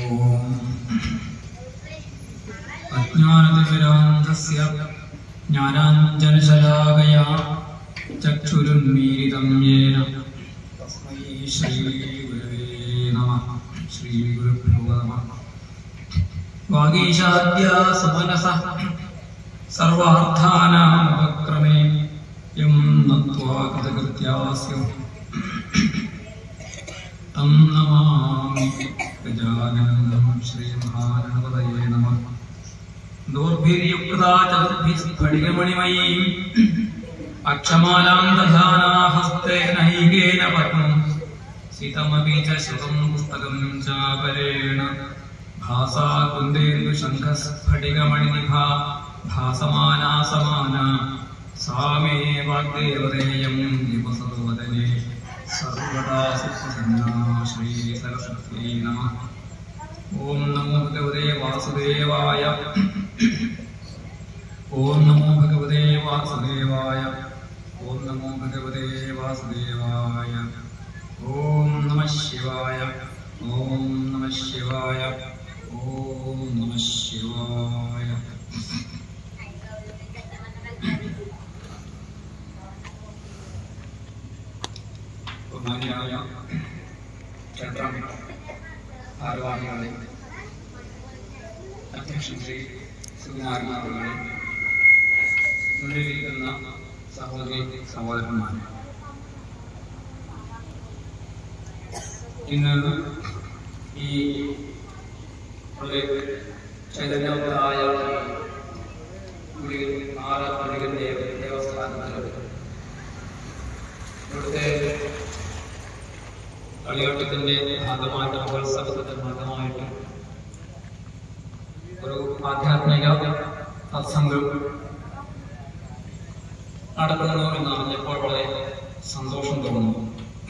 अज्ञानतिमिरान्धस्य ज्ञानाञ्जनशलाकया चक्षुरुन्मीलितं येन तस्मै श्रीगुरवे नमः श्रीगुरुभ्यो नमः वागीशाद्या सुमनसः सर्वार्थानामुपक्रमे यं नत्वा कृतकृत्यास्य तं नमामि गजानन्दं श्रीमहागणपतये नमः दोर्भिर्युक्ता चतुर्भिस्फटिकमणिमयीम् अक्षमालां दधाना हस्ते नैकेन पद्मम् सितमपि च श्रुतं पुस्तकं चापरेण भासा कुन्देन्दुशङ्खस्फटिकमणिनिभा भासमाना समाना सा मे वाग्देवतेयं निवसतु वदने सर्वदा सुप्रसन्ना श्रीसरस्वत्यै नमः ॐ नमो भगवते वासुदेवाय ॐ नमो भगवते वासुदेवाय ॐ नमो भगवते वासुदेवाय ॐ नमः शिवाय ॐ नमः शिवाय ॐ नमः शिवाय ബഹുമാനിയായ ക്ഷേത്രം ഭാരവാഹികളെ അധ്യക്ഷൻ ശ്രീ സുകുമാരനാഥുകളെ മുന്നിലിരിക്കുന്ന സഹോദരി സഹോദരന്മാരെ ഇന്ന് ഈ വളരെ ചൈതന്യവരായ ആറ് പള്ളികൾ ദേവസ്ഥാനത്തിൽ ഇവിടുത്തെ കളിയോട്ടത്തിന്റെ ഭാഗമായിട്ട് മഹോത്സവത്തിന്റെ ഭാഗമായിട്ട് ഒരു ആധ്യാത്മിക സത്സംഗം നടക്കുന്നു എന്ന് അറിഞ്ഞപ്പോൾ വളരെ സന്തോഷം തോന്നുന്നു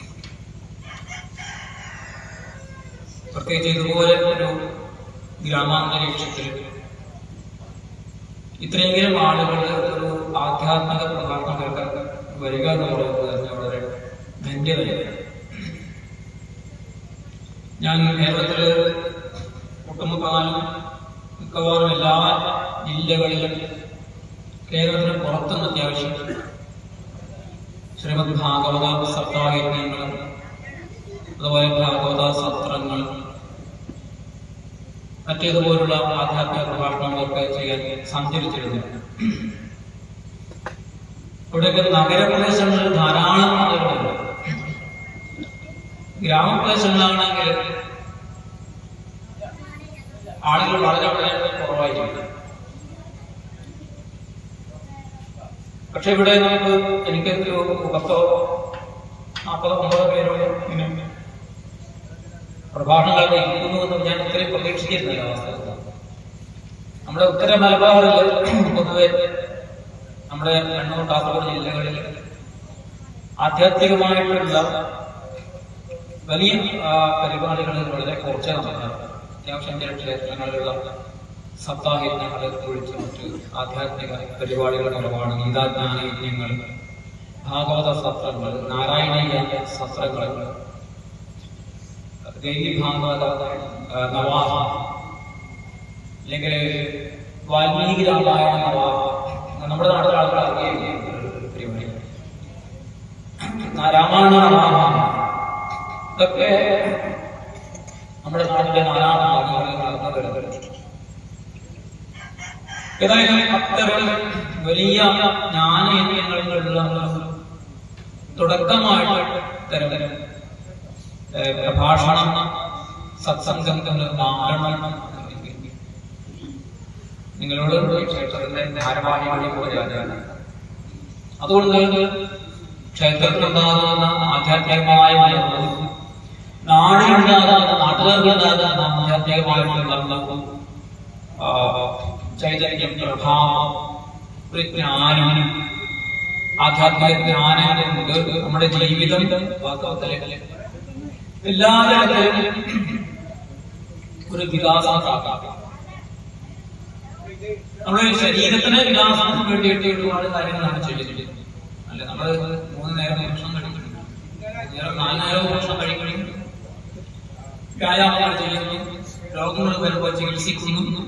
പ്രത്യേകിച്ച് ഇതുപോലെ ഒരു ഗ്രാമാന്തരീക്ഷത്തിൽ ഇത്രയെങ്കിലും ആളുകൾ ഒരു ആധ്യാത്മിക പ്രഭാഷണം കേൾക്കാൻ വരിക എന്നുള്ളത് തന്നെ വളരെ ധന്യതയാണ് ഞാൻ കേരളത്തില് ഒട്ടുമുക്കാലും മിക്കവാറും എല്ലാ ജില്ലകളിലും കേരളത്തിന് പുറത്തുനിന്ന് അത്യാവശ്യം ശ്രീമദ് ഭാഗവത സപ്താഹയജ്ഞങ്ങളും അതുപോലെ ഭാഗവത സത്രങ്ങൾ മറ്റേതുപോലുള്ള ആധ്യാത്മിക പ്രഭാഷണങ്ങളൊക്കെ ചെയ്യാൻ സഞ്ചരിച്ചിരുന്നു ഇവിടെയൊക്കെ നഗരപ്രദേശങ്ങളിൽ ധാരാളം ആളുകളുണ്ട് ഗ്രാമപ്രദേശങ്ങളിലാണെങ്കിൽ ആളുകൾ വളരെ വളരെ കുറവായിരിക്കും പക്ഷെ ഇവിടെ നമുക്ക് എനിക്ക് ഒരു പത്തോ നാൽപ്പതോ അമ്പതോ പേരോ ഇങ്ങനെ പ്രഭാഷണങ്ങൾ ഇരിക്കുന്നു എന്ന് ഞാൻ ഇത്രയും പ്രതീക്ഷിച്ചിരുന്നില്ല വാസ്തവത്തിൽ നമ്മുടെ ഉത്തര മലബാറിൽ പൊതുവെ നമ്മുടെ കണ്ണൂർ കാസർഗോഡ് ജില്ലകളിൽ ആധ്യാത്മികമായിട്ടുള്ള വലിയ ആ, പരിപാടികൾ വളരെ കുറച്ച് നടക്കുന്നത് അത്യാവശ്യം ചില ക്ഷേത്രങ്ങളിലുള്ള സപ്താഹയജ്ഞങ്ങളെ കുറിച്ച് മറ്റ് ആധ്യാത്മിക പരിപാടികൾ കുറവാണ് ഗീതാജ്ഞാന യജ്ഞങ്ങൾ ഭാഗവത സത്രങ്ങൾ നാരായണീയ സത്രങ്ങൾ ദേവി ഭാഗവത ആ, നവാഹ അല്ലെങ്കിൽ വാൽമീകി രാമായണ നവാഹ നമ്മുടെ നാട്ടിലെ ആളുകൾ അറിയുകയില്ല ഒരു പരിപാടി ആ, രാമായണ നവാഹ ഇതൊക്കെ നമ്മുടെ നാട്ടിലെ നാനാ ഭാഗങ്ങളിൽ നടന്നു വരുന്നത് ഏതായാലും അത്തരം വലിയ ജ്ഞാനയജ്ഞങ്ങളിലുള്ള തുടക്കമായിട്ട് തരം തരം ഏഹ്, പ്രഭാഷണം സത്സംഗങ്ങൾ മാറണം നിങ്ങളോട് ഈ ക്ഷേത്രത്തിന്റെ ഭാരവാഹികളെ പോലെയാണ് അതുകൊണ്ട് ക്ഷേത്രത്തിലുണ്ടാകുന്ന ആധ്യാത്മികമായ മലവും നാടിനുണ്ടാകുന്ന നാട്ടുകാർക്കുണ്ടാകുന്ന ആധ്യാത്മികമായിട്ടുള്ള ആ, ചൈതന്യം പ്രഭാവം ഒരു ജ്ഞാനം ആധ്യാത്മിക ജ്ഞാനം കൊണ്ട് നമ്മുടെ ജീവിതം വാസ്തവത്തിലെ എല്ലാ തരത്തിലും ഒരു വികാസം പ്രാപ്തമാക്കാം നമ്മുടെ ശരീരത്തിന് വികാസത്തിന് വേണ്ടിയിട്ട് ഒരുപാട് കാര്യങ്ങളാണ് ചെയ്തിട്ടുണ്ട് അല്ലെ നമ്മൾ മൂന്ന് നേരം ഭക്ഷണം കഴിക്കുന്നുണ്ട് മൂന്ന് നേരം നാല് നേരം ഭക്ഷണം കഴിക്കണം വ്യായാമങ്ങൾ ചെയ്യുന്നു രോഗങ്ങൾ വരുമ്പോൾ ചികിത്സിക്കുന്നു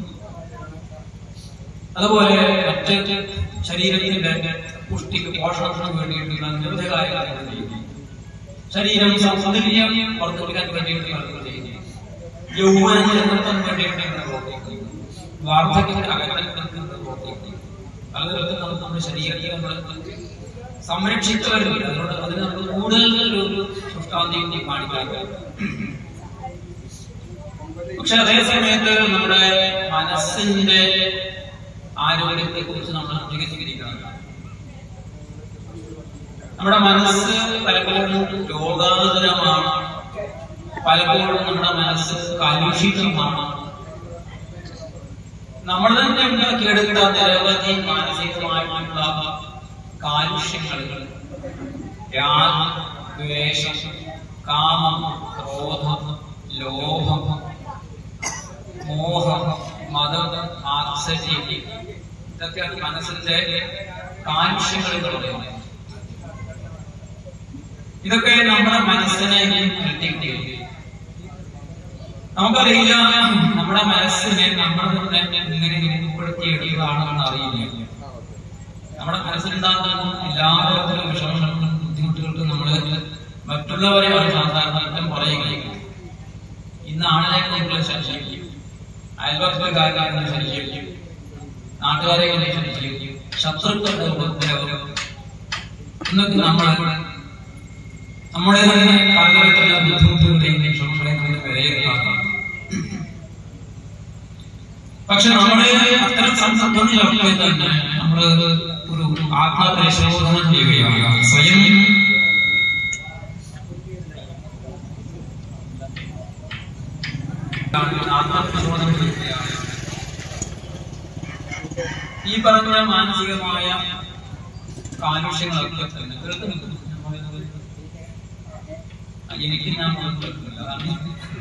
അതുപോലെ മറ്റ് ശരീരത്തിന്റെ പുഷ്ടിക്ക് പോഷണത്തിന് വേണ്ടിയിട്ടുള്ള നിരവധി കാര്യങ്ങൾ ചെയ്യുന്നു ശരീരം സൗന്ദര്യം വർദ്ധിപ്പിക്കാൻ വേണ്ടിയിട്ട് കാര്യങ്ങൾ ചെയ്യുന്നു യൗവനം നിലനിർത്താൻ വേണ്ടിയിട്ട് ഇങ്ങനെ പ്രവർത്തിക്കുന്നു വാർദ്ധക്യത്തെ അകറ്റാൻ വേണ്ടി പ്രവർത്തിക്കുന്നു പലതരത്തിൽ നമുക്ക് നമ്മുടെ ശരീരത്തെ നമ്മൾ സംരക്ഷിച്ചു വരുന്നില്ല അതുകൊണ്ട് അതിന് നമ്മൾ കൂടുതൽ ഒരു ശുഷ്കാന്തി കാണിക്കാൻ പക്ഷെ അതേ സമയത്ത് നമ്മുടെ മനസ്സിന്റെ ആരോഗ്യത്തെ കുറിച്ച് നമ്മൾ ചികിത്സിക്കണം നമ്മുടെ മനസ്സ് പലപ്പോഴും രോഗാതുരമാണ് പലപ്പോഴും നമ്മുടെ മനസ്സ് കലുഷിതമാണ് നമ്മൾ തന്നെ ഉണ്ടാക്കിയെടുത്ത നിരവധി മാനസികമായിട്ടുള്ള കാലുഷ്യങ്ങൾ രാഗം ദ്വേഷം കാമം ക്രോധം ലോഭം മോഹം മതം ആത്സര്യം ഇതൊക്കെയാണ് മനസ്സിന്റെ കാലുഷ്യങ്ങൾ എന്ന് പറയുന്നത് ഇതൊക്കെ നമ്മുടെ മനസ്സിനെ കിട്ടിക്കിട്ടിയത് നമുക്കറിയില്ല നമ്മുടെ മനസ്സിനെ നമ്മൾ തന്നെ ഇങ്ങനെ രൂപപ്പെടുത്തി എടുത്തതാണെന്ന് അറിയില്ല നമ്മുടെ മനസ്സിലുണ്ടാകുന്ന എല്ലാ തരത്തിലും വിഷമങ്ങൾക്കും ബുദ്ധിമുട്ടുകൾക്കും നമ്മൾ മറ്റുള്ളവരെ ഒരു സാധാരണ പറയുകയും ഇന്ന് ആണിനെ കൊണ്ടുള്ള ശല്യം അയൽപക്കക്കാരുടെ ശല്യം നാട്ടുകാരെ കൊണ്ട് ശല്യം ശത്രുക്കളുടെ ഉപദ്രവം എന്നൊക്കെ നമ്മൾ നമ്മുടെ തന്നെ പലതരത്തിലുള്ള ബുദ്ധിമുട്ടുകളെയും വിഷമങ്ങളെയും നമ്മൾ വിലയിരുത്താറുണ്ട് പക്ഷെ നമ്മുടെ അത്തരം സന്ദർഭങ്ങളിലൊക്കെ തന്നെ നമ്മൾ ഒരു ആത്മപരിശോധന ചെയ്യുകയാണ് സ്വയം ആത്മപരിശോധന ചെയ്യുകയാണ് ഈ പറഞ്ഞ മാനസികമായ കാലുഷ്യങ്ങളൊക്കെ തന്നെ കേൾക്കുന്നുണ്ട് ഞാൻ പറയുന്നത് എനിക്ക് ഞാൻ കേൾക്കുന്നില്ല അതാണ്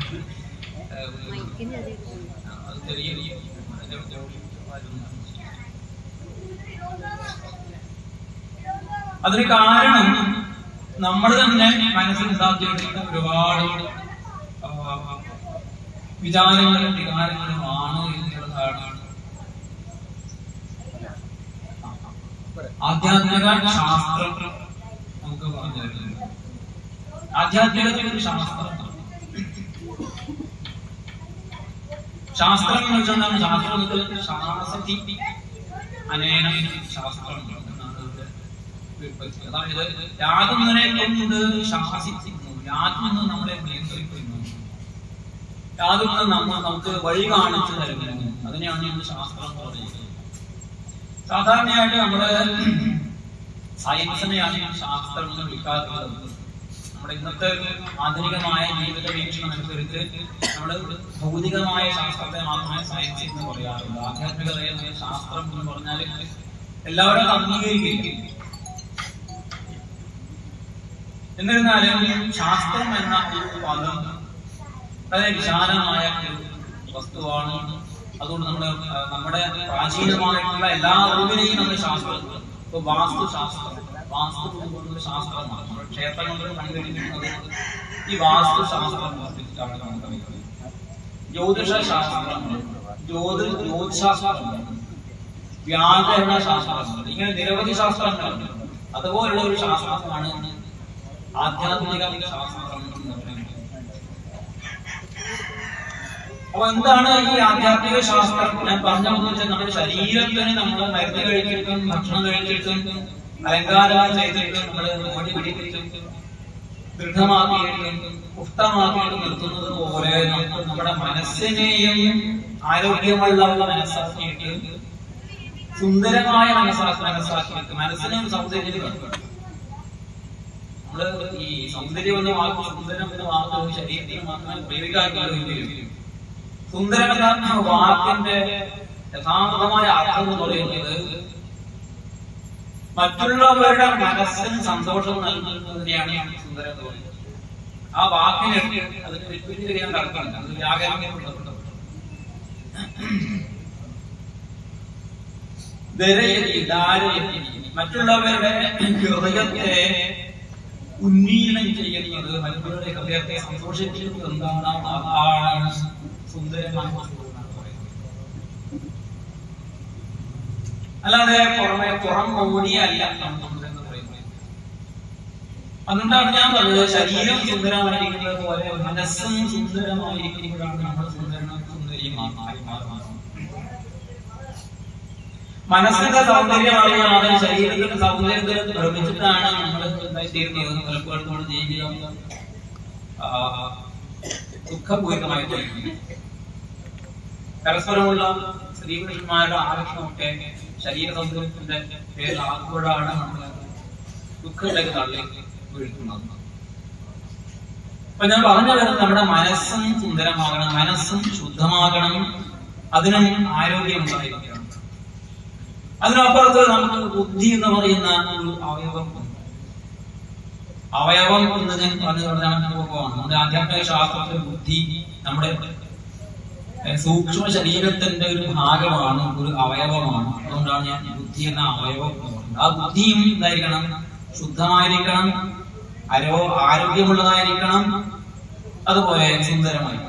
ഏഹ്, അത് ചെറിയ അതിന്റെ അതിന് കാരണം നമ്മൾ തന്നെ മനസ്സിലുണ്ടാക്കിയെടുക്കുന്ന ഒരുപാട് ആ, വിചാരങ്ങളും വികാരങ്ങളുമാണ് എന്നുള്ളതാണ് ആധ്യാത്മിക ശാസ്ത്രം നമുക്ക് പറഞ്ഞു തരുന്നത് ആധ്യാത്മികത ഒരു ശാസ്ത്രമാണ് ശാസ്ത്രം എന്ന് വെച്ചാൽ ശാസ്ത്രം എന്നത് ശാസ്തി അനേനം ശാസ്ത്രം എന്നാണ് ഇതിന്റെ വ്യുത്പത്തി. അതായത് യാതൊന്നിനെ കൊണ്ട് ശാസിക്കുന്നു യാതൊന്നും നമ്മളെ നിയന്ത്രിക്കുന്നു യാതൊന്നും നമ്മൾ നമുക്ക് വഴി കാണിച്ചു തരുന്നു അതിനെയാണ് നമ്മൾ ശാസ്ത്രം എന്ന് പറയുന്നത് സാധാരണയായിട്ട് നമ്മള് സയൻസിനെയാണ് ശാസ്ത്രം എന്ന് വിളിക്കാറുള്ളത് നമ്മുടെ ഇന്നത്തെ ഒരു ആധുനികമായ ജീവിത വീക്ഷണം അനുസരിച്ച് നമ്മൾ ഭൗതികമായ ശാസ്ത്രത്തെ മാത്രമേ സയൻസ് എന്ന് പറയാറുള്ളൂ ആധ്യാത്മികതയെ നമ്മൾ ശാസ്ത്രം എന്ന് പറഞ്ഞാൽ എല്ലാവരും അംഗീകരിക്കും എന്നിരുന്നാലും ശാസ്ത്രം എന്ന ഒരു പദം വളരെ വിശാലമായ ഒരു വസ്തുവാണ് അതുകൊണ്ട് നമ്മുടെ ആ, നമ്മുടെ പ്രാചീനമായിട്ടുള്ള എല്ലാ അറിവിനെയും നമ്മൾ ശാസ്ത്രം ഇപ്പൊ വാസ്തുശാസ്ത്രം വാസ്തു എന്ന് പറയുന്നത് ശാസ്ത്രമാണ് നമ്മുടെ ക്ഷേത്രങ്ങളിൽ കണ്ടുപിടിക്കുന്നത് ഈ വാസ്തുശാസ്ത്രം വർദ്ധിച്ചിട്ടാണ് നമുക്കറിയുന്നത് ജ്യോതിഷ ശാസ്ത്രം ജ്യോതി ജ്യോതിശാസ്ത്രം വ്യാകരണ ശാസ്ത്രം ഇങ്ങനെ നിരവധി ശാസ്ത്രങ്ങളുണ്ട് അതുപോലുള്ള ഒരു ശാസ്ത്രമാണ് ആധ്യാത്മിക ശാസ്ത്രം എന്ന് പറയുന്നത് അപ്പൊ എന്താണ് ഈ ആധ്യാത്മിക ശാസ്ത്രം ഞാൻ പറഞ്ഞതെന്ന് വെച്ചാൽ നമ്മുടെ ശരീരത്തിന് നമ്മൾ മരുന്ന് കഴിച്ചിട്ടും ഭക്ഷണം കഴിച്ചിട്ടും അലങ്കാരങ്ങൾ ചെയ്തിട്ടും നമ്മൾ ഓടി പിടിപ്പിച്ചും ദൃഢമാക്കിയിട്ടും പുഷ്ടമാക്കിയിട്ടും നിർത്തുന്നത് പോലെ നമുക്ക് നമ്മുടെ മനസ്സിനെയും ആരോഗ്യമുള്ള മനസ്സാക്കിയിട്ട് സുന്ദരമായ മനസ്സാക്കി മനസ്സാക്കിയിട്ട് മനസ്സിനെ ഒരു സൗന്ദര്യം വേണം. നമ്മള് ഈ സൗന്ദര്യം എന്ന വാക്ക് സുന്ദരം എന്ന വാക്ക് ശരീരത്തിൽ മാത്രമേ ഉപയോഗിക്കാറുള്ളൂ സുന്ദരം എന്ന വാക്കിന്റെ യഥാർത്ഥമായ അർത്ഥം എന്ന് പറയുന്നത് മറ്റുള്ളവരുടെ മനസ്സിന് സന്തോഷം നൽകുന്നതിനെയാണ് സുന്ദരം എന്ന് പറയുന്നത് ആ വാക്കിന് അതിന് വിൽപ്പന ചെയ്യാൻ കടക്കാണ് അത് വ്യാകരണം ദരയതി, ദാരയതി. മറ്റുള്ളവരുടെ ഹൃദയത്തെ ഉന്നീലനം ചെയ്യുന്നത് മറ്റുള്ളവരുടെ ഹൃദയത്തെ സന്തോഷിപ്പിക്കുന്നത് എന്താണ് അതാണ് സുന്ദരമായ വസ്തു എന്നാണ് പറയുന്നത് അല്ലാതെ പുറമെ പുറം ഓടിയല്ല നമ്മൾ സുന്ദരം എന്ന് പറയുന്നത് അതുകൊണ്ടാണ് ഞാൻ പറഞ്ഞത് ശരീരം സുന്ദരമായിരിക്കുന്നത് പോലെ മനസ്സും സുന്ദരമായിരിക്കുമ്പോഴാണ് നമ്മൾ സുന്ദരനും സുന്ദരിയുമായി മാറുന്നത് മനസ്സിന്റെ സൗന്ദര്യമാണ് ശരീരത്തിന്റെ സൗന്ദര്യത്തെ നിർമ്മിച്ചിട്ടാണ് നമ്മൾ തീരുന്നത് പലപ്പോഴും നമ്മൾ ജീവിതം ആ, ദുഃഖപൂരിതമായി തീരുന്നത് പരസ്പരമുള്ള സ്ത്രീപുരുഷന്മാരുടെ ആകർഷണമൊക്കെ ശരീര സൗന്ദര്യത്തിന്റെ പേരിലാകുമ്പോഴാണ് നമ്മൾ ദുഃഖത്തിലേക്ക് തള്ളി വീഴ്ത്തുന്നത് അപ്പൊ ഞാൻ പറഞ്ഞു വരുന്നത് നമ്മുടെ മനസ്സും സുന്ദരമാകണം മനസ്സും ശുദ്ധമാകണം അതിനും ആരോഗ്യം ഉണ്ടായിരിക്കണം അതിനപ്പുറത്ത് നമുക്ക് ബുദ്ധി എന്ന് പറയുന്ന ഒരു അവയവം ഉണ്ട്. അവയവം എന്ന് ഞാൻ പറഞ്ഞു പറഞ്ഞാൽ പൂർവ്വമാണ് നമ്മുടെ ആധ്യാത്മിക ശാസ്ത്രത്തിലെ ബുദ്ധി നമ്മുടെ ഏഹ്, സൂക്ഷ്മ ശരീരത്തിന്റെ ഒരു ഭാഗമാണ് ഒരു അവയവമാണ് അതുകൊണ്ടാണ് ഞാൻ ബുദ്ധി എന്ന അവയവം എന്ന് പറയുന്നത് ആ ബുദ്ധിയും എന്തായിരിക്കണം ശുദ്ധമായിരിക്കണം അരോ ആരോഗ്യമുള്ളതായിരിക്കണം അതുപോലെ സുന്ദരമായിരിക്കണം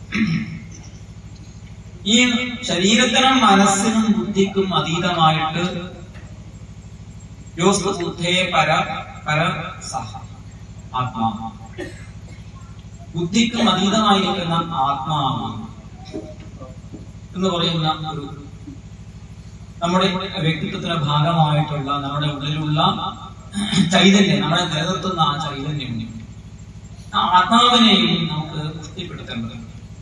ഈ ശരീരത്തിനും മനസ്സിനും ബുദ്ധിക്കും അതീതമായിട്ട് യോസ്തു ബുദ്ധേ പര പര സഹ ആത്മാ ബുദ്ധിക്കും അതീതമായിരിക്കുന്ന ആത്മാവ് എന്ന് പറയുന്ന ഒരു നമ്മുടെ വ്യക്തിത്വത്തിന്റെ ഭാഗമായിട്ടുള്ള നമ്മുടെ ഉള്ളിലുള്ള ചൈതന്യം നമ്മളെ നിലനിർത്തുന്ന ആ ചൈതന്യം ആ ആത്മാവിനെയും നമുക്ക് പുഷ്ടിപ്പെടുത്തേണ്ടതുണ്ട്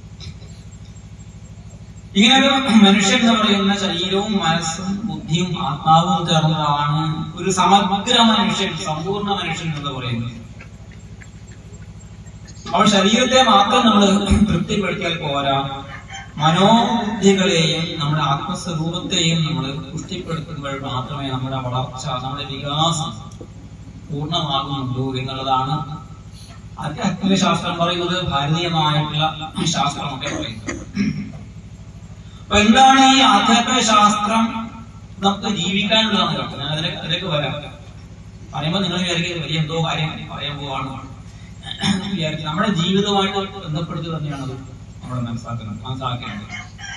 ഇങ്ങനെ ഒരു മനുഷ്യൻ എന്ന് പറയുന്ന ശരീരവും മനസ്സും ബുദ്ധിയും ആത്മാവും ചേർന്നതാണ് ഒരു സമഗ്ര മനുഷ്യൻ സമ്പൂർണ്ണ മനുഷ്യൻ എന്ന് പറയുന്നത് അവൾ ശരീരത്തെ മാത്രം നമ്മൾ തൃപ്തിപ്പെടുത്തിയാൽ പോരാ മനോബുദ്ധികളെയും നമ്മുടെ ആത്മസ്വരൂപത്തെയും നമ്മൾ പുഷ്ടിപ്പെടുത്തുമ്പോൾ മാത്രമേ നമ്മുടെ വളർച്ച നമ്മുടെ വികാസം പൂർണ്ണമാകുന്നുള്ളൂ എന്നുള്ളതാണ് ആധ്യാത്മിക ശാസ്ത്രം പറയുന്നത് ഭാരതീയമായിട്ടുള്ള ശാസ്ത്രമൊക്കെ പറയുന്നത് അപ്പൊ എന്താണ് ഈ ആധ്യാത്മിക ശാസ്ത്രം നമുക്ക് ജീവിക്കാനുള്ളതാണ് കേട്ടോ ഞാൻ അതിലേക്ക് അതിലേക്ക് വരാം പറയുമ്പോൾ നിങ്ങൾ വിചാരിക്കുന്നത് വലിയ എന്തോ കാര്യം പറയാൻ പോവാണ് വിചാരിക്കും നമ്മുടെ ജീവിതവുമായിട്ട് ബന്ധപ്പെടുത്തി തന്നെയാണ് അത് നമ്മൾ മനസ്സിലാക്കുന്നത് മനസ്സിലാക്കേണ്ടത്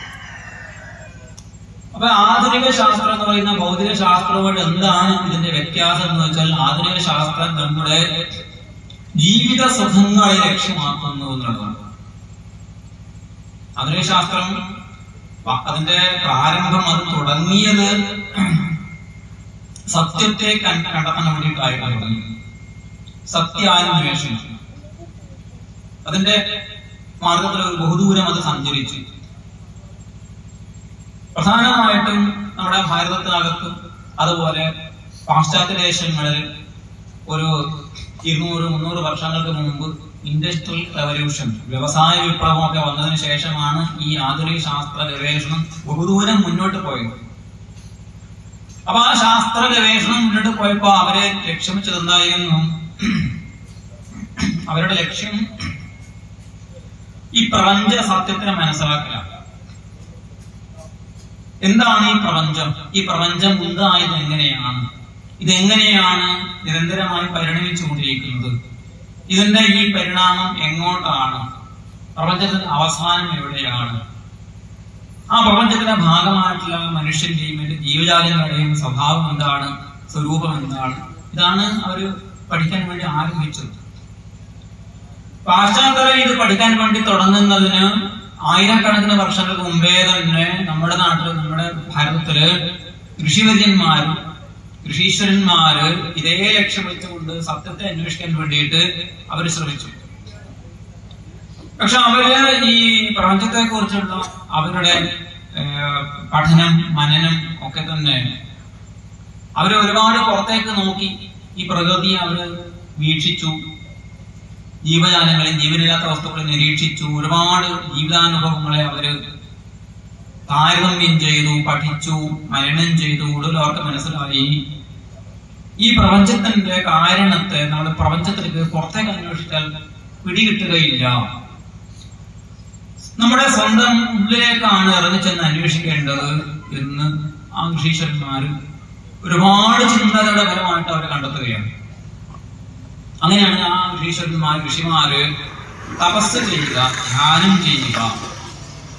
അപ്പൊ ആധുനിക ശാസ്ത്രം എന്ന് പറയുന്ന ഭൗതിക ശാസ്ത്രവുമായിട്ട് എന്താണ് ഇതിന്റെ വ്യത്യാസം എന്ന് വെച്ചാൽ ആധുനിക ശാസ്ത്രം നമ്മുടെ ജീവിത സുഖങ്ങളെ ലക്ഷ്യമാക്കുന്നു എന്നുള്ളതാണ് ആധുനിക ശാസ്ത്രം പ- അതിന്റെ പ്രാരംഭം അത് തുടങ്ങിയത് സത്യത്തെ കൺ- കണ്ടെത്താൻ വേണ്ടിയിട്ടായിരുന്നു തുടങ്ങി സത്യാന്വേഷണം അതിന്റെ മാർഗത്തിൽ ഒരു ബഹുദൂരം അത് സഞ്ചരിച്ചു പ്രധാനമായിട്ടും നമ്മുടെ ഭാരതത്തിനകത്തും അതുപോലെ പാശ്ചാത്യ ദേശങ്ങളിൽ ഒരു ഇരുന്നൂറ് മുന്നൂറ് വർഷങ്ങൾക്ക് മുമ്പ് ഇൻഡസ്ട്രിയൽ റവല്യൂഷൻ വ്യവസായ വിപ്ലവമൊക്കെ വന്നതിന് ശേഷമാണ് ഈ ആധുനിക ശാസ്ത്ര ഗവേഷണം ബഹുദൂരം മുന്നോട്ട് പോയത് അപ്പൊ ആ ശാസ്ത്ര ഗവേഷണം മുന്നോട്ട് പോയപ്പോ അവരെ ലക്ഷ്യം വെച്ചത് എന്തായിരുന്നു അവരുടെ ലക്ഷ്യം ഈ പ്രപഞ്ച സത്യത്തിനെ മനസ്സിലാക്കലാണ് എന്താണ് ഈ പ്രപഞ്ചം ഈ പ്രപഞ്ചം ഉണ്ടായത് എങ്ങനെയാണ് ഇതെങ്ങനെയാണ് നിരന്തരമായി പരിണമിച്ചുകൊണ്ടിരിക്കുന്നത് ഇതിന്റെ ഈ പരിണാമം എങ്ങോട്ടാണ് പ്രപഞ്ചത്തിന്റെ അവസാനം എവിടെയാണ് ആ പ്രപഞ്ചത്തിന്റെ ഭാഗമായിട്ടുള്ള മനുഷ്യന്റെയും മറ്റ് ജീവജാലങ്ങളുടെയും സ്വഭാവം എന്താണ് സ്വരൂപം എന്താണ് ഇതാണ് അവര് പഠിക്കാൻ വേണ്ടി ആരംഭിച്ചത് പാശ്ചാത്യർ ഇത് പഠിക്കാൻ വേണ്ടി തുടങ്ങുന്നതിന് ആയിരക്കണക്കിന് വർഷങ്ങൾക്ക് മുമ്പേ തന്നെ നമ്മുടെ നാട്ടില് നമ്മുടെ ഭാരതത്തില് ഋഷിവര്യന്മാരും ഋഷീശ്വരന്മാര് ഇതേ ലക്ഷ്യം വെച്ചുകൊണ്ട് സത്യത്തെ അന്വേഷിക്കാൻ വേണ്ടിയിട്ട് അവർ ശ്രമിച്ചു പക്ഷെ അവര് ഈ പ്രപഞ്ചത്തെ കുറിച്ചുള്ള അവരുടെ ഏഹ്, പഠനം മനനം ഒക്കെ തന്നെ അവര് ഒരുപാട് പുറത്തേക്ക് നോക്കി ഈ പ്രകൃതിയെ അവര് വീക്ഷിച്ചു ജീവജാലങ്ങളെ ജീവനില്ലാത്ത വസ്തുക്കളെ നിരീക്ഷിച്ചു ഒരുപാട് ജീവിതാനുഭവങ്ങളെ അവര് താരതമ്യം ചെയ്തു പഠിച്ചു മനനം ചെയ്തു ഒടുവിൽ അവർക്ക് മനസ്സിലായി ഈ പ്രപഞ്ചത്തിന്റെ കാരണത്തെ നമ്മുടെ പ്രപഞ്ചത്തിലേക്ക് പുറത്തേക്ക് അന്വേഷിച്ചാൽ പിടികിട്ടുകയില്ല നമ്മുടെ സ്വന്തം ഉള്ളിലേക്കാണ് ഇറങ്ങിച്ചെന്ന് അന്വേഷിക്കേണ്ടത് എന്ന് ആ ഋഷീശ്വരന്മാര് ഒരുപാട് ചിന്തകളുടെ ഫലമായിട്ട് അവർ കണ്ടെത്തുകയാണ് അങ്ങനെയാണ് ആ ഋഷീശ്വരന്മാർ ഋഷിമാര് തപസ് ചെയ്യുക ധ്യാനം ചെയ്യുക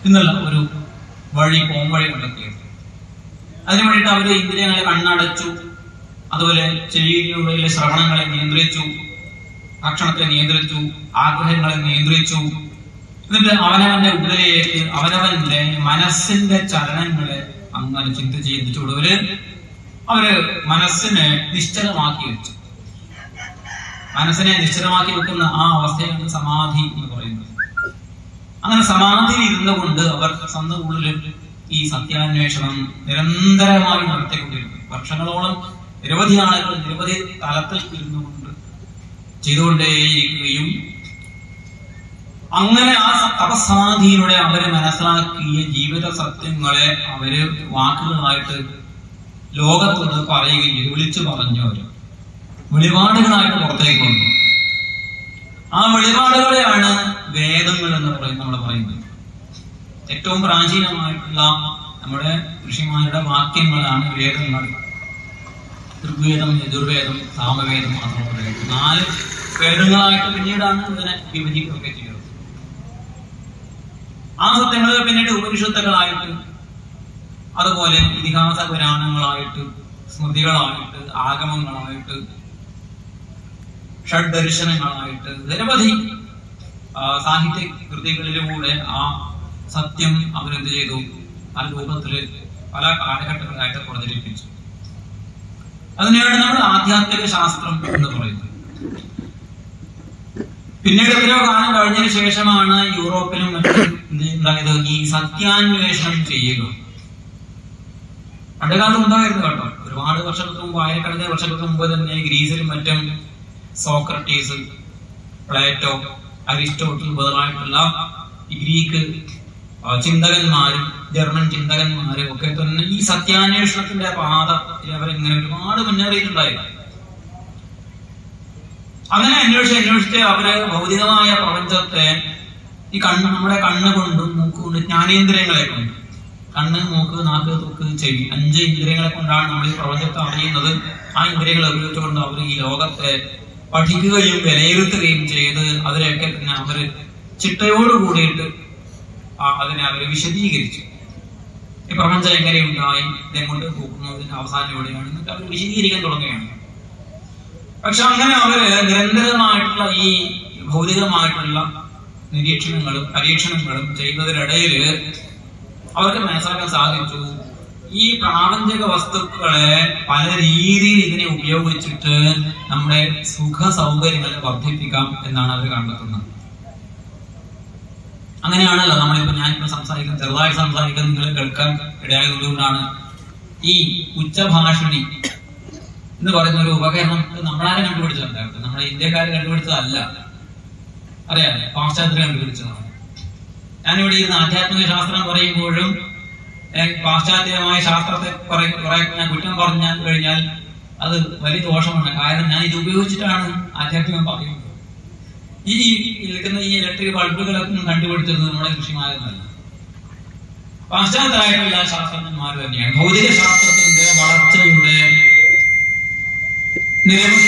എന്നുള്ള ഒരു വഴി പോംവഴി കണ്ടെത്തിയത് അതിനു വേണ്ടിയിട്ട് അവര് ഇന്ദ്രിയങ്ങളെ കണ്ണടച്ചു അതുപോലെ ചെവിയിലൂടെയുള്ള ശ്രവണങ്ങളെ നിയന്ത്രിച്ചു ഭക്ഷണത്തെ നിയന്ത്രിച്ചു ആഗ്രഹങ്ങളെ നിയന്ത്രിച്ചു എന്നിട്ട് അവനവന്റെ ഉള്ളിലേക്ക് അവനവന്റെ മനസ്സിന്റെ ചലനങ്ങളെ അങ്ങനെ ചിന്തിച്ച് ചിന്തിച്ചു ഒടുവില് അവര് മനസ്സിനെ നിശ്ചലമാക്കി വെച്ചു മനസ്സിനെ നിശ്ചലമാക്കി വെക്കുന്ന ആ അവസ്ഥയാണ് സമാധി എന്ന് പറയുന്നത് അങ്ങനെ സമാധിയിൽ ഇരുന്നുകൊണ്ട് അവർ സ്വന്തം ഉള്ളിൽ ഈ സത്യാന്വേഷണം നിരന്തരമായി നടത്തിക്കൊണ്ടിരുന്നു വർഷങ്ങളോളം നിരവധി ആളുകൾ നിരവധി തലത്തിൽ ഇരുന്നുകൊണ്ട് ചെയ്തുകൊണ്ടേയിരിക്കുകയും അങ്ങനെ ആ സ- തപസ്സമാധിയിലൂടെ അവര് മനസ്സിലാക്കിയ ജീവിത സത്യങ്ങളെ അവര് വാക്കുകളായിട്ട് ലോകത്തോട് പറയുകയും ചെയ്തു വിളിച്ചു പറഞ്ഞു അവര് വെളിപാടുകളായിട്ട് പുറത്തേക്ക് കൊണ്ടു ആ വെളിപാടുകളെയാണ് വേദങ്ങൾ എന്ന് പറയുന്നത് നമ്മൾ പറയുന്നത് ഏറ്റവും പ്രാചീനമായിട്ടുള്ള നമ്മുടെ ഋഷിമാരുടെ വാക്യങ്ങളാണ് വേദങ്ങൾ ഋഗ്വേദം യജുർവേദം സാമവേദം മാത്രം നാല് വേദങ്ങളായിട്ട് പിന്നീടാണ് ഇതിനെ വിഭജിക്കുകയൊക്കെ ചെയ്തത് ആ സത്യങ്ങൾ പിന്നീട് ഉപനിഷത്തുകളായിട്ട് അതുപോലെ ഇതിഹാസ പുരാണങ്ങളായിട്ട് സ്മൃതികളായിട്ട് ആഗമങ്ങളായിട്ട് ഷഡ്ദർശനങ്ങളായിട്ട് നിരവധി ആ, സാഹിത്യ കൃതികളിലൂടെ ആ സത്യം അവരെന്ത് ചെയ്തു പല രൂപത്തില് പല കാലഘട്ടങ്ങളായിട്ട് പ്രചരിപ്പിച്ചു അതിനെയാണ് നമ്മൾ ആധ്യാത്മിക ശാസ്ത്രം എന്ന് പറയുന്നത് പിന്നീട് എത്രയോ കാലം കഴിഞ്ഞതിന് ശേഷമാണ് യൂറോപ്പിലും മറ്റും എന്ത് ഉണ്ടായത് ഈ സത്യാന്വേഷണം ചെയ്യുക പണ്ടുകാലത്ത് ഉണ്ടായിരുന്നു കേട്ടോ ഒരുപാട് വർഷങ്ങൾക്ക് മുമ്പ് ആയിരക്കണക്കിന് വർഷങ്ങൾക്ക് മുമ്പ് തന്നെ ഗ്രീസിലും മറ്റും സോക്രട്ടീസ് പ്ലേറ്റോ അരിസ്റ്റോട്ടിൽ മുതലായിട്ടുള്ള ഈ ഗ്രീക്ക് ആ, ചിന്തകന്മാരും ജർമ്മൻ ചിന്തകന്മാരും ഒക്കെ തന്നെ ഈ സത്യാന്വേഷണത്തിന്റെ പാത അവരിങ്ങനെ ഒരുപാട് മുന്നേറിയിട്ടുണ്ടായിരുന്നു അങ്ങനെ അന്വേഷിച്ച് അന്വേഷിച്ച് അവര് ഭൗതികമായ പ്രപഞ്ചത്തെ ഈ കണ്ണ് നമ്മുടെ കണ്ണ് കൊണ്ടും മൂക്ക് കൊണ്ടും ജ്ഞാനേന്ദ്രിയങ്ങളെ കൊണ്ട് കണ്ണ് മൂക്ക് നാക്ക് തൊക്ക് ചെവി അഞ്ച് ഇന്ദ്രിയങ്ങളെ കൊണ്ടാണ് നമ്മൾ ഈ പ്രപഞ്ചത്തെ അറിയുന്നത് ആ ഇന്ദ്രിയങ്ങൾ ഉപയോഗിച്ചുകൊണ്ട് അവർ ഈ ലോകത്തെ പഠിക്കുകയും വിലയിരുത്തുകയും ചെയ്ത് അതിനെയൊക്കെ തന്നെ അവര് ചിട്ടയോട് കൂടിയിട്ട് ആ അതിനെ അവര് വിശദീകരിച്ചു ഈ പ്രപഞ്ചം എങ്ങനെയുണ്ടായി ഇതെങ്ങോട്ട് പോകുന്നു ഇതിന്റെ അവസാനം എവിടെയാണ് എന്നൊക്കെ അവർ വിശദീകരിക്കാൻ തുടങ്ങുകയാണ് പക്ഷെ അങ്ങനെ അവര് നിരന്തരമായിട്ടുള്ള ഈ ഭൗതികമായിട്ടുള്ള നിരീക്ഷണങ്ങളും പരീക്ഷണങ്ങളും ചെയ്യുന്നതിനിടയില് അവർക്ക് മനസ്സിലാക്കാൻ സാധിച്ചു ഈ പ്രാപഞ്ചിക വസ്തുക്കളെ പല രീതിയിൽ ഇതിനെ ഉപയോഗിച്ചിട്ട് നമ്മുടെ സുഖ സൗകര്യങ്ങളെ വർദ്ധിപ്പിക്കാം എന്നാണ് അവർ കണ്ടെത്തുന്നത് അങ്ങനെയാണല്ലോ നമ്മളിപ്പോ ഞാനിപ്പോ സംസാരിക്കുന്നത് ചെറുതായിട്ട് സംസാരിക്കുന്നത് നിങ്ങൾ കേൾക്കാൻ ഇടയായതുകൊണ്ടാണ് ഈ ഉച്ചഭാഷണി എന്ന് പറയുന്ന ഒരു ഉപകരണം ഇത് നമ്മളാരും കണ്ടുപിടിച്ചതുണ്ടായിരുന്നു നമ്മുടെ ഇന്ത്യക്കാർ കണ്ടുപിടിച്ചതല്ല അറിയാമല്ലേ പാശ്ചാത്യർ കണ്ടുപിടിച്ചതാണ് ഞാനിവിടെ ഇരുന്ന് ആധ്യാത്മിക ശാസ്ത്രം പറയുമ്പോഴും ഏഹ്, പാശ്ചാത്യമായ ശാസ്ത്രത്തെ കുറെ കുറെ ഞാൻ കുറ്റം പറഞ്ഞാൽ കഴിഞ്ഞാൽ അത് വലിയ ദോഷമാണ് കാരണം ഞാൻ ഇത് ഉപയോഗിച്ചിട്ടാണ് ആധ്യാത്മികം പറയുന്നത് ഈ നിൽക്കുന്ന ഈ ഇലക്ട്രിക് ബൾബുകളൊക്കെ കണ്ടുപിടിച്ചത് നമ്മുടെ കൃഷിമാരൊന്നല്ല പാശ്ചാത്യരായിട്ടുള്ള ശാസ്ത്രജ്ഞന്മാർ തന്നെയാണ് ഭൗതിക ശാസ്ത്രത്തിന്റെ വളർച്ചയുടെ നിരവധി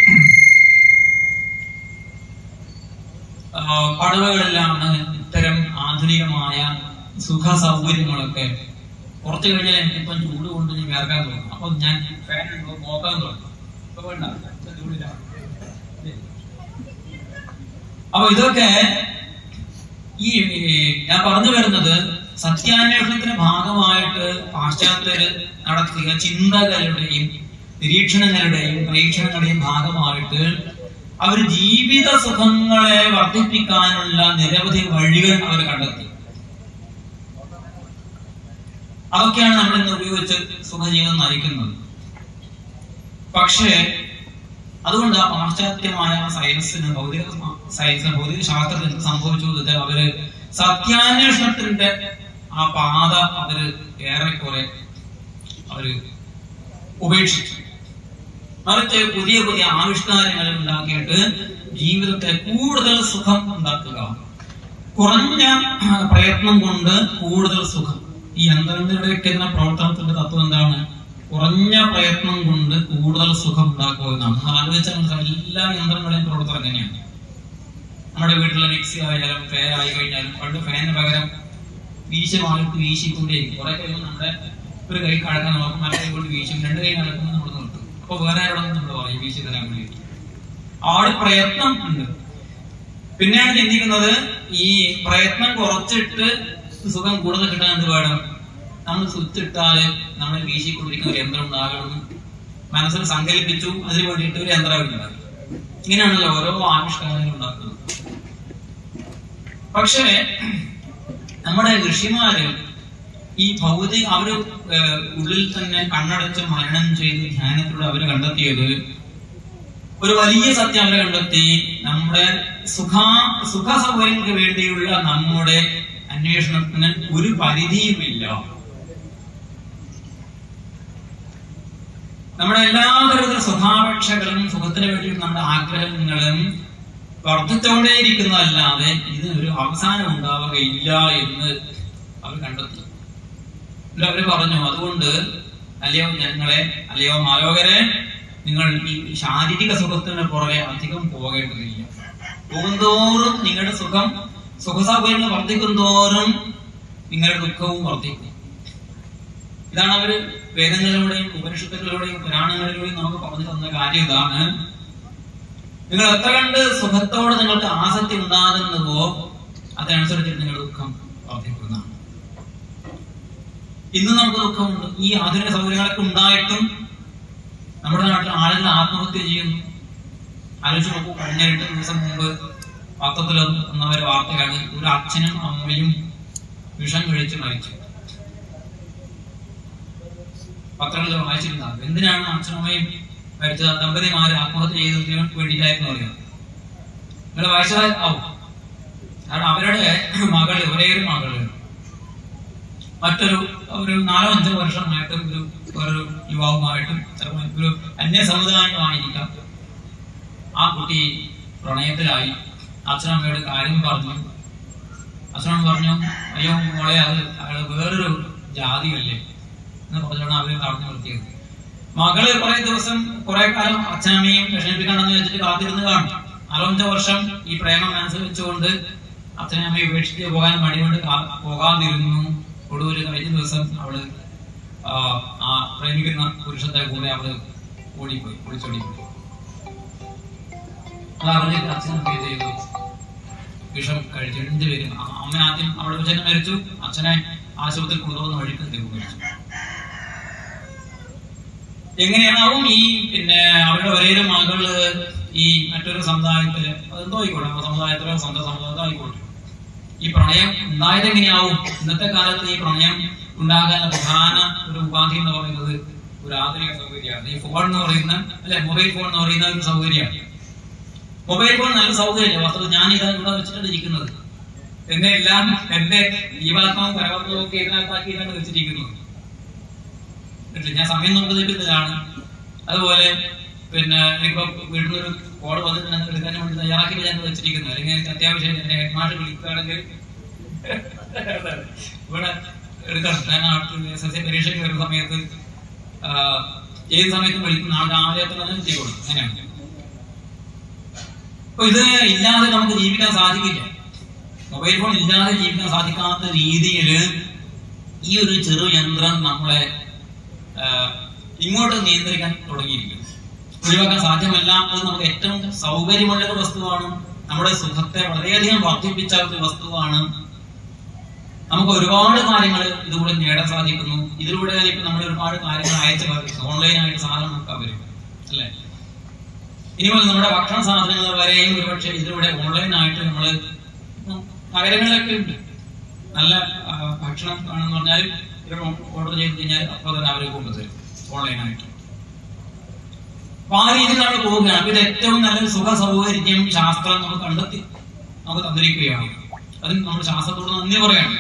ആ, പടവുകളിലാണ് ഇത്തരം ആധുനികമായ സുഖ സൗകര്യങ്ങളൊക്കെ കുറച്ചു കഴിഞ്ഞാൽ എനിക്കിപ്പം ചൂട് കൊണ്ട് ഞാൻ വേർക്കാൻ തോന്നും അപ്പൊ ഞാൻ ഫാൻ ഉണ്ടോ നോക്കാൻ തുടങ്ങും ഇപ്പൊ വേണ്ട ഇപ്പൊ ചൂടില്ല അപ്പൊ ഇതൊക്കെ ഈ ഈ ഞാൻ പറഞ്ഞു വരുന്നത് സത്യാന്വേഷണത്തിന്റെ ഭാഗമായിട്ട് പാശ്ചാത്യര് നടത്തിയ ചിന്തകളുടെയും നിരീക്ഷണങ്ങളുടെയും പരീക്ഷണങ്ങളുടെയും ഭാഗമായിട്ട് അവർ ജീവിത സുഖങ്ങളെ വർദ്ധിപ്പിക്കാനുള്ള നിരവധി വഴികൾ അവർ കണ്ടെത്തി അതൊക്കെയാണ് നമ്മൾ ഇന്ന് ഉപയോഗിച്ച് സുഖജീവിതം നയിക്കുന്നത് പക്ഷേ അതുകൊണ്ട് ആ പാശ്ചാത്യമായ സയൻസിന് ഭൗതിക സയൻസിന് ഭൗതിക ശാസ്ത്രത്തിന് എന്ത് സംഭവിച്ചു എന്ന് വെച്ചാൽ അവര് സത്യാന്വേഷണത്തിന്റെ ആ പാത അവര് ഏറെക്കുറെ അവര് ഉപേക്ഷിച്ചു മറിച്ച് പുതിയ പുതിയ ആവിഷ്കാരങ്ങൾ ഉണ്ടാക്കിയിട്ട് ജീവിതത്തെ കൂടുതൽ സുഖം ഉണ്ടാക്കുക കുറഞ്ഞ പ്രയത്നം കൊണ്ട് കൂടുതൽ സുഖം ഈ യന്ത്രങ്ങളുടെയൊക്കെ എന്ന പ്രവർത്തനത്തിന്റെ തത്വം എന്താണ് കുറഞ്ഞ പ്രയത്നം കൊണ്ട് കൂടുതൽ സുഖം ഉണ്ടാക്കുക എന്നാണ് നമ്മൾ ആലോചിച്ചാൽ മനസ്സിലാവും എല്ലാ യന്ത്രങ്ങളെയും പ്രവർത്തനം എങ്ങനെയാണ് നമ്മുടെ വീട്ടിലെ മിക്സി ആയാലും ഫാൻ ആയി കഴിഞ്ഞാലും പണ്ട് ഫാനിന് പകരം വീശമായിട്ട് വീശിക്കൊണ്ടേയിരിക്കും കുറെ കഴിയുമ്പോൾ നമ്മുടെ ഒരു കൈ കടക്കാൻ നോക്കും മറ്റേ കൈ കൊണ്ട് വീശും രണ്ട് കൈ നടക്കുമ്പോൾ നമ്മൾ നിർത്തും അപ്പൊ വേറെ ആരോടൊന്നും നമ്മൾ പറയും വീശി തരാൻ വേണ്ടി ആള് പ്രയത്നം ഉണ്ട് പിന്നെയാണ് ചിന്തിക്കുന്നത് ഈ പ്രയത്നം കുറച്ചിട്ട് സുഖം കൂടുതൽ കിട്ടാൻ എന്ത് വേണം നമ്മൾ സ്വിച്ച് ഇട്ടാല് നമ്മൾ വീശിക്കൊണ്ടിരിക്കുന്ന ഒരു യന്ത്രം ഉണ്ടാകണമെന്ന് മനസ്സിൽ സങ്കല്പിച്ചു അതിന് വേണ്ടിയിട്ട് ഒരു യന്ത്രം ഉണ്ടാക്കി ഇങ്ങനെയാണല്ലോ ഓരോ ആവിഷ്കാരങ്ങൾ ഉണ്ടാക്കുന്നത് പക്ഷേ നമ്മുടെ ഋഷിമാര് ഈ ഭൗതിക അവര് ഏഹ്, ഉള്ളിൽ തന്നെ കണ്ണടച്ച് മരണം ചെയ്ത് ധ്യാനത്തിലൂടെ അവര് കണ്ടെത്തിയത് ഒരു വലിയ സത്യം അവരെ കണ്ടെത്തി നമ്മുടെ സുഖ സുഖ സൗകര്യങ്ങൾക്ക് വേണ്ടിയുള്ള നമ്മുടെ അന്വേഷണത്തിന് ഒരു പരിധിയുമില്ല നമ്മുടെ എല്ലാ തരത്തിലുള്ള സുഖാപേക്ഷകളും സുഖത്തിന് വേണ്ടിയുള്ള നമ്മുടെ ആഗ്രഹങ്ങളും വർദ്ധിച്ചുകൊണ്ടേയിരിക്കുന്നതല്ലാതെ ഇതിന് ഒരു അവസാനം ഉണ്ടാവുകയില്ല എന്ന് അവർ കണ്ടെത്തി എന്നിട്ട് അവര് പറഞ്ഞു അതുകൊണ്ട് അല്ലയോ ഞങ്ങളെ അല്ലയോ മാലോകരെ നിങ്ങൾ ഈ ശാരീരിക സുഖത്തിന് പുറകെ അധികം പോകേണ്ടതില്ല പോകുന്തോറും നിങ്ങളുടെ സുഖം സുഖസൗകര്യങ്ങൾ വർദ്ധിക്കും തോറും നിങ്ങളുടെ ദുഃഖവും വർദ്ധിക്കും ഇതാണ് അവര് വേദങ്ങളിലൂടെയും ഉപനിഷത്തുകളിലൂടെയും പുരാണങ്ങളിലൂടെയും നമുക്ക് പറഞ്ഞു തന്ന കാര്യം ഇതാണ് നിങ്ങൾ എത്ര കണ്ട് സുഖത്തോട് നിങ്ങൾക്ക് ആസക്തി ഉണ്ടാകുന്നുവോ അതനുസരിച്ചിട്ട് നിങ്ങളുടെ ദുഃഖം വർദ്ധിക്കുന്നതാണ് ഇന്ന് നമുക്ക് ദുഃഖമുണ്ട് ഈ ആധുനിക സൗകര്യങ്ങളൊക്കെ ഉണ്ടായിട്ടും നമ്മുടെ നാട്ടിൽ ആളുകൾ ആത്മഹത്യ ചെയ്യുന്നു ആലോചിച്ച് നോക്കൂ കഴിഞ്ഞ രണ്ട് ദിവസം മുമ്പ് പത്രത്തിൽ വന്നവരെ വാർത്തയാണ് ഒരു അച്ഛനും അമ്മയും വിഷം കഴിച്ച് മരിച്ചു പത്രങ്ങളിൽ വായിച്ചിരുന്നത് എന്തിനാണ് അച്ഛനും അമ്മയും മരിച്ചത് ദമ്പതിമാര് ആത്മഹത്യ ചെയ്തതിന് വേണ്ടിയിട്ടായിരുന്നു അറിയാം നിങ്ങൾ വായിച്ചത് ആവും കാരണം അവരുടെ മകള് ഒരേ ഒരു മകള് മറ്റൊരു ഒരു നാലോ അഞ്ചോ വർഷമായിട്ടും ഒരു ഒരു യുവാവുമായിട്ടും ചിലപ്പോൾ ഒരു അന്യ സമുദായമായിരിക്കാം ആ കുട്ടി പ്രണയത്തിലായി അച്ഛനമ്മയോട് കാര്യം പറഞ്ഞു അച്ഛനമ്മ പറഞ്ഞു അയ്യോ മോളെ അത് അയാൾ വേറൊരു ജാതിയല്ലേ എന്ന് പറഞ്ഞോണ്ട് അവര് തടഞ്ഞു നിർത്തിയത് മകള് കുറെ ദിവസം കുറെ കാലം അച്ഛനമ്മയും വിഷമിപ്പിക്കണമെന്ന് വെച്ചിട്ട് കാത്തിരുന്ന് കാണും നാലഞ്ചോ വർഷം ഈ പ്രേമം മനസ്സിൽ വെച്ചുകൊണ്ട് അച്ഛനെ അമ്മയെ ഉപേക്ഷിച്ച് പോകാൻ മടികൊണ്ട് കാ- പോകാതിരുന്നു ഒടുവിൽ കഴിഞ്ഞ ദിവസം അവള് ആ, ആ പ്രേമിക്കുന്ന പുരുഷന്റെ കൂടെ അവള് ഓടിപ്പോയി ഒളിച്ചോടിപ്പോയി അത് അറിഞ്ഞിട്ട് അച്ഛൻ എന്ത് ചെയ്തു വിഷം കഴിച്ചു രണ്ടുപേരും ആ അമ്മ ആദ്യം അവളുടെ അച്ഛനെ മരിച്ചു അച്ഛനെ ആശുപത്രിയിൽ കൊണ്ടുപോകുന്ന വഴിക്ക് തെരുവ് കഴിച്ചു എങ്ങനെയാണാവും ഈ പിന്നെ അവരുടെ ഒരേ ഒരു മകള് ഈ മറ്റൊരു സമുദായത്തില് അതെന്തോ ആയിക്കോട്ടെ ആ സമുദായത്തിലോ സ്വന്തം സമുദായത്തിലോ ആയിക്കോട്ടെ ഈ പ്രണയം ഉണ്ടായത് എങ്ങനെയാവും ഇന്നത്തെ കാലത്ത് ഈ പ്രണയം ഉണ്ടാകാൻ പ്രധാന ഒരു ഉപാധി എന്ന് പറയുന്നത് ഒരു ആധുനിക സൗകര്യമാണ് ഈ ഫോൺ എന്ന് പറയുന്ന അല്ലെ മൊബൈൽ ഫോൺ എന്ന് പറയുന്ന ഒരു സൗകര്യമാണ് മൊബൈൽ ഫോൺ നല്ല സൗകര്യം വാസ്തവത്തിൽ ഞാൻ ഇതാ ഇവിടെ വെച്ചിട്ടാണ് ഇരിക്കുന്നത് എന്റെ എല്ലാം എന്റെ ജീവാത്മാവും പരമാത്മാവും ഒക്കെ ഇതിനകത്താക്കിയിട്ടാണ് വെച്ചിരിക്കുന്നത് ഇല്ല, ഞാൻ സമയം നോക്കുന്നത് ഇതിലാണ് അതുപോലെ പിന്നെ ഇപ്പൊ വീട്ടിൽ ഒരു കോൾ വന്നിട്ടുണ്ടെങ്കിൽ എടുക്കാൻ വേണ്ടി തയ്യാറാക്കി ഞാൻ വെച്ചിരിക്കുന്നു അല്ലെങ്കിൽ എനിക്ക് അത്യാവശ്യം എന്റെ ഹെഡ്മാഷ് വിളിക്കുകയാണെങ്കിൽ ഇവിടെ എടുക്കണം ഞാൻ നാട്ടിൽ എസ് എസ് സി പരീക്ഷയ്ക്ക് വരുന്ന സമയത്ത് ആ, ഏത് സമയത്തും വിളിക്കും നാളെ രാവിലെ തന്നെ ചെയ്യണം അങ്ങനെയാണ് അപ്പൊ ഇത് ഇല്ലാതെ നമുക്ക് ജീവിക്കാൻ സാധിക്കില്ല മൊബൈൽ ഫോൺ ഇല്ലാതെ ജീവിക്കാൻ സാധിക്കാത്ത രീതിയിൽ ഈ ഒരു ചെറു യന്ത്രം നമ്മളെ ആ, ഇങ്ങോട്ട് നിയന്ത്രിക്കാൻ തുടങ്ങിയിരിക്കുന്നു ഒഴിവാക്കാൻ സാധ്യമല്ല അത് നമുക്ക് ഏറ്റവും സൗകര്യമുള്ള ഒരു വസ്തുവാണ് നമ്മുടെ സുഖത്തെ വളരെയധികം വർദ്ധിപ്പിച്ച ഒരു വസ്തുവാണ് നമുക്ക് ഒരുപാട് കാര്യങ്ങൾ ഇതുകൂടെ നേടാൻ സാധിക്കുന്നു ഇതിലൂടെ ഇപ്പൊ നമ്മൾ ഒരുപാട് കാര്യങ്ങൾ അയച്ചു സാധിക്കുന്നു ഓൺലൈനായിട്ട് സാധനം നമുക്ക് വരും അല്ലേ ഇനി മുതൽ നമ്മുടെ ഭക്ഷണ സാധനങ്ങൾ വരെയും ഒരുപക്ഷെ ഇതിലൂടെ ഓൺലൈനായിട്ട് നമ്മൾ നഗരങ്ങളിലൊക്കെ ഉണ്ട് നല്ല ആ, ഭക്ഷണം ആണെന്ന് പറഞ്ഞാൽ ഓർഡർ ചെയ്ത് കഴിഞ്ഞാൽ അപ്പോൾ തന്നെ അവർ കൊണ്ടുതരും ഓൺലൈനായിട്ട് അപ്പൊ ആ രീതിയിൽ നമ്മൾ പോവുകയാണ് അപ്പൊ ഇത് ഏറ്റവും നല്ലൊരു സുഖ സൗകര്യം ശാസ്ത്രം നമുക്ക് കണ്ടെത്തി നമുക്ക് തന്നിരിക്കുകയാണ് അതിന് നമ്മൾ ശാസ്ത്രത്തോട് നന്ദി പറയണം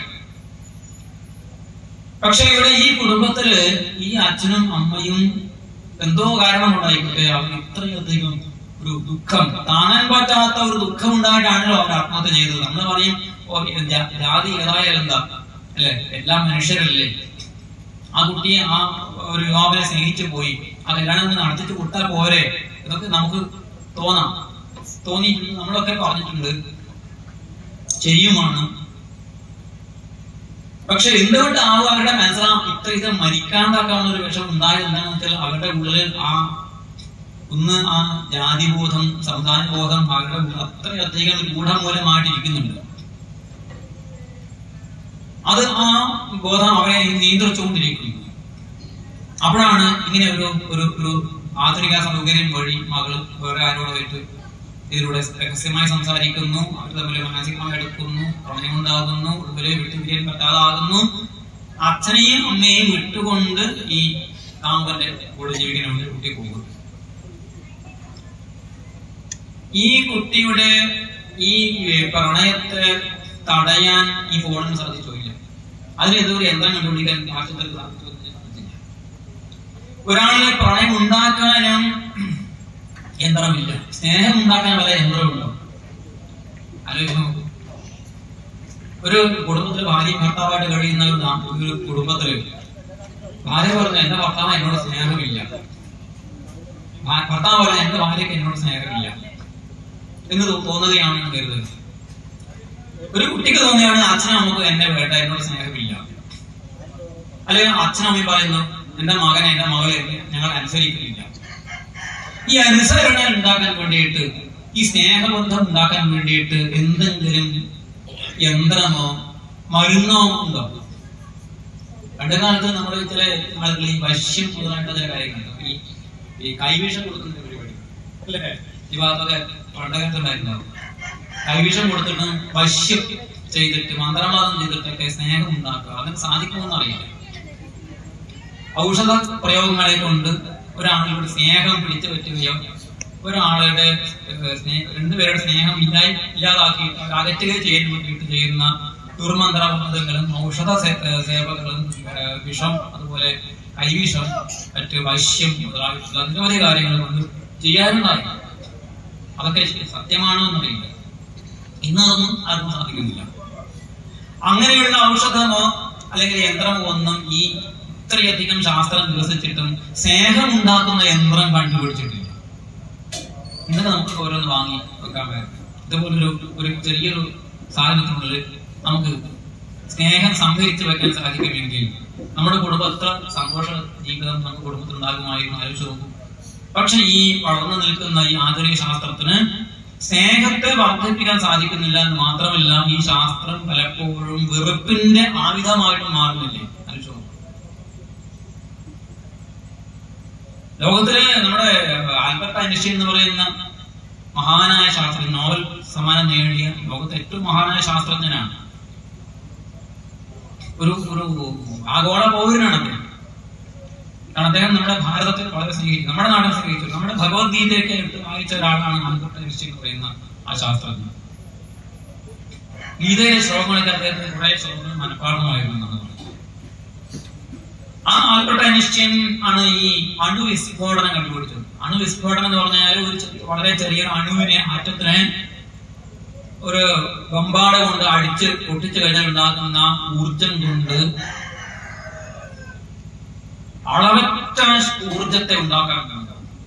പക്ഷെ ഇവിടെ ഈ കുടുംബത്തില് ഈ അച്ഛനും അമ്മയും എന്തോ കാരണം ഉണ്ടായിക്കോട്ടെ അവർ ഇത്രയധികം ഒരു ദുഃഖം താങ്ങാൻ പറ്റാത്ത ഒരു ദുഃഖം ഉണ്ടായിട്ടാണല്ലോ അവർ ആത്മഹത്യ ചെയ്തത് നമ്മൾ പറയും ഓ ഇത് ജാ- ജാതി ഏതായാലും എന്താ അല്ലെ എല്ലാം മനുഷ്യരല്ലേ ആ കുട്ടിയെ ആ ഒരു യുവാവിനെ സ്നേഹിച്ചു പോയി ആ കല്യാണം ഒന്ന് നടത്തിട്ട് വിട്ടാൽ പോരെ ഇതൊക്കെ നമുക്ക് തോന്നാം തോന്നിയിട്ടുണ്ട് നമ്മളൊക്കെ പറഞ്ഞിട്ടുണ്ട് ശരിയുമാണ് പക്ഷെ എന്തുകൊണ്ടാവും അവരുടെ മനസ്സിലാ ഇത്ര ഇത് മരിക്കാണ്ടാക്കാവുന്ന ഒരു വിഷം ഉണ്ടായത് എന്താണെന്ന് വെച്ചാൽ അവരുടെ ഉള്ളിൽ ആ ഒന്ന് ആ ജാതിബോധം സമുദായബോധം അവരുടെ ഉള്ളിൽ അത്രയധികം ഗൂഢമൂലമായിട്ടിരിക്കുന്നുണ്ട് അത് ആ ബോധം അവരെ നിയന്ത്രിച്ചുകൊണ്ടിരിക്കുന്നു അപ്പോഴാണ് ഇങ്ങനെ ഒരു ഒരു ഒരു ആധുനിക സൗകര്യം വഴി മകള് വേറെ ആരോടായിട്ട് ഇതിലൂടെ രഹസ്യമായി സംസാരിക്കുന്നു അവർ തമ്മിൽ മാനസികമായി എടുക്കുന്നു പ്രണയമുണ്ടാകുന്നു ഇവരെ വിട്ടുപിരിയാൻ പറ്റാതാകുന്നു അച്ഛനെയും അമ്മയെയും വിട്ടുകൊണ്ട് ഈ കാമ്പന്റെ കൂടെ ജീവിക്കാൻ വേണ്ടി കുട്ടി പോകുന്നു ഈ കുട്ടിയുടെ ഈ പ്രണയത്തെ തടയാൻ ഈ ഫോണിന് സാധിച്ചില്ല അതിന് ഏതോ ഒരു യന്ത്രം കണ്ടുപിടിക്കാൻ ആശുപത്രി സാധിച്ചില്ല ഒരാളിനെ പ്രണയം ഉണ്ടാക്കാനും യന്ത്രമില്ല സ്നേഹം ഉണ്ടാക്കാൻ വല്ല യന്ത്രമുണ്ടോ ആലോചിച്ച് നോക്കൂ ഒരു കുടുംബത്തിൽ ഭാര്യ ഭർത്താവായിട്ട് കഴിയുന്ന ഒരു ദാ- ഒരു കുടുംബത്തില് ഭാര്യ പറഞ്ഞു എന്റെ ഭർത്താവ് എന്നോട് സ്നേഹമില്ല ഭാ- ഭർത്താവ് പറഞ്ഞു എന്റെ ഭാര്യക്ക് എന്നോട് സ്നേഹമില്ല എന്ന് തോ- തോന്നുകയാണെന്ന് കരുതുന്നത് ഒരു കുട്ടിക്ക് തോന്നിയാണ് അച്ഛനും അമ്മക്കും എന്നെ വേണ്ട എന്നോട് സ്നേഹമില്ല അല്ലെങ്കിൽ അച്ഛനും അമ്മയും പറയുന്നു എന്റെ മകനെ എന്റെ മകളെ ഞങ്ങൾ അനുസരിക്കുന്നില്ല ഈ അനുസരണം ഉണ്ടാക്കാൻ വേണ്ടിയിട്ട് ഈ സ്നേഹബന്ധം ഉണ്ടാക്കാൻ വേണ്ടിയിട്ട് എന്തെങ്കിലും യന്ത്രമോ മരുന്നോ ഉണ്ടോ പണ്ട് കാലത്ത് നമ്മുടെ ചില ആളുകൾ ഈ വശ്യം മുതലായിട്ട് ചില കാര്യങ്ങളുണ്ട് ഈ ഈ കൈവിഷം കൊടുക്കുന്ന പരിപാടി അല്ലേ ഈ ഭാഗത്തൊക്കെ പണ്ടകാലത്ത് ഉണ്ടായിട്ടുണ്ടാവും കൈവിഷം കൊടുത്തിട്ട് വശ്യം ചെയ്തിട്ട് മന്ത്രവാദം ചെയ്തിട്ടൊക്കെ സ്നേഹം ഉണ്ടാക്കുക അങ്ങനെ സാധിക്കുമെന്ന് അറിയില്ല ഔഷധ പ്രയോഗങ്ങളെ കൊണ്ട് ഒരാളുടെ സ്നേഹം പിടിച്ചു പറ്റുകയോ ഒരാളുടെ ഏഹ്, സ്നേ- രണ്ടുപേരുടെ സ്നേഹം ഇല്ലായി ഇല്ലാതാക്കി അകറ്റുകയോ ചെയ്യാൻ വേണ്ടിയിട്ട് ചെയ്യുന്ന ദുർമന്ത്രവാദങ്ങളും ഔഷധ സേ- ഏഹ്, സേവകളും ഏഹ്, വിഷം അതുപോലെ കൈവിഷം മറ്റ് വശ്യം മുതലായിട്ടുള്ള നിരവധി കാര്യങ്ങൾ കൊണ്ട് ചെയ്യാറുണ്ടായി അതൊക്കെ സത്യമാണോ എന്നറിയില്ല ഇന്ന് അതൊന്നും ആർക്കും സാധിക്കുന്നില്ല അങ്ങനെയുള്ള ഔഷധമോ അല്ലെങ്കിൽ യന്ത്രമോ ഒന്നും ഈ ഇത്രയധികം ശാസ്ത്രം വികസിച്ചിട്ടും സ്നേഹം ഉണ്ടാക്കുന്ന യന്ത്രം കണ്ടുപിടിച്ചിട്ടില്ല ഇന്നലെ നമുക്ക് ഓരോന്ന് വാങ്ങി വെക്കാൻ പറ്റും ഇതുപോലൊരു ഒരു ചെറിയൊരു സാധനത്തിനുള്ളിൽ നമുക്ക് സ്നേഹം സംഭരിച്ചു വെക്കാൻ സാധിക്കുമെങ്കിൽ നമ്മുടെ കുടുംബം എത്ര സന്തോഷ ജീവിതം നമ്മുടെ കുടുംബത്തിൽ ഉണ്ടാകുമായിരുന്നു ആലോചിച്ച് നോക്കും പക്ഷെ ഈ വളർന്നു നിൽക്കുന്ന ഈ ആധുനിക ശാസ്ത്രത്തിന് സ്നേഹത്തെ വർദ്ധിപ്പിക്കാൻ സാധിക്കുന്നില്ല എന്ന് മാത്രമല്ല ഈ ശാസ്ത്രം പലപ്പോഴും വെറുപ്പിന്റെ ആയുധമായിട്ട് മാറുന്നില്ലേ ആലോചിച്ച് നോക്കൂ. ലോകത്തിലെ നമ്മുടെ ആൽബർട്ട് ഐൻസ്റ്റീൻ എന്ന് പറയുന്ന മഹാനായ ശാസ്ത്രജ്ഞൻ നോബൽ സമ്മാനം നേടിയ ലോകത്തെ ഏറ്റവും മഹാനായ ശാസ്ത്രജ്ഞനാണ് ഒരു ഒരു ആഗോള പൗരനാണ് അദ്ദേഹം കാരണം അദ്ദേഹം നമ്മുടെ ഭാരതത്തെ വളരെ സ്നേഹിച്ചു നമ്മുടെ നാടിനെ സ്നേഹിച്ചു നമ്മുടെ ഭഗവത്ഗീതയൊക്കെ എടുത്ത് വായിച്ച ഒരാളാണ് ആൽബർട്ട് ഐൻസ്റ്റീൻ എന്ന് പറയുന്ന ആ ശാസ്ത്രജ്ഞൻ ഗീതയിലെ ശ്ലോകങ്ങളൊക്കെ അദ്ദേഹത്തിന് കുറെ ശ്ലോകങ്ങൾ മനഃപ്പാഠമായിരുന്നു എന്നാണ് പറയുന്നത്. ആ ആൽബർട്ട് ഐൻസ്റ്റീൻ ആണ് ഈ അണു വിസ്ഫോടനം കണ്ടുപിടിച്ചത് അണു വിസ്ഫോടനം എന്ന് പറഞ്ഞാൽ ഒരു ചെറിയ- വളരെ ചെറിയ അണുവിനെ ആറ്റത്തിനെ ഒരു ബമ്പാട കൊണ്ട് അടിച്ച് പൊട്ടിച്ചു കഴിഞ്ഞാൽ ഉണ്ടാകുന്ന ഊർജം കൊണ്ട് അളവറ്റ ഊർജത്തെ ഉണ്ടാക്കാൻ കഴിയും.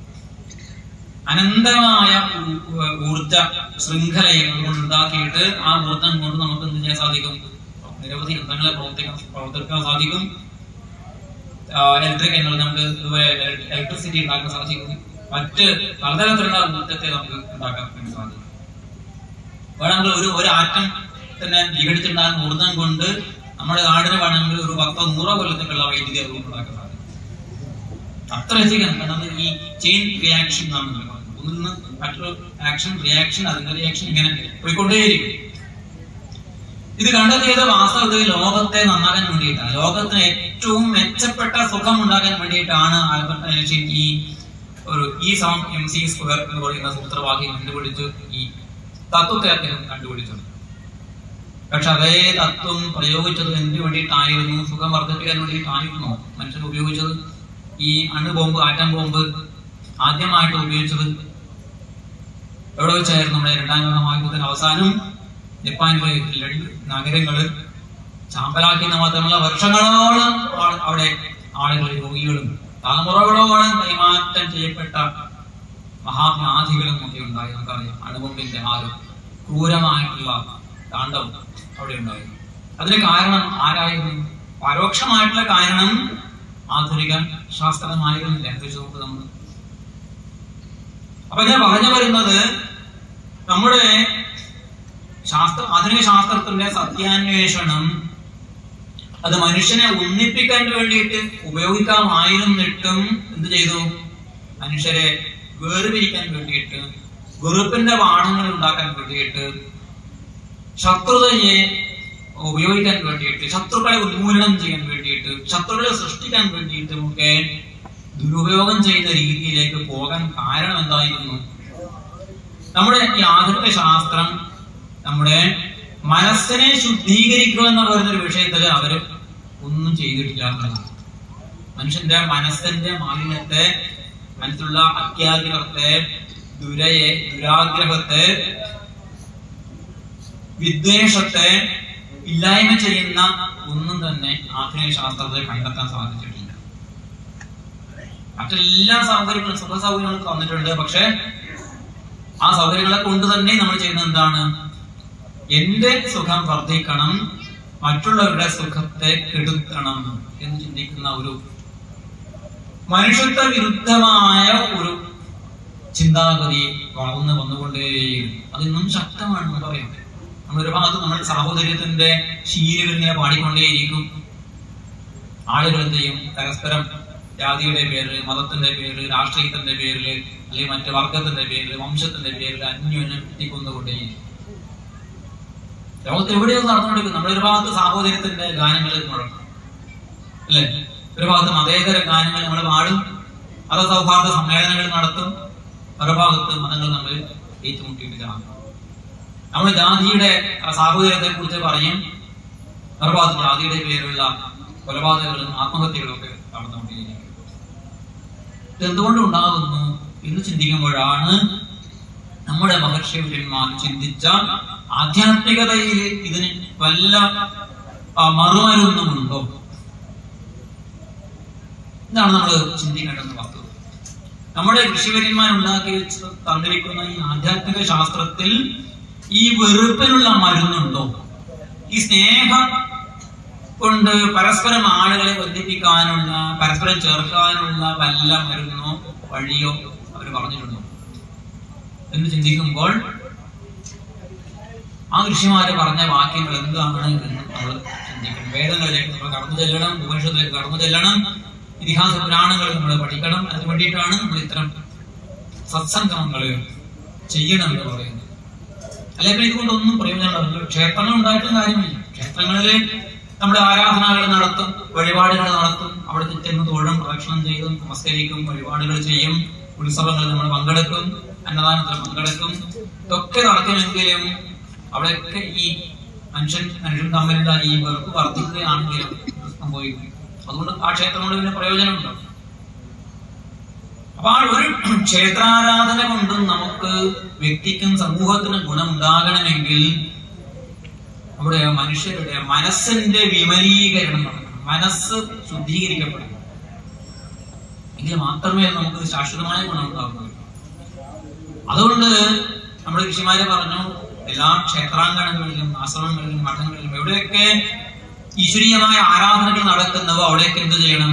അനന്തമായ ഊ- ഊ- ഊർജ ശൃംഖലയെ കൊണ്ട് ഉണ്ടാക്കിയിട്ട് ആ ഊർജം കൊണ്ട് നമുക്ക് എന്ത് ചെയ്യാൻ സാധിക്കും നിരവധി യന്ത്രങ്ങളെ പ്രവർത്തിക്കാൻ പ്രവർത്തിക്കാൻ സാധിക്കും ഇലക്ട്രിക് എന്നുള്ളത് നമുക്ക് ഇതുപോലെ ഇലക്ട്രിസിറ്റി ഉണ്ടാക്കാൻ സാധിക്കും മറ്റ് പലതരത്തിലുള്ള ഊർജത്തെ നമുക്ക് ഉണ്ടാക്കാൻ വേണ്ടി സാധിക്കും വേണമെങ്കിൽ ഒരു ഒരു ആറ്റം തന്നെ വിഘടിച്ചുണ്ടാകുന്ന ഊർജം കൊണ്ട് നമ്മുടെ നാടിന് വേണമെങ്കിൽ ഒരു പത്തോ നൂറോ കൊല്ലത്തേക്കുള്ള വൈദ്യുതി അതുകൊണ്ട് ഉണ്ടാക്കാൻ സാധിക്കും അത്രയധികം കാരണം ഈ ചെയിൻ റിയാക്ഷൻ എന്നാണ് നമ്മൾ പറയുന്നത് ഒന്നിൽ നിന്ന് മറ്റൊരു ആക്ഷൻ റിയാക്ഷൻ അതിന്റെ റിയാക്ഷൻ ഇങ്ങനെ പോയിക്കൊണ്ടേയിരിക്കും ഇത് കണ്ടെത്തിയത് വാസ്തവത്തിൽ ലോകത്തെ നന്നാക്കാൻ വേണ്ടിയിട്ടാണ് ലോകത്തിന് ഏറ്റവും മെച്ചപ്പെട്ട സുഖം ഉണ്ടാക്കാൻ വേണ്ടിയിട്ടാണ് ആൽബർട്ട് ഐൻസ്റ്റീൻ ഈ ഒരു ഈ സമം എം സി സ്ക്വയർ എന്ന് പറയുന്ന സൂത്രവാക്യം കണ്ടുപിടിച്ച് ഈ തത്വത്തെ അദ്ദേഹം കണ്ടുപിടിച്ചത് പക്ഷെ അതേ തത്വം പ്രയോഗിച്ചത് എന്തിനു വേണ്ടിയിട്ടായിരുന്നു സുഖം വർദ്ധിപ്പിക്കാൻ വേണ്ടിയിട്ടായിരുന്നു മനുഷ്യൻ ഉപയോഗിച്ചത് ഈ അണുബോംബ് ആറ്റം ബോംബ് ആദ്യമായിട്ട് ഉപയോഗിച്ചത് എവിടെ വെച്ചായിരുന്നു നമ്മുടെ രണ്ടാം ലോക മഹായുദ്ധത്തിന് അവസാനം ജപ്പാനിലെ രണ്ട് നഗരങ്ങള് ചാമ്പലാക്കിയെന്ന് മാത്രമല്ല വർഷങ്ങളോളം ആ- അവിടെ ആളുകൾ രോഗികളും തലമുറകളോളം കൈമാറ്റം ചെയ്യപ്പെട്ട മഹാവ്യാധികളും ഒക്കെ ഉണ്ടായി നമുക്കറിയാം അണുബോംബിന്റെ ആ ഒരു ക്രൂരമായിട്ടുള്ള താണ്ഡവം അവിടെ ഉണ്ടായി അതിന് കാരണം ആരായിരുന്നു പരോക്ഷമായിട്ടുള്ള കാരണം ആധുനിക ശാസ്ത്രമായിരുന്നില്ല ആലോചിച്ച് നോക്ക് നമ്മൾ അപ്പൊ ഞാൻ പറഞ്ഞു വരുന്നത് നമ്മുടെ ശാസ്ത്ര ആധുനിക ശാസ്ത്രത്തിന്റെ സത്യാന്വേഷണം അത് മനുഷ്യനെ ഒന്നിപ്പിക്കാൻ വേണ്ടിയിട്ട് ഉപയോഗിക്കാമായിരുന്നിട്ടും എന്ത് ചെയ്തു മനുഷ്യരെ വേർപിരിക്കാൻ വേണ്ടിയിട്ട് വെറുപ്പിന്റെ ബാണങ്ങൾ ഉണ്ടാക്കാൻ വേണ്ടിയിട്ട് ശത്രുതയെ ഉപയോഗിക്കാൻ വേണ്ടിയിട്ട് ശത്രുക്കളെ ഉന്മൂലനം ചെയ്യാൻ വേണ്ടിയിട്ട് ശത്രുക്കളെ സൃഷ്ടിക്കാൻ വേണ്ടിയിട്ടും ഒക്കെ ദുരുപയോഗം ചെയ്യുന്ന രീതിയിലേക്ക് പോകാൻ കാരണം എന്തായിരുന്നു നമ്മുടെ ഈ ആധുനിക ശാസ്ത്രം നമ്മുടെ മനസ്സിനെ ശുദ്ധീകരിക്കുക എന്ന് പറയുന്ന ഒരു വിഷയത്തിൽ അവര് ഒന്നും ചെയ്തിട്ടില്ല എന്നുള്ളതാണ് മനുഷ്യന്റെ മനസ്സിന്റെ മാലിന്യത്തെ മനസ്സിലുള്ള അത്യാഗ്രഹത്തെ ദുരയെ ദുരാഗ്രഹത്തെ വിദ്വേഷത്തെ ഇല്ലായ്മ ചെയ്യുന്ന ഒന്നും തന്നെ ആധുനിക ശാസ്ത്രത്തിൽ കണ്ടെത്താൻ സാധിച്ചിട്ടില്ല മറ്റെല്ലാ സൗകര്യങ്ങളും സുഖ സൗകര്യങ്ങളും തന്നിട്ടുണ്ട് പക്ഷെ ആ സൗകര്യങ്ങളെ കൊണ്ട് തന്നെ നമ്മൾ ചെയ്യുന്നത് എന്താണ് എന്റെ സുഖം വർദ്ധിക്കണം മറ്റുള്ളവരുടെ സുഖത്തെ കെടുത്തണം എന്ന് ചിന്തിക്കുന്ന ഒരു മനുഷ്യത്വ വിരുദ്ധമായ ഒരു ചിന്താഗതി വളർന്നു വന്നുകൊണ്ടേയിരിക്കും അതിന്നും ശക്തമാണെന്ന് പറയാം നമ്മളൊരു ഭാഗത്ത് നമ്മൾ സാഹോദര്യത്തിന്റെ ശീലുകൾ ഇങ്ങനെ പാടിക്കൊണ്ടേയിരിക്കും ആളുകൾ എന്ത് ചെയ്യും പരസ്പരം ജാതിയുടെ പേരിൽ മതത്തിന്റെ പേരിൽ രാഷ്ട്രീയത്തിന്റെ പേരിൽ അല്ലെങ്കിൽ മറ്റു വർഗത്തിന്റെ പേരിൽ വംശത്തിന്റെ പേരിൽ അന്യോന്യം എത്തിക്കൊന്നുകൊണ്ടേയിരിക്കും ലോകത്ത് എവിടെയോ നടന്നുകൊണ്ടിരിക്കും നമ്മളൊരു ഭാഗത്ത് സാഹോദര്യത്തിന്റെ ഗാനങ്ങൾ മുഴക്കും അല്ലെ ഒരു ഭാഗത്ത് മതേതര ഗാനങ്ങൾ നമ്മൾ പാടും മതസൗഹാർദ്ദ സമ്മേളനങ്ങൾ നടത്തും മറുഭാഗത്ത് മതങ്ങൾ നമ്മൾ ഏറ്റുമുട്ടിയിട്ട് കാണും നമ്മൾ ജാതിയുടെ സാഹോദര്യത്തെ കുറിച്ച് പറയും മറുഭാഗത്ത് ജാതിയുടെ പേരിലുള്ള കൊലപാതകങ്ങളും ആത്മഹത്യകളും ഒക്കെ നടന്നുകൊണ്ടിരിക്കും ഇത് എന്തുകൊണ്ട് ഉണ്ടാകുന്നു എന്ന് ചിന്തിക്കുമ്പോഴാണ് നമ്മുടെ മഹർഷിവര്യന്മാർ ചിന്തിച്ച ആധ്യാത്മികതയിൽ ഇതിന് വല്ല ആ, മറുമരുന്നുമുണ്ടോ ഇതാണ് നമ്മൾ ചിന്തിക്കേണ്ടുന്ന വസ്തുത നമ്മുടെ ഋഷിവര്യന്മാർ ഉണ്ടാക്കി വെച്ച് തന്നിരിക്കുന്ന ഈ ആധ്യാത്മിക ശാസ്ത്രത്തിൽ ഈ വെറുപ്പിനുള്ള മരുന്നുണ്ടോ ഈ സ്നേഹം കൊണ്ട് പരസ്പരം ആളുകളെ ബന്ധിപ്പിക്കാനുള്ള പരസ്പരം ചേർക്കാനുള്ള വല്ല മരുന്നോ വഴിയോ അവർ പറഞ്ഞിട്ടുണ്ടോ എന്ന് ചിന്തിക്കുമ്പോൾ ആ ഋഷിമാര് പറഞ്ഞ വാക്യങ്ങൾ എന്താണ് എന്ന് നമ്മൾ ചിന്തിക്കണം വേദങ്ങളിലേക്ക് നമ്മൾ കടന്നു ചെല്ലണം ഉപനിഷത്തിലേക്ക് കടന്നു ചെല്ലണം ഇതിഹാസ പുരാണങ്ങൾ നമ്മൾ പഠിക്കണം അതിന് വേണ്ടിയിട്ടാണ് നമ്മൾ ഇത്തരം സത്സംഗമങ്ങൾ ചെയ്യണം എന്ന് പറയുന്നത് അല്ലെങ്കിൽ ഇതുകൊണ്ടൊന്നും പ്രയോജനം ക്ഷേത്രങ്ങൾ ഉണ്ടായിട്ടും കാര്യമില്ല ക്ഷേത്രങ്ങളില് നമ്മുടെ ആരാധനകൾ നടത്തും വഴിപാടുകൾ നടത്തും അവിടെ ചെന്ന് തൊഴും പ്രദക്ഷിണം ചെയ്തും നമസ്കരിക്കും വഴിപാടുകൾ ചെയ്യും ഉത്സവങ്ങളിൽ നമ്മൾ പങ്കെടുക്കും അന്നദാനത്തിൽ പങ്കെടുക്കും ഇതൊക്കെ നടക്കുമെങ്കിലും അവിടെയൊക്കെ ഈ മനുഷ്യൻ മനുഷ്യൻ തമ്മിലുള്ള ഈ വെറുപ്പ് വർദ്ധിക്കുകയാണെങ്കിലും ഇത് സംഭവിക്കും അതുകൊണ്ട് ആ ക്ഷേത്രങ്ങളിൽ പിന്നെ പ്രയോജനമുണ്ടോ അപ്പൊ ആ ഒരു ക്ഷേത്രാരാധന കൊണ്ട് നമുക്ക് വ്യക്തിക്കും സമൂഹത്തിനും ഗുണമുണ്ടാകണമെങ്കിൽ അവിടെ മനുഷ്യരുടെ മനസ്സിന്റെ വിമലീകരണം നടക്കണം മനസ്സ് ശുദ്ധീകരിക്കപ്പെടണം എങ്കിൽ മാത്രമേ നമുക്ക് ശാശ്വതമായ ഗുണമുണ്ടാകുകയുള്ളൂ അതുകൊണ്ട് നമ്മുടെ ഋഷിമാര് പറഞ്ഞു എല്ലാ ക്ഷേത്രാങ്കണങ്ങളിലും ആശ്രമങ്ങളിലും മഠങ്ങളിലും എവിടെയൊക്കെ ഈശ്വരീയമായ ആരാധനകൾ നടക്കുന്നവോ അവിടെയൊക്കെ എന്ത് ചെയ്യണം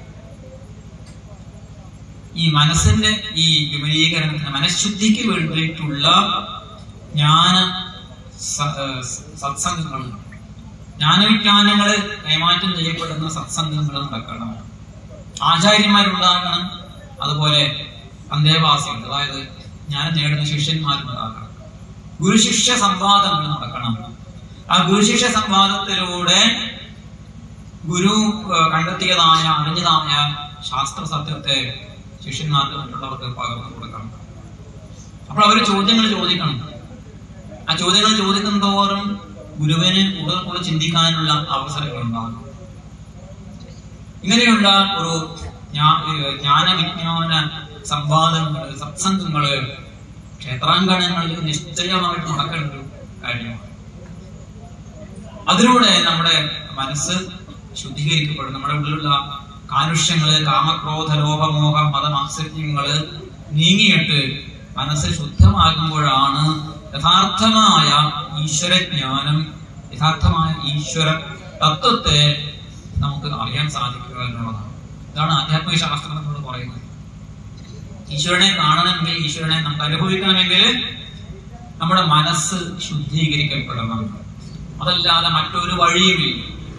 ഈ മനസ്സിന്റെ ഈ വിപുലീകരണത്തിന് മനഃശുദ്ധിക്ക് വേണ്ടിയിട്ടുള്ള ജ്ഞാന സ- ഏഹ് സത്സംഗങ്ങൾ ജ്ഞാനവിജ്ഞാനങ്ങള് കൈമാറ്റം ചെയ്യപ്പെടുന്ന സത്സംഗങ്ങൾ നടക്കണം ആചാര്യന്മാരുണ്ടാകണം അതുപോലെ അന്തേവാസികൾ അതായത് ജ്ഞാനം നേടുന്ന ശിഷ്യന്മാരുണ്ടാകണം ഗുരുശിഷ്യ സംവാദങ്ങൾ നടക്കണം ആ ഗുരുശിഷ്യ സംവാദത്തിലൂടെ ഗുരു ഏഹ്, കണ്ടെത്തിയതായ അറിഞ്ഞതായ ശാസ്ത്ര സത്യത്തെ ശിഷ്യന്മാർക്ക് മറ്റുള്ളവർക്ക് പകർന്നു കൊടുക്കണം അപ്പോൾ അവർ ചോദ്യങ്ങൾ ചോദിക്കണം ആ ചോദ്യങ്ങൾ ചോദിക്കും തോറും ഗുരുവിന് കൂടുതൽ കൂടുതൽ ചിന്തിക്കാനുള്ള അവസരങ്ങൾ ഉണ്ടാകും ഇങ്ങനെയുള്ള ഒരു ജ്ഞാ- ഏഹ് ജ്ഞാനവിജ്ഞാന സംവാദങ്ങൾ സത്സംഗങ്ങള് ക്ഷേത്രാങ്കണങ്ങളിൽ നിശ്ചയമായിട്ട് നടക്കേണ്ട ഒരു കാര്യമാണ് അതിലൂടെ നമ്മുടെ മനസ്സ് ശുദ്ധീകരിക്കപ്പെടും നമ്മുടെ ഉള്ളിലുള്ള കാലുഷ്യങ്ങള് കാമക്രോധ ലോഭമോഹ മതമാത്സര്യങ്ങള് നീങ്ങിയിട്ട് മനസ്സ് ശുദ്ധമാകുമ്പോഴാണ് യഥാർത്ഥമായ ഈശ്വരജ്ഞാനം യഥാർത്ഥമായ ഈശ്വര തത്വത്തെ നമുക്ക് അറിയാൻ സാധിക്കുക എന്നുള്ളതാണ് ഇതാണ് ആധ്യാത്മിക ശാസ്ത്രം എന്നോട് പറയുന്നത് ഈശ്വരനെ കാണണമെങ്കിൽ ഈശ്വരനെ നമുക്ക് അനുഭവിക്കണമെങ്കിൽ നമ്മുടെ മനസ്സ് ശുദ്ധീകരിക്കപ്പെടണം അതല്ലാതെ മറ്റൊരു വഴിയുമില്ല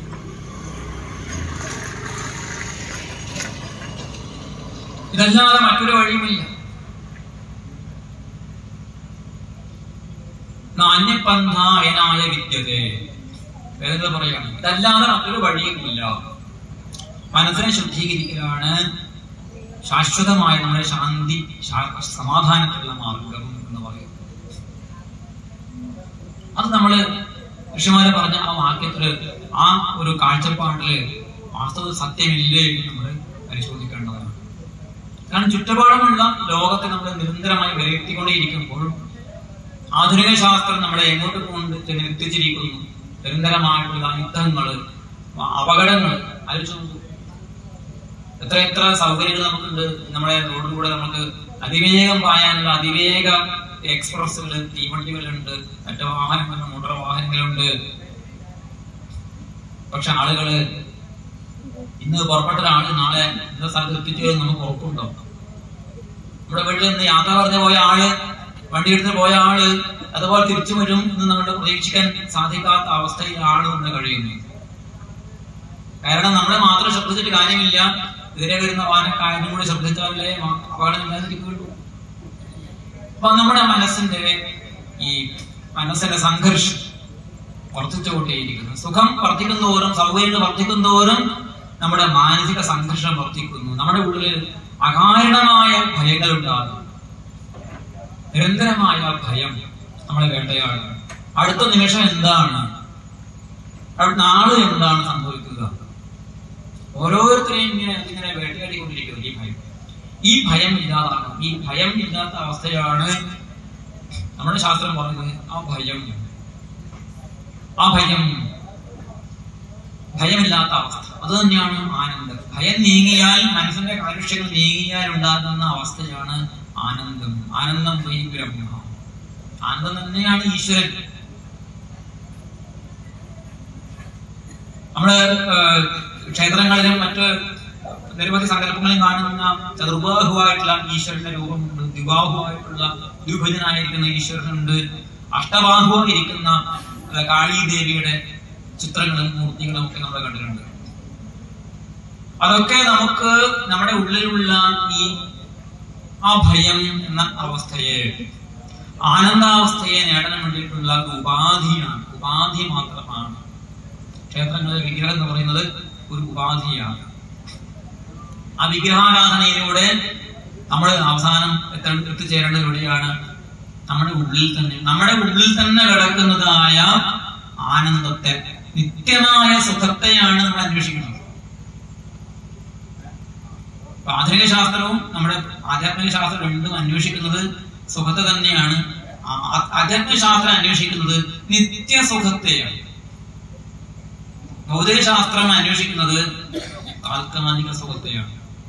ഇതല്ലാതെ മറ്റൊരു വഴിയുമില്ല നാണ്യപന്ഥായനായ വിദ്യതേ വേദന പറയാണ് ഇതല്ലാതെ മറ്റൊരു വഴിയുമില്ല മനസ്സിനെ ശുദ്ധീകരിക്കലാണ് ശാശ്വതമായ നമ്മുടെ ശാന്തി ശാ- സമാധാനത്തിലുള്ള മാർഗം എന്ന് പറയുന്നത് അത് നമ്മള് ഋഷിമാരെ പറഞ്ഞ ആ വാക്യത്തില് ആ ഒരു കാഴ്ചപ്പാടില് വാസ്തവ സത്യമില്ലേ എന്ന് നമ്മൾ പരിശോധിക്കേണ്ടതാണ് കാരണം ചുറ്റുപാടുമുള്ള ലോകത്തെ നമ്മൾ നിരന്തരമായി വിലയിരുത്തിക്കൊണ്ടേയിരിക്കുമ്പോൾ ആധുനിക ശാസ്ത്രം നമ്മളെ എങ്ങോട്ട് കൊണ്ട് ചെന്ന് എത്തിച്ചിരിക്കുന്നു നിരന്തരമായിട്ടുള്ള യുദ്ധങ്ങള് അപകടങ്ങൾ ആലോചിച്ച് നോക്കൂ എത്ര എത്ര സൗകര്യങ്ങൾ നമുക്കുണ്ട് നമ്മുടെ റോഡിലൂടെ നമുക്ക് അതിവേഗം പായാനുള്ള അതിവേഗ എക്സ്പ്രസ്സുകൾ തീവണ്ടികളുണ്ട് മറ്റു വാഹനങ്ങൾ മോട്ടോർ വാഹനങ്ങളുണ്ട് പക്ഷെ ആളുകള് ഇന്ന് പുറപ്പെട്ട ഒരാള് നാളെ ഇന്ന സ്ഥലത്ത് എത്തിച്ചു എന്ന് നമുക്ക് ഉറപ്പുണ്ടോ നമ്മുടെ വീട്ടിൽ നിന്ന് യാത്ര പറഞ്ഞു പോയ ആള് വണ്ടി എടുത്ത് പോയ ആള് അതുപോലെ തിരിച്ചു വരും എന്ന് നമ്മൾ പ്രതീക്ഷിക്കാൻ സാധിക്കാത്ത അവസ്ഥയിലാണ് നമ്മൾ കഴിയുന്നത് കാരണം നമ്മളെ മാത്രം ശ്രദ്ധിച്ചിട്ട് കാര്യമില്ല ഇതിനെ വരുന്ന വാഹനക്കാരും കൂടി ശ്രദ്ധിച്ചാലേ മ- അപകടമില്ലാതിരിക്കുള്ളൂ അപ്പൊ നമ്മുടെ മനസ്സിന്റെ ഈ മനസ്സിന്റെ സംഘർഷം വർദ്ധിച്ചുകൊണ്ടേയിരിക്കുന്നു സുഖം വർദ്ധിക്കുന്നതോറും സൗകര്യങ്ങൾ വർദ്ധിക്കുന്നതോറും നമ്മുടെ മാനസിക സംഘർഷം വർദ്ധിക്കുന്നു നമ്മുടെ ഉള്ളിൽ അകാരണമായ ഭയങ്ങൾ ഉണ്ടാകും നിരന്തരമായ ഭയം നമ്മളെ വേട്ടയാടും അടുത്ത നിമിഷം എന്താണ് അടുത്ത നാളെ എന്താണ് സംഭവിക്കുക ഓരോരുത്തരെയും ഇങ്ങനെ ഇങ്ങനെ വേട്ടയാടിക്കൊണ്ടിരിക്കുന്നു ഈ ഭയം ഈ ഭയം ഇല്ലാതാകണം ഈ ഭയം ഇല്ലാത്ത അവസ്ഥയാണ് നമ്മുടെ ശാസ്ത്രം പറയുന്നത് ആ ഭയം ആ ഭയം ഭയമില്ലാത്ത അവസ്ഥ അത് തന്നെയാണ് ആനന്ദം ഭയം നീങ്ങിയാൽ മനസ്സിന്റെ കാലുഷ്യങ്ങൾ നീങ്ങിയാൽ ഉണ്ടാകുന്ന അവസ്ഥയാണ് ആനന്ദം ആനന്ദം വൈ ബ്രഹ്മ ആനന്ദം തന്നെയാണ് ഈശ്വരൻ നമ്മള് ഏഹ്, ക്ഷേത്രങ്ങളിലും മറ്റ് നിരവധി സങ്കല്പങ്ങളിലും കാണുന്ന ചതുർബാഹുവായിട്ടുള്ള ഈശ്വരന്റെ രൂപമുണ്ട് ദ്വിബാഹുവായിട്ടുള്ള ദ്വിഭജനായിരിക്കുന്ന ഈശ്വരനുണ്ട് അഷ്ടബാഹുവായിരിക്കുന്ന അഹ്, കാളി ദേവിയുടെ ചിത്രങ്ങളും മൂർത്തികളും ഒക്കെ നമ്മൾ കണ്ടിട്ടുണ്ട് അതൊക്കെ നമുക്ക് നമ്മുടെ ഉള്ളിലുള്ള ഈ ആ ഭയം എന്ന അവസ്ഥയെ ആനന്ദാവസ്ഥയെ നേടാൻ വേണ്ടിയിട്ടുള്ള ഉപാധിയാണ് ഉപാധി മാത്രമാണ് ക്ഷേത്രങ്ങളിലെ വിഗ്രഹം എന്ന് പറയുന്നത് ഒരു ഉപാധിയാണ് ആ വിഗ്രഹാരാധനയിലൂടെ നമ്മൾ അവസാനം എത്ത എത്തിച്ചേരേണ്ടത് എവിടെയാണ് നമ്മുടെ ഉള്ളിൽ തന്നെ നമ്മുടെ ഉള്ളിൽ തന്നെ കിടക്കുന്നതായ ആനന്ദത്തെ നിത്യമായ സുഖത്തെയാണ് നമ്മൾ അന്വേഷിക്കുന്നത് അപ്പൊ ആധുനിക ശാസ്ത്രവും നമ്മുടെ ആധ്യാത്മിക ശാസ്ത്രം രണ്ടും അന്വേഷിക്കുന്നത് സുഖത്തെ തന്നെയാണ് ആ- ആ- ആധ്യാത്മിക ശാസ്ത്രം അന്വേഷിക്കുന്നത് നിത്യസുഖത്തെയാണ് ഭൗതിക ശാസ്ത്രം അന്വേഷിക്കുന്നത് താൽക്കാലിക സുഖത്തെയാണ്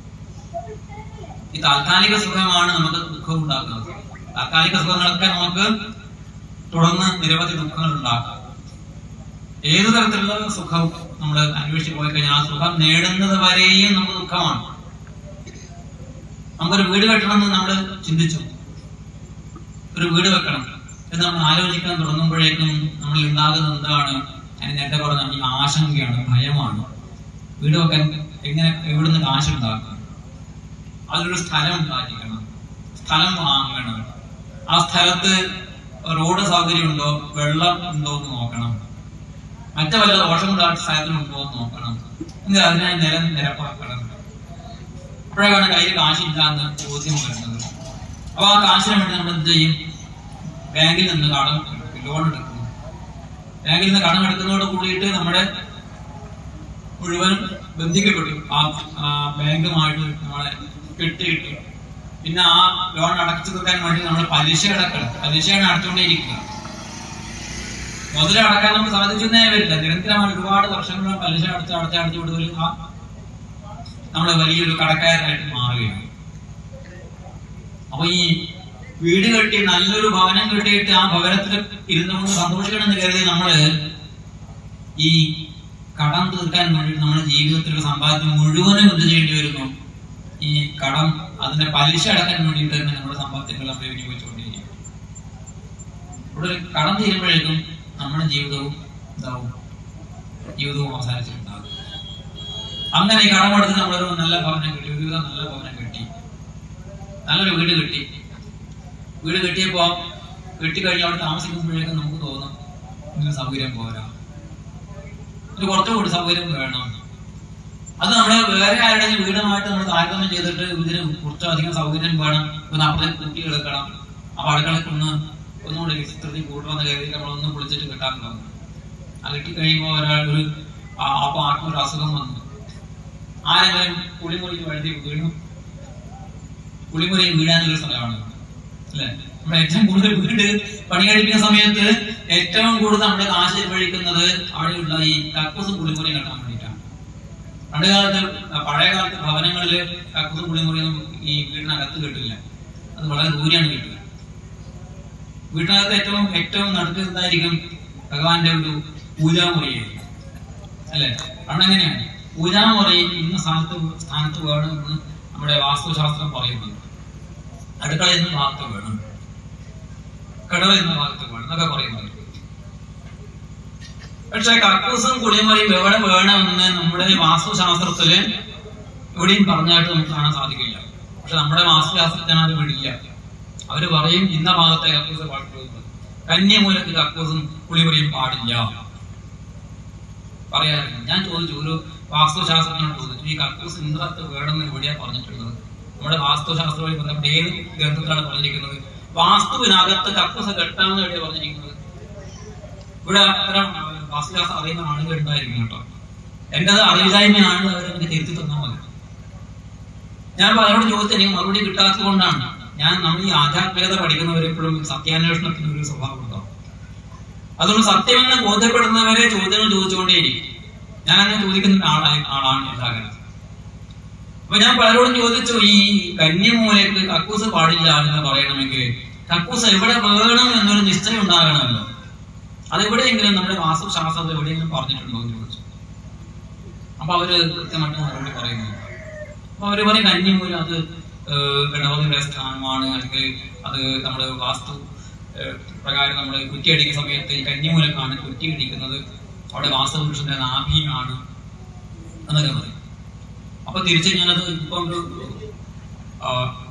ഈ താൽക്കാലിക സുഖമാണ് നമുക്ക് ദുഃഖം ഉണ്ടാക്കുന്നത് താൽക്കാലിക സുഖങ്ങളൊക്കെ നമുക്ക് തുടർന്ന് നിരവധി ദുഃഖങ്ങൾ ഉണ്ടാക്കാം ഏതു തരത്തിലുള്ള സുഖം നമ്മൾ അന്വേഷിച്ച് പോയി കഴിഞ്ഞാൽ ആ സുഖം നേടുന്നത് വരെയും നമുക്ക് ദുഃഖമാണ് നമുക്കൊരു വീട് കെട്ടണമെന്ന് നമ്മൾ ചിന്തിച്ചു ഒരു വീട് വെക്കണം എന്ന് നമ്മൾ ആലോചിക്കാൻ തുടങ്ങുമ്പോഴേക്കും നമ്മൾ ഉണ്ടാകുന്നത് എന്താണ് ഞാൻ നേരത്തെ പറഞ്ഞ ഈ ആശങ്കയാണ് ഭയമാണ് വീട് വെക്കാൻ എങ്ങനെ എവിടുന്ന് കാശുണ്ടാക്കും അതിലൊരു സ്ഥലം ഉണ്ടാക്കിക്കണം സ്ഥലം വാങ്ങണം ആ സ്ഥലത്ത് റോഡ് സൗകര്യം ഉണ്ടോ വെള്ളം ഉണ്ടോ എന്ന് നോക്കണം മറ്റു വല്ല ദോഷമുണ്ടാകുന്ന സ്ഥലത്തിനുണ്ടോ എന്ന് നോക്കണം എന്നിട്ട് അതിനായി നിലം നിരപ്പാക്കണം അപ്പോഴാണ് കയ്യിൽ കാശില്ല എന്ന് ചോദ്യം വരുന്നത് അപ്പൊ ആ കാശിന് വേണ്ടി നമ്മൾ എന്ത് ചെയ്യും ബാങ്കിൽ നിന്ന് കടം എടുക്കും, ലോൺ എടുക്കും ബാങ്കിൽ നിന്ന് കടം എടുക്കുന്നതോട് കൂടിയിട്ട് നമ്മുടെ മുഴുവൻ ബന്ധിക്കപ്പെട്ടു ആ ആ ബാങ്കുമായിട്ട് നമ്മളെ കെട്ടിയിട്ട് പിന്നെ ആ ലോൺ അടച്ചു തീർക്കാൻ വേണ്ടി നമ്മൾ പലിശ അടക്കണം പലിശയാണ് അടച്ചുകൊണ്ടേയിരിക്കുക മുതൽ അടക്കാൻ നമുക്ക് സാധിക്കുന്നേ വരില്ല നിരന്തരമായി ഒരുപാട് വർഷങ്ങൾ പലിശ അടച്ച് അടച്ച് അടച്ചു വിടുതൽ ആ നമ്മൾ വലിയൊരു കടക്കാരനായിട്ട് മാറുകയാണ് അപ്പൊ ഈ വീട് കെട്ടി നല്ലൊരു ഭവനം കെട്ടിയിട്ട് ആ ഭവനത്തിൽ ഇരുന്നുകൊണ്ട് സന്തോഷിക്കണം എന്ന് കരുതി നമ്മള് ഈ കടം തീർക്കാൻ വേണ്ടി നമ്മുടെ ജീവിതത്തിലുള്ള സമ്പാദ്യം മുഴുവനും എന്ത് ചെയ്യേണ്ടി വരുന്നു ഈ കടം അതിന്റെ പലിശ അടക്കാൻ വേണ്ടിയിട്ട് തന്നെ നമ്മുടെ സമ്പാദ്യങ്ങളെല്ലാം വിനിയോഗിച്ചുകൊണ്ടിരിക്കും ഇവിടെ ഒരു കടം തീരുമ്പോഴേക്കും നമ്മുടെ ജീവിതവും ഇതാവും ജീവിതവും അവസാനിച്ചിട്ടുണ്ടാകും അങ്ങനെ ഈ കടമെടുത്ത് നമ്മളൊരു നല്ല ഭവനം കിട്ടി ഒരു വിധം നല്ല ഭവനം കിട്ടി നല്ലൊരു വീട് കിട്ടി വീട് കിട്ടിയപ്പോ കിട്ടിക്കഴിഞ്ഞ് അവിടെ താമസിക്കുമ്പോഴേക്കും നമുക്ക് തോന്നും ഇങ്ങനെ സൗകര്യം പോരാ ഒരു കുറച്ചുകൂടി സൗകര്യം വേണം അത് നമ്മള് വേറെ ആരുടെ വീടുമായിട്ട് നമ്മൾ താരതമ്യം ചെയ്തിട്ട് ഇതിന് കുറച്ചധികം സൗകര്യം വേണം ഇപ്പൊ നാൽപ്പത് കുട്ടി എടുക്കണം അപ്പൊ അടുക്കളയ്ക്ക് ഒന്ന് ഒന്നുകൂടി വിസ്തൃതി കൂട്ടണമെന്ന് കരുതി നമ്മളൊന്ന് പൊളിച്ചിട്ട് കിട്ടാറുണ്ടാവും അത് കിട്ടിക്കഴിയുമ്പോൾ ഒരാൾ ഒരു ആ- അപ്പൊ ആർക്കും ഒരു അസുഖം വന്നു ആരെങ്കിലും കുളിമുറിക്ക് വഴുതി വീണു കുളിമുറി വീഴാനൊരു സ്ഥലമാണ് അല്ലെ നമ്മുടെ ഏറ്റവും കൂടുതൽ വീട് പണി കഴിക്കുന്ന സമയത്ത് ഏറ്റവും കൂടുതൽ നമ്മുടെ കാശ് ചെലവഴിക്കുന്നത് അവിടെയുള്ള ഈ കക്കൂസും കുളിമുറിയും കെട്ടാൻ വേണ്ടിയിട്ടാണ് പണ്ട് കാലത്ത് ആ, പഴയ കാലത്ത് ഭവനങ്ങളില് കക്കൂസും കുളിമുറിയൊന്നും ഈ വീടിനകത്ത് കിട്ടില്ല അത് വളരെ ദൂരെയാണ് കിട്ടുക വീട്ടിനകത്ത് ഏറ്റവും ഏറ്റവും നടക്കുന്നതായിരിക്കും ഭഗവാന്റെ ഒരു പൂജാമുറിയായിരിക്കും അല്ലെ പണ്ടങ്ങനെയാണ് പൂജാമുറി ഇന്ന സ്ഥാനത്ത് സ്ഥാനത്ത് വേണമെന്ന് നമ്മുടെ വാസ്തുശാസ്ത്രം പറയുന്നുണ്ട് അടുക്കള എന്ന ഭാഗത്ത് വേണം കടവ് എന്ന ഭാഗത്ത് വേണം എന്നൊക്കെ പറയുന്നുണ്ട് പക്ഷെ കക്കൂസും കുളിമുറിയും എവിടെ വേണമെന്ന് നമ്മുടെ വാസ്തുശാസ്ത്രത്തില് എവിടെയും പറഞ്ഞായിട്ട് നമുക്ക് കാണാൻ സാധിക്കില്ല പക്ഷെ നമ്മുടെ വാസ്തുശാസ്ത്രത്തിന് അത് വിടില്ല അവര് പറയും ഇന്ന ഭാഗത്തെ കക്കൂസ് പാടുള്ളൂ കന്യമൂലക്ക് കക്കൂസും കുളിമുറിയും പാടില്ല പറയാറില്ല ഞാൻ ചോദിച്ചു ഒരു വാസ്തുശാസ്ത്രജ്ഞനോട് ചോദിച്ചു ഈ കക്കൂസ് ഇന്ദ്രത്ത് വേണമെന്ന് എവിടെയാ പറഞ്ഞിട്ടുള്ളത് നമ്മുടെ വാസ്തുശാസ്ത്രവുമായി ബന്ധപ്പെട്ട് ഏത് ഗ്രന്ഥത്തിലാണ് പറഞ്ഞിരിക്കുന്നത് വാസ്തുവിനകത്ത് കക്കൂസ് കെട്ടാമെന്ന് എവിടെയാ പറഞ്ഞിരിക്കുന്നത് ഇവിടെ അത്തരം ആ, വാസ്തുശാസ്ത്രം അറിയുന്ന ആളുകൾ ഉണ്ടായിരിക്കും കേട്ടോ എന്റെ അത് അറിവില്ലായ്മയാണ് അവർ എനിക്ക് തിരുത്തി തന്നാൽ മതി ഞാൻ അവരോട് ചോദിച്ചു എനിക്ക് മറുപടി കിട്ടാത്തത് കൊണ്ടാണ് ഞാൻ നമ്മൾ ഈ ആധ്യാത്മികത പഠിക്കുന്നവരെപ്പോഴും സത്യാന്വേഷണത്തിന് ഒരു സ്വഭാവം ഉണ്ടാവും അതുകൊണ്ട് സത്യമെന്ന് ബോധ്യപ്പെടുന്നവരെ ചോദ്യങ്ങൾ ചോദിച്ചുകൊണ്ടേയിരിക്കും ഞാൻ അങ്ങനെ ചോദിക്കുന്ന ആളായി ആളാണ് എല്ലാ കാലത്തും അപ്പൊ ഞാൻ പലരോടും ചോദിച്ചു ഈ കന്യമൂലക്ക് കക്കൂസ് പാടില്ല എന്ന് പറയണമെങ്കിൽ കക്കൂസ് എവിടെ വേണം എന്നൊരു നിശ്ചയം ഉണ്ടാകണമല്ലോ അതെവിടെയെങ്കിലും നമ്മുടെ വാസ്തുശാസ്ത്രത്തിൽ എവിടെയെങ്കിലും പറഞ്ഞിട്ടുണ്ടോ എന്ന് ചോദിച്ചു അപ്പൊ അവര് കൃത്യമായിട്ട് മറുപടി പറയുന്നു അപ്പൊ അവര് പറയും കന്യമൂലം അത് ഏഹ്, ഗണപതിയുടെ സ്ഥാനമാണ് അല്ലെങ്കിൽ അത് നമ്മുടെ വാസ്തു ഏഹ്, പ്രകാരം നമ്മൾ കുറ്റിയടിക്കുന്ന സമയത്ത് ഈ കന്യമൂലക്കാണ് കുറ്റിയടിക്കുന്നത് അവിടെ വാസ്തുപുരുഷന്റെ നാഭിയാണ് എന്നൊക്കെ പറയും അപ്പൊ തിരിച്ച് ഞാനത് ഇപ്പൊ ഒരു ആ,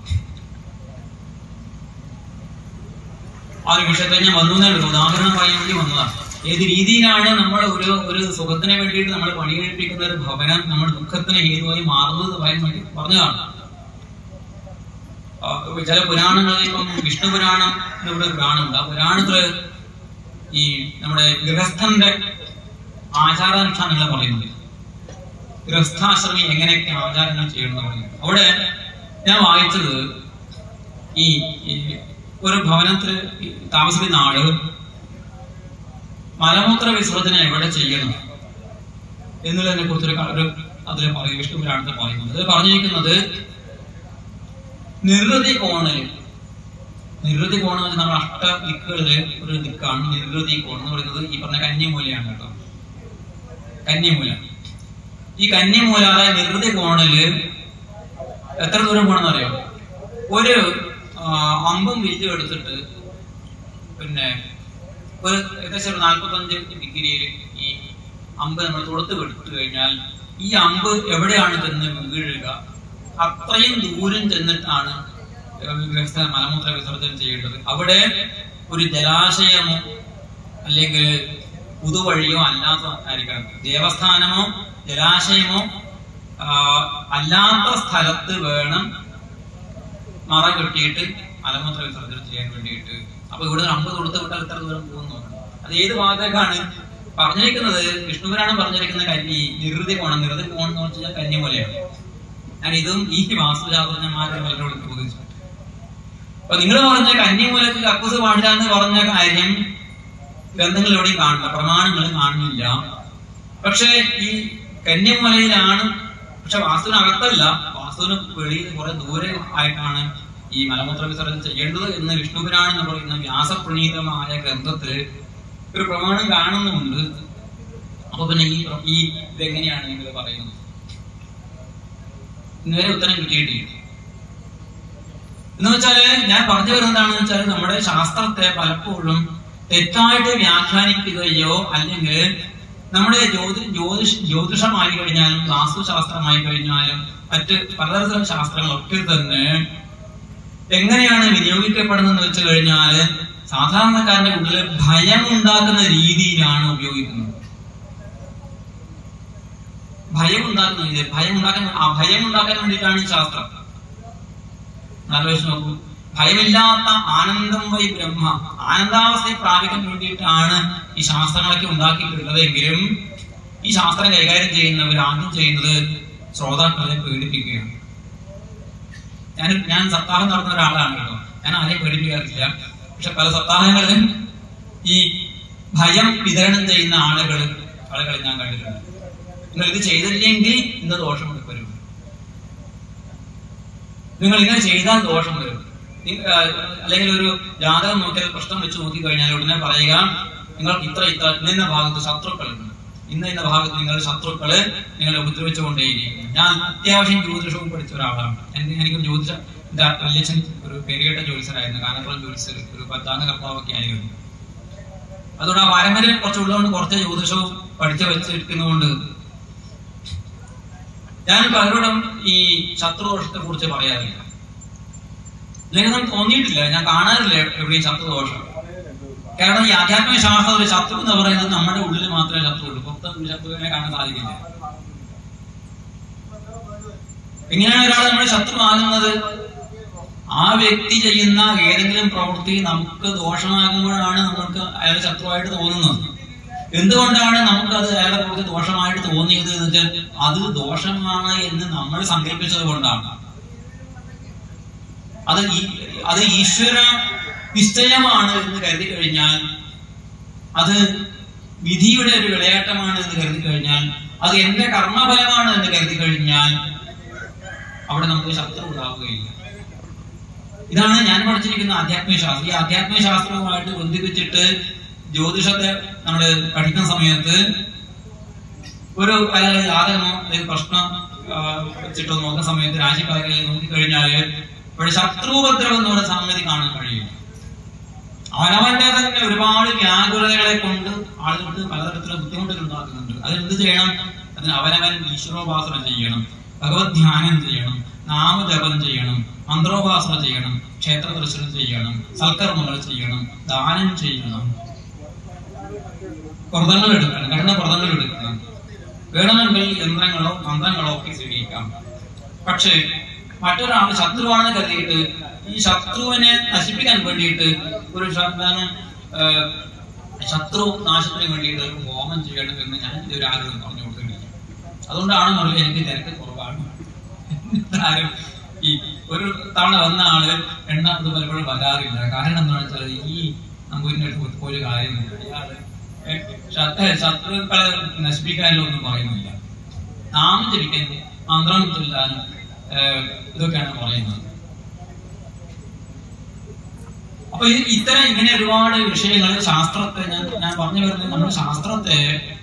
ആ ഒരു വിഷയത്തെ ഞാൻ വന്നു എന്നേ ഉള്ളൂ ഉദാഹരണം പറയാൻ വേണ്ടി വന്നതാണ് ഏത് രീതിയിലാണ് നമ്മൾ ഒരു ഒരു സുഖത്തിന് വേണ്ടിയിട്ട് നമ്മൾ പണി കഴിപ്പിക്കുന്ന ഒരു ഭവനം നമ്മുടെ ദുഃഖത്തിന് ഹേതുവായി മാറുന്നത് എന്ന് പറയാൻ വേണ്ടി പറഞ്ഞതാണ് ആ, ചില പുരാണങ്ങളിൽ ഇപ്പം വിഷ്ണു പുരാണം ഇവിടെ പുരാണമുണ്ട് ആ പുരാണത്തില് ഈ നമ്മുടെ ഗൃഹസ്ഥന്റെ ആചാരാനുഷ്ഠാനങ്ങളെ പറയുന്നുണ്ട് ഗൃഹസ്ഥാശ്രമി എങ്ങനെയൊക്കെ ആചാരങ്ങൾ ചെയ്യണം എന്ന് പറയുന്നത് അവിടെ ഞാൻ വായിച്ചത് ഈ ഈ ഒരു ഭവനത്തിൽ താമസിക്കുന്ന ആള് മലമൂത്ര വിസർജനം എവിടെ ചെയ്യണം എന്നുള്ളതിനെ കുറിച്ചൊരു ക- ഒരു അതിൽ പറയും വിഷ്ണു പുരാണത്തിൽ പറയുന്നത് അത് പറഞ്ഞിരിക്കുന്നത് നിർവൃതി കോണിൽ നിർവൃതി കോൺ എന്ന് വെച്ചാൽ നമ്മുടെ അഷ്ട ദിക്കുകളില് ഒരു ദിക്കാണ് നിർവൃതി കോൺ എന്ന് പറയുന്നത് ഈ പറഞ്ഞ കന്യമൂലയാണ് കേട്ടോ കന്യമൂല ഈ കന്യമൂല അതായത് നിർവൃതി കോണില് എത്ര ദൂരം പോകണമെന്ന് അറിയാം ഒരു ആ, അമ്പും വില്ലും എടുത്തിട്ട് പിന്നെ ഒരു ഏകദേശം ഒരു നാൽപ്പത്തഞ്ച് ഡിഗ്രിയിൽ ഈ അമ്പ് നമ്മൾ തൊടുത്ത് വിട്ടു കഴിഞ്ഞാൽ ഈ അമ്പ് എവിടെയാണ് ചെന്ന് വീഴുക അത്രയും ദൂരം ചെന്നിട്ടാണ് ഗൃഹസ്ഥ മലമൂത്ര വിസർജനം ചെയ്യേണ്ടത് അവിടെ ഒരു ജലാശയമോ അല്ലെങ്കിൽ പുതുവഴിയോ അല്ലാത്ത ആയിരിക്കണം ദേവസ്ഥാനമോ ജലാശയമോ ആ, അല്ലാത്ത സ്ഥലത്ത് വേണം മറ കെട്ടിയിട്ട് മലമൂത്ര വിസർജനം ചെയ്യാൻ വേണ്ടിയിട്ട് അപ്പൊ ഇവിടെ നിന്ന് അമ്പത് കൊടുത്ത് വിട്ടാൽ എത്ര ദൂരം പോകുന്നു അത് ഏത് ഭാഗത്തേക്കാണ് പറഞ്ഞിരിക്കുന്നത് വിഷ്ണുപുരാണം പറഞ്ഞിരിക്കുന്ന കന്നി നിവൃത്തി കോണം നിവൃത്തി കോണം എന്ന് വെച്ചാൽ കന്നി പോലെയാണ് ഞാൻ ഇതും ഈ വാസ്തുശാസ്ത്രജ്ഞന്മാരോട് പലരോട് ചോദിച്ചു അപ്പൊ നിങ്ങൾ പറഞ്ഞ കന്യമൂലക്ക് കക്കൂസ് പാടില്ല എന്ന് പറഞ്ഞ കാര്യം ഗ്രന്ഥങ്ങൾ എവിടെയും കാണില്ല പ്രമാണങ്ങൾ കാണുന്നില്ല പക്ഷെ ഈ കന്യമൂലയിലാണ് പക്ഷെ വാസ്തുവിനകത്തല്ല വാസ്തുവിന് വെളിയിൽ കുറെ ദൂരെ ആയിട്ടാണ് ഈ മലമൂത്ര വിസർജനം ചെയ്യേണ്ടത് എന്ന് വിഷ്ണുപുരാണം എന്ന് പറയുന്ന വ്യാസപ്രണീതമായ ഗ്രന്ഥത്തില് ഒരു പ്രമാണം കാണുന്നുമുണ്ട് അപ്പൊ പിന്നെ ഈ ഈ ഇതെങ്ങനെയാണ് നിങ്ങൾ പറയുന്നത് ഇന്നുവരെ ഉത്തരം കിട്ടിയിട്ടില്ല എന്ന് വെച്ചാല് ഞാൻ പറഞ്ഞു വരുന്നത് എന്താണെന്ന് വെച്ചാൽ നമ്മുടെ ശാസ്ത്രത്തെ പലപ്പോഴും തെറ്റായിട്ട് വ്യാഖ്യാനിക്കുകയോ അല്ലെങ്കിൽ നമ്മുടെ ജ്യോതി ജ്യോതിഷ് ജ്യോതിഷമായി കഴിഞ്ഞാലും വാസ്തുശാസ്ത്രമായി കഴിഞ്ഞാലും മറ്റ് പലതരം ശാസ്ത്രങ്ങളൊക്കെ തന്നെ എങ്ങനെയാണ് വിനിയോഗിക്കപ്പെടുന്നതെന്ന് വെച്ച് കഴിഞ്ഞാല് സാധാരണക്കാരന്റെ ഉള്ളിൽ ഭയം ഉണ്ടാക്കുന്ന രീതിയിലാണ് ഉപയോഗിക്കുന്നത് ഭയം ഉണ്ടാക്കുന്ന രീതി ഭയം ഉണ്ടാക്കാൻ ആ ഭയം ഉണ്ടാക്കാൻ വേണ്ടിയിട്ടാണ് ഈ ശാസ്ത്രം ആലോചിച്ച് നോക്കൂ ഭയമില്ലാത്ത ആനന്ദം വൈ ബ്രഹ്മ ആനന്ദാവസ്ഥയെ പ്രാപിക്കാൻ വേണ്ടിയിട്ടാണ് ഈ ശാസ്ത്രങ്ങളൊക്കെ ഉണ്ടാക്കിയിട്ടുള്ളതെങ്കിലും ഈ ശാസ്ത്രം കൈകാര്യം ചെയ്യുന്നവർ ആദ്യം ചെയ്യുന്നത് ശ്രോതാക്കളെ പേടിപ്പിക്കുകയാണ് ഞാൻ ഞാൻ സപ്താഹം നടത്തുന്ന ഒരാളാണ് കേട്ടോ ഞാൻ ആരെയും പേടിപ്പിക്കാറില്ല പക്ഷെ പല സപ്താഹങ്ങളിലും ഈ ഭയം വിതരണം ചെയ്യുന്ന ആളുകൾ ആളുകളെ ഞാൻ കണ്ടിട്ടുണ്ട് നിങ്ങൾ ഇത് ചെയ്തില്ലെങ്കിൽ ഇന്ന് ദോഷം വരും നിങ്ങൾ ഇങ്ങനെ ചെയ്താൽ ദോഷം വരും നി- ആ, അല്ലെങ്കിൽ ഒരു ജാതകം നോക്കിയാൽ പ്രശ്നം വെച്ച് നോക്കി കഴിഞ്ഞാൽ ഉടനെ പറയുക നിങ്ങൾ ഇത്ര ഇത്ര ഇന്ന ഇന്ന ഭാഗത്ത് ശത്രുക്കളുണ്ട് ഇന്ന ഇന്ന ഭാഗത്ത് നിങ്ങളുടെ ശത്രുക്കള് നിങ്ങളെ ഉപദ്രവിച്ചുകൊണ്ടേയിരിക്കും ഞാൻ അത്യാവശ്യം ജ്യോതിഷവും പഠിച്ച ഒരാളാണ് എനിക്ക് എനിക്ക് ജ്യോതിഷ എന്റെ വല്യച്ഛൻ ഒരു പേരുകേട്ട ജ്യോതിഷരായിരുന്നു കാനപ്പുറം ജ്യോതിഷർ ഒരു പത്താംഗ കർത്താവൊക്കെ ആയിരുന്നു അതുകൊണ്ട് ആ പാരമ്പര്യം കുറച്ചുള്ളതുകൊണ്ട് കുറച്ച് ജ്യോതിഷവും പഠിച്ചു വെച്ചിരിക്കുന്നതുകൊണ്ട് ഞാൻ പലരോടും ഈ ശത്രുദോഷത്തെ കുറിച്ച് പറയാറില്ല അല്ലെങ്കിൽ നമുക്ക് തോന്നിയിട്ടില്ല ഞാൻ കാണാറില്ല എവിടെയും ശത്രുദോഷം കാരണം ഈ ആധ്യാത്മിക ശാസ്ത്രം ഒരു ശത്രു എന്ന് പറയുന്നത് നമ്മുടെ ഉള്ളിൽ മാത്രമേ ശത്രു ഉള്ളൂ പുറത്തൊന്നും ശത്രുവിനെ കാണാൻ സാധിക്കില്ല എങ്ങനെയാണ് ഒരാൾ നമ്മുടെ ശത്രു ആകുന്നത് ആ വ്യക്തി ചെയ്യുന്ന ഏതെങ്കിലും പ്രവൃത്തി നമുക്ക് ദോഷമാകുമ്പോഴാണ് നമുക്ക് അയാൾ ശത്രുവായിട്ട് തോന്നുന്നത് എന്തുകൊണ്ടാണ് നമുക്കത് അയാളെ പ്രവൃത്തി ദോഷമായിട്ട് തോന്നിയത് എന്ന് വെച്ചാൽ അത് ദോഷമാണ് എന്ന് നമ്മൾ സങ്കല്പിച്ചത് കൊണ്ടാണ് അത് ഈ- അത് ഈശ്വര നിശ്ചയമാണ് എന്ന് കരുതി കഴിഞ്ഞാൽ അത് വിധിയുടെ ഒരു വിളയാട്ടമാണ് എന്ന് കരുതി കഴിഞ്ഞാൽ അത് എന്റെ കർമ്മഫലമാണ് എന്ന് കരുതി കഴിഞ്ഞാൽ അവിടെ നമുക്ക് ശത്രു ഉണ്ടാവുകയില്ല ഇതാണ് ഞാൻ പഠിച്ചിരിക്കുന്ന ആധ്യാത്മിക ശാസ്ത്രം ഈ ആധ്യാത്മിക ശാസ്ത്രവുമായിട്ട് ബന്ധിപ്പിച്ചിട്ട് ജ്യോതിഷത്തെ നമ്മൾ പഠിക്കുന്ന സമയത്ത് ഒരു അതായത് ജാതകമോ അല്ലെങ്കിൽ പ്രശ്നം ആ, വെച്ചിട്ടോ നോക്കുന്ന സമയത്ത് രാശിക്കാരെ നോക്കിക്കഴിഞ്ഞാല് ഇവിടെ ശത്രുപദ്രവം എന്ന് പറയുന്ന സംഗതി കാണാൻ കഴിയും അവനവന്റെ തന്നെ ഒരുപാട് വ്യാകുലതകളെ കൊണ്ട് ആളുകൾക്ക് പലതരത്തിലുള്ള ബുദ്ധിമുട്ടുകൾ ഉണ്ടാക്കുന്നുണ്ട് അതിനെന്ത് ചെയ്യണം അതിന് അവനവൻ ഈശ്വരോപാസന ചെയ്യണം ഭഗവത് ധ്യാനം ചെയ്യണം നാമജപം ചെയ്യണം മന്ത്രോപാസന ചെയ്യണം ക്ഷേത്ര ദർശനം ചെയ്യണം സൽക്കർമ്മങ്ങൾ ചെയ്യണം ദാനം ചെയ്യണം വ്രതങ്ങൾ എടുക്കണം കഠിന വ്രതങ്ങൾ എടുക്കണം വേണമെങ്കിൽ യന്ത്രങ്ങളോ മന്ത്രങ്ങളോ ഒക്കെ സ്വീകരിക്കാം പക്ഷേ മറ്റൊരാൾ ശത്രുവാണെന്ന് കരുതിയിട്ട് ഈ ശത്രുവിനെ നശിപ്പിക്കാൻ വേണ്ടിയിട്ട് ഒരു ശ- എന്താണ് ഏഹ്, ശത്രു നാശത്തിന് വേണ്ടിയിട്ട് ഒരു ഹോമം ചെയ്യണം എന്ന് ഞാൻ ഇതൊരു ആരോടും പറഞ്ഞു കൊടുത്തിട്ടില്ല അതുകൊണ്ടാണെന്നുള്ള എനിക്ക് തിരക്ക് കുറവാണ് ആരും ഈ ഒരു തവണ വന്ന ആള് രണ്ടാമത് പലപ്പോഴും വരാറില്ല കാരണം എന്താണെന്ന് വെച്ചാൽ ഈ നമ്പൂരിന്റെ അടുത്ത് പോയി കാര്യമില്ല ഇയാള് ഏഹ്, ശത്രു ശത്രുക്കളെ നശിപ്പിക്കാനോ ഒന്നും പറയുന്നില്ല നാമം ജപിക്കാനും മന്ത്രം ചൊല്ലാനും ഏഹ്, ഇതൊക്കെയാണ് പറയുന്നത് അപ്പൊ ഇത് ഇത്തരം ഇങ്ങനെ ഒരുപാട് വിഷയങ്ങൾ ശാസ്ത്രത്തെ ഞാൻ ഞാൻ പറഞ്ഞു വരുന്നത് നമ്മുടെ ശാസ്ത്രത്തെ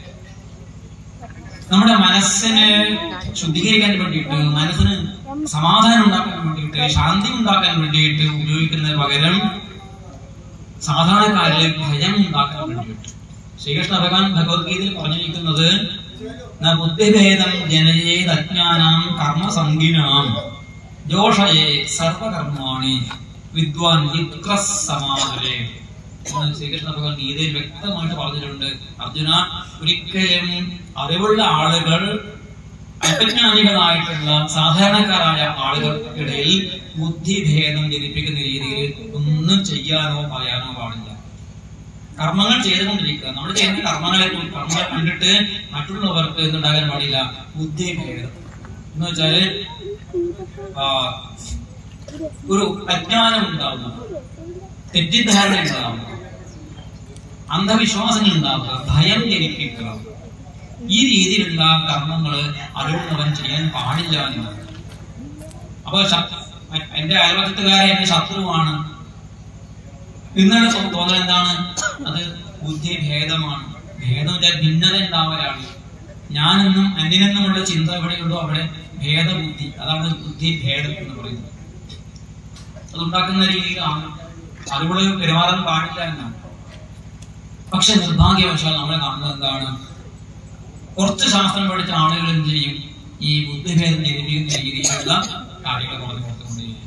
നമ്മുടെ മനസ്സിനെ ശുദ്ധീകരിക്കാൻ വേണ്ടിയിട്ട് മനസ്സിന് സമാധാനം ഉണ്ടാക്കാൻ വേണ്ടിയിട്ട് ശാന്തി ഉണ്ടാക്കാൻ വേണ്ടിയിട്ട് ഉപയോഗിക്കുന്നതിന് പകരം സാധാരണക്കാരിലെ ഭയം ഉണ്ടാക്കാൻ വേണ്ടിയിട്ട് ശ്രീകൃഷ്ണ ഭഗവാൻ ഭഗവത്ഗീതയിൽ പറഞ്ഞിരിക്കുന്നത് ന ബുദ്ധിഭേദം ജനയേത് അജ്ഞാനാം കർമ്മസംഗിനാം ജോഷയെ സർവകർമാണി വിദ്വാൻ യുക്ത സമാധരെ എന്ന് ശ്രീകൃഷ്ണ ഭഗവാൻ ഗീതയിൽ വ്യക്തമായിട്ട് പറഞ്ഞിട്ടുണ്ട് അർജുന ഒരിക്കലും അറിവുള്ള ആളുകൾ അല്പജ്ഞാനികളായിട്ടുള്ള സാധാരണക്കാരായ ആളുകൾക്കിടയിൽ ബുദ്ധിഭേദം ജനിപ്പിക്കുന്ന രീതിയിൽ ഒന്നും ചെയ്യാനോ പറയാനോ പാടില്ല കർമ്മങ്ങൾ ചെയ്തുകൊണ്ടിരിക്കുക നമ്മൾ ചെയ്യുന്ന കർമ്മങ്ങളെ കർമ്മങ്ങൾ കണ്ടിട്ട് മറ്റുള്ളവർക്ക് എന്തുണ്ടാകാൻ പാടില്ല ബുദ്ധിഭേദം എന്ന് വെച്ചാല് ആ, ഒരു അജ്ഞാനം ഉണ്ടാവുക തെറ്റിദ്ധാരണ ഉണ്ടാവുക അന്ധവിശ്വാസങ്ങൾ ഉണ്ടാവുക ഭയം ജനിപ്പിക്കുക ഈ രീതിയിലുള്ള കർമ്മങ്ങള് അറിവുള്ളവൻ ചെയ്യാൻ പാടില്ല എന്നാണ് അപ്പൊ ശ- എന്റെ അയൽവക്കത്തുകാരെ എന്റെ ശത്രുവാണ് ഇന്നലെ തോന്നൽ എന്താണ് അത് ബുദ്ധിഭേദമാണ് ഭേദം വെച്ചാൽ ഭിന്നത ഉണ്ടാവലാണ് ഞാനെന്നും എന്നിനെന്നുമുള്ള ചിന്ത എവിടെയുണ്ടോ അവിടെ ഭേദബുദ്ധി അതാണ് ബുദ്ധി ഭേദം എന്ന് പറയുന്നത് അതുണ്ടാക്കുന്ന രീതിയിലാണ് അതുകൊണ്ട് പെരുമാറാൻ പാടില്ല എന്നാണ് പക്ഷെ നിർഭാഗ്യവശാൽ നമ്മളെ കാണുന്നത് എന്താണ് കുറച്ച് ശാസ്ത്രം പഠിച്ച ആളുകൾ എന്ത് ചെയ്യും ഈ ബുദ്ധിഭേദം ജനിപ്പിക്കുന്ന രീതിയിലുള്ള കാര്യങ്ങൾ പറഞ്ഞു കൊടുത്തുകൊണ്ടിരിക്കും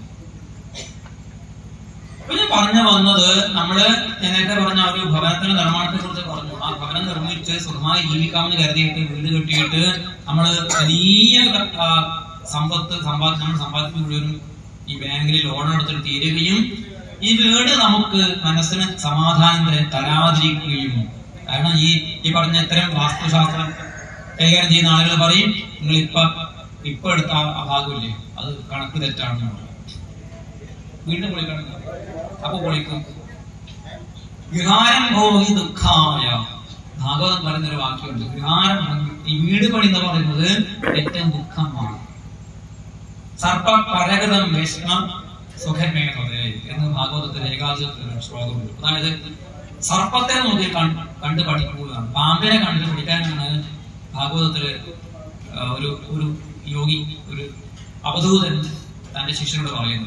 പിന്നെ പറഞ്ഞു വന്നത് നമ്മള് ഞാൻ നേരത്തെ പറഞ്ഞ ആ ഒരു ഭവനത്തിന്റെ നിർമ്മാണത്തെ കുറിച്ച് പറഞ്ഞു ആ ഭവനം നിർമ്മിച്ച് സുഖമായി ജീവിക്കാമെന്ന് കരുതിയിട്ട് വീട് കെട്ടിയിട്ട് നമ്മള് വലിയ ആ, സമ്പത്ത് സമ്പാദിച്ച് നമ്മൾ സമ്പാദിക്കുന്ന മുഴുവനും ഈ ബാങ്കിൽ ലോൺ എടുത്തിട്ട് തീരുകയും ഈ വീട് നമുക്ക് മനസ്സിന് സമാധാനം തര- തരാതിരിക്കുകയും കാരണം ഈ ഈ പറഞ്ഞ ഇത്തരം വാസ്തുശാസ്ത്രം കൈകാര്യം ചെയ്യുന്ന ആളുകൾ പറയും നിങ്ങൾ ഇപ്പൊ ഇപ്പൊ എടുത്ത ആ ആ ഭാഗമില്ലേ അത് കണക്ക് തെറ്റാണെന്ന് പറയും വീണ്ടും പൊളിക്കണം അപ്പൊ പൊളിക്കും വിഹാരം ഭോഗി ദുഃഖായ ഭാഗവതം പറയുന്ന ഒരു വാക്യമുണ്ട് വിഹാരം ഈ വീട് പണി എന്ന് പറയുന്നത് ഏറ്റവും ദുഃഖമാണ് സർപ്പ പരഗതം വിഷ്ണ സുഖമേണതേ എന്ന് ഭാഗവതത്തിലെ ഏകാദശത്തിൽ ഒരു ശ്ലോകമുണ്ട് അതായത് സർപ്പത്തെ നോക്കി കണ്ട് കണ്ട് പഠിക്കുകയാണ് പാമ്പിനെ കണ്ട് പഠിക്കാനാണ് ഭാഗവതത്തില് ആ, ഒരു ഒരു യോഗി ഒരു അവധൂതൻ തന്റെ ശിഷ്യനോട് പറയുന്നത്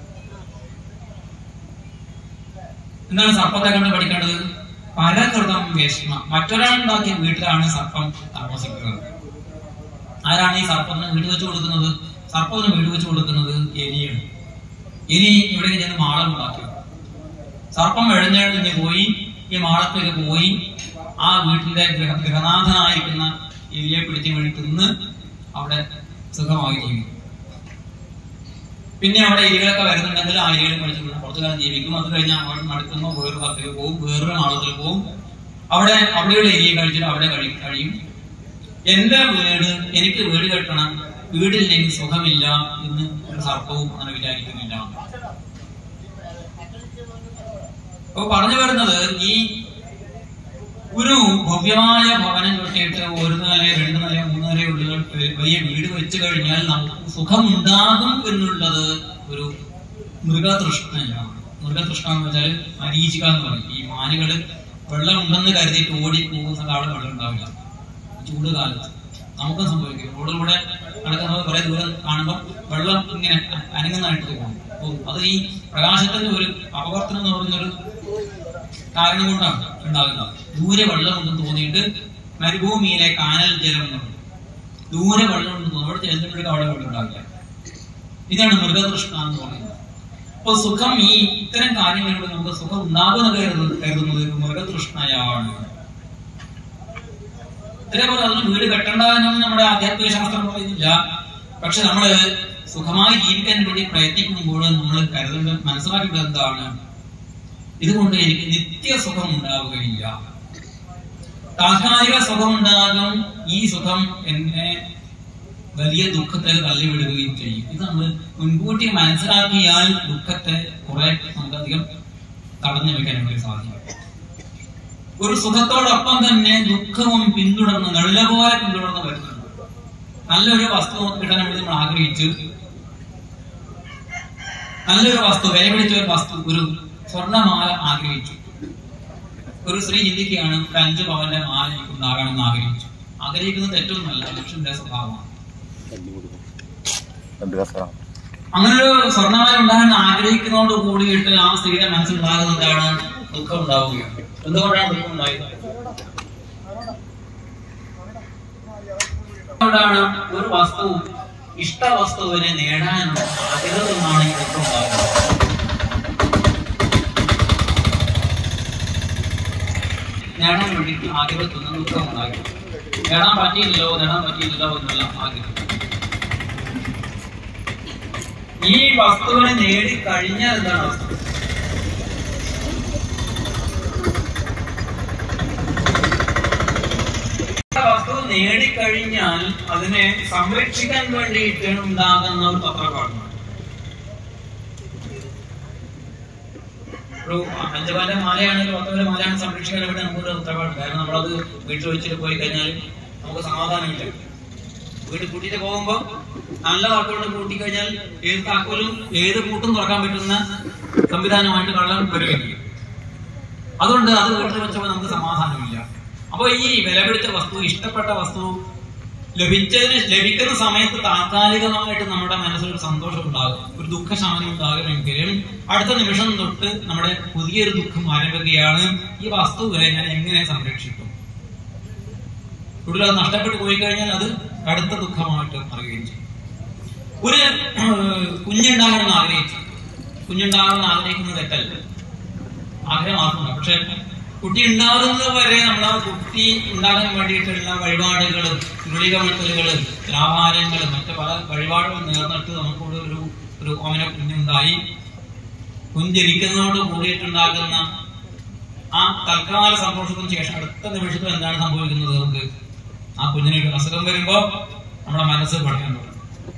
എന്താണ് സർപ്പത്തെ കണ്ട് പഠിക്കേണ്ടത് പരകൃതം വേഷ്മ മറ്റൊരാളുണ്ടാക്കിയ വീട്ടിലാണ് സർപ്പം താമസിക്കുന്നത് ആരാണ് ഈ സർപ്പത്തിന് വീട് വെച്ച് കൊടുക്കുന്നത് സർപ്പത്തിന് വീട് വെച്ച് കൊടുക്കുന്നത് എലിയാണ് എലി ഇവിടെ ചെന്ന് മാളം ഉണ്ടാക്കി സർപ്പം എഴഞ്ഞെഴിഞ്ഞ് പോയി ഈ മാളത്തിലേക്ക് പോയി ആ വീട്ടിലെ ഗൃഹ ഗൃഹനാഥനായിരിക്കുന്ന എലിയെ പിടിച്ച് വേണ്ടി തിന്ന് അവിടെ സുഖമായി ജീവിക്കും പിന്നെ അവിടെ എലികളൊക്കെ വരുന്നുണ്ടെങ്കിൽ ആ എലികളെ പിടിച്ച് തിന്ന് കുറച്ചു കാലം ജീവിക്കും അത് കഴിഞ്ഞ് അവിടെ മടുക്കുമ്പോൾ വേറൊരു ഭാഗത്തേക്ക് പോകും വേറൊരു മാളത്തിൽ പോകും അവിടെ അവിടെയുള്ള എലിയെ കഴിച്ചിട്ട് അവിടെ കഴി കഴിയും എന്റെ വീട് എനിക്ക് വീട് കെട്ടണം വീടില്ലെങ്കിൽ സുഖമില്ല എന്ന് ഒരു സർപ്പവും അങ്ങനെ വിചാരിക്കുന്നില്ല അപ്പൊ പറഞ്ഞു വരുന്നത് ഈ ഒരു ഭവ്യമായ ഭവനം കെട്ടിയിട്ട് ഒരു നില രണ്ട് നില മൂന്ന് നില ഉള്ള വലിയ വീട് വെച്ച് കഴിഞ്ഞാൽ നമുക്ക് സുഖമുണ്ടാകും എന്നുള്ളത് ഒരു മൃഗതൃഷ്ണയാണ് മൃഗതൃഷ്ണ എന്ന് വെച്ചാൽ മരീചിക എന്ന് പറയും ഈ മാനുകള് വെള്ളം ഉണ്ടെന്ന് കരുതിയിട്ട് ഓടി പോകുന്ന കാലം വെള്ളം ഉണ്ടാവില്ല ചൂട് കാലത്ത് നമുക്കും സംഭവിക്കും റോഡിലൂടെ നടക്കുന്നത് കുറെ ദൂരം കാണുമ്പോൾ വെള്ളം ഇങ്ങനെ അ- അനങ്ങുന്നതായിട്ട് തോന്നും തോന്നും. അത് ഈ പ്രകാശത്തിന്റെ ഒരു അപവർത്തനം എന്ന് പറയുന്നൊരു കാരണം കൊണ്ടാണ് ഉണ്ടാകുന്നത് ദൂരെ വെള്ളമുണ്ടെന്ന് തോന്നിയിട്ട് മരുഭൂമിയിലെ കാനൽ ജലം എന്ന് പറയും ദൂരെ വെള്ളമുണ്ടെന്ന് തോന്നുന്നു അവിടെ ചെല്ലുമ്പോഴേക്കും അവിടെ വെള്ളം ഉണ്ടാവില്ല ഇതാണ് മൃഗതൃഷ്ണ എന്ന് പറയുന്നത് അപ്പൊ സുഖം ഈ ഇത്തരം കാര്യങ്ങളിലൂടെ നമുക്ക് സുഖം ഉണ്ടാകുന്ന കരുതുന്നത് കരുതുന്നത് മൃഗതൃഷ്ണയാണ് ഇതേപോലെ അതിന് വീട് കെട്ടണ്ട എന്നൊന്നും നമ്മുടെ ആധ്യാത്മിക ശാസ്ത്രം പറയുന്നില്ല പക്ഷെ നമ്മള് സുഖമായി ജീവിക്കാൻ വേണ്ടി പ്രയത്നിക്കുമ്പോൾ നമ്മൾ കരുതേണ്ടത് മനസ്സിലാക്കേണ്ടത് എന്താണ് ഇതുകൊണ്ട് എനിക്ക് നിത്യസുഖം ഉണ്ടാവുകയില്ല താൽക്കാലിക സുഖം ഉണ്ടാകും ഈ സുഖം എന്നെ വലിയ ദുഃഖത്തിൽ തള്ളിവിടുകയും ചെയ്യും ഇത് നമ്മൾ മുൻകൂട്ടി മനസ്സിലാക്കിയാൽ ദുഃഖത്തെ കുറെ നമുക്കധികം തടഞ്ഞു വെക്കാൻ വേണ്ടി സാധിക്കും ഒരു സുഖത്തോടൊപ്പം തന്നെ ദുഃഖവും പിന്തുടർന്ന് നെളില പോലെ പിന്തുടർന്ന് വരുന്നുണ്ട് നല്ലൊരു വസ്തു കിട്ടാൻ വേണ്ടി നമ്മൾ ആഗ്രഹിച്ചു നല്ലൊരു വസ്തു വില പിടിച്ച ഒരു വസ്തു ഒരു സ്വർണ്ണമാല ആഗ്രഹിച്ചു ഒരു സ്ത്രീ ചിന്തിക്കുകയാണ് ഒരു അഞ്ചു പവന്റെ മാല എനിക്ക് ഉണ്ടാകണമെന്ന് ആഗ്രഹിച്ചു ആഗ്രഹിക്കുന്നത് തെറ്റൊന്നുമല്ല ലക്ഷ്യന്റെ സ്വഭാവമാണ് രണ്ട് കസറാണ് അങ്ങനെ ഒരു സ്വർണ്ണമാല ഉണ്ടാകാൻ ആഗ്രഹിക്കുന്നതോട് കൂടിയിട്ട് ആ സ്ത്രീയുടെ മനസ്സിലുണ്ടാകുന്നതാണ് ദുഃഖം ഉണ്ടാവുകയാണ് എന്തുകൊണ്ടാണ് ദുഃഖം ഉണ്ടായത് അതുകൊണ്ടാണ് ഒരു വസ്തു ഇഷ്ട വസ്തുവിനെ നേടാനുള്ള ആഗ്രഹം നിന്നാണ് ഈ ദുഃഖം ഉണ്ടാകുന്നത് നേടാൻ വേണ്ടിയിട്ട് ആഗ്രഹത്തിൽ നിന്ന് ദുഃഖം ഉണ്ടാകും നേടാൻ പറ്റിയില്ലല്ലോ നേടാൻ പറ്റിയില്ലല്ലോ എന്നുള്ള ആഗ്രഹം ഈ വസ്തുവിനെ നേടിക്കഴിഞ്ഞാൽ എന്താണ് അവസ്ഥ ആ വസ്തു നേടിക്കഴിഞ്ഞാൽ അതിനെ സംരക്ഷിക്കാൻ വേണ്ടിയിട്ട് ഉണ്ടാകുന്ന ഒരു പത്രപാഠമാണ് ഒരു അഞ്ചുപാല മാലയാണെങ്കിൽ പത്തുപാല മാലയാണ് സംരക്ഷിക്കാൻ വേണ്ടി നമുക്കൊരു ഉത്തരവാദിത്തം കാരണം നമ്മളത് വീട്ടിൽ വെച്ചിട്ട് പോയി കഴിഞ്ഞാൽ നമുക്ക് സമാധാനമില്ല വീട് കൂട്ടിയിട്ട് പോകുമ്പോ നല്ല വാക്കുകൊണ്ട് കൂട്ടി കഴിഞ്ഞാൽ ഏത് താക്കോലും ഏത് പൂട്ടും തുറക്കാൻ പറ്റുന്ന സംവിധാനമായിട്ട് കള്ളം വരികയും അതുകൊണ്ട് അത് വീട്ടിൽ വെച്ചപ്പോൾ നമുക്ക് സമാധാനമില്ല അപ്പൊ ഈ വില പിടിച്ച വസ്തു ഇഷ്ടപ്പെട്ട വസ്തു ലഭിച്ചതിന് ലഭിക്കുന്ന സമയത്ത് താൽക്കാലികമായിട്ട് നമ്മുടെ മനസ്സിൽ ഒരു സന്തോഷം ഉണ്ടാകും ഒരു ദുഃഖശമനം ഉണ്ടാകുമെങ്കിലും അടുത്ത നിമിഷം തൊട്ട് നമ്മുടെ പുതിയൊരു ദുഃഖം ആരംഭിക്കുകയാണ് ഈ വസ്തുവിനെ ഞാൻ എങ്ങനെ സംരക്ഷിക്കും കൂടുതൽ അത് നഷ്ടപ്പെട്ടു പോയി കഴിഞ്ഞാൽ അത് കടുത്ത ദുഃഖമായിട്ട് മാറുകയും ചെയ്യും ഒരു ഏഹ്, കുഞ്ഞുണ്ടാകണമെന്ന് ആഗ്രഹിച്ചു കുഞ്ഞുണ്ടാകണമെന്ന് ആഗ്രഹിക്കുന്നത് തെറ്റല്ല ആഗ്രഹമാക്കുന്നുണ്ട് പക്ഷെ കുട്ടി ഉണ്ടാകുന്നത് വരെ നമ്മൾ ആ കുട്ടി ഉണ്ടാകാൻ വേണ്ടിയിട്ടുള്ള വഴിപാടുകളും ഗുളികമട്ടലുകളും വ്യാപാരങ്ങളും മറ്റു പല വഴിപാടുകളും നേർന്നിട്ട് നമുക്കിവിടെ ഒരു ഒരു ഓമന കുഞ്ഞുണ്ടായി കുഞ്ചരിക്കുന്നതോട് കൂടിയിട്ടുണ്ടാകുന്ന ആ തൽക്കാല സന്തോഷത്തിന് ശേഷം അടുത്ത നിമിഷത്തിൽ എന്താണ് സംഭവിക്കുന്നത് നമുക്ക് ആ കുഞ്ഞിന് ഒരു അസുഖം വരുമ്പോ നമ്മുടെ മനസ്സ് പഠിക്കാൻ തുടങ്ങും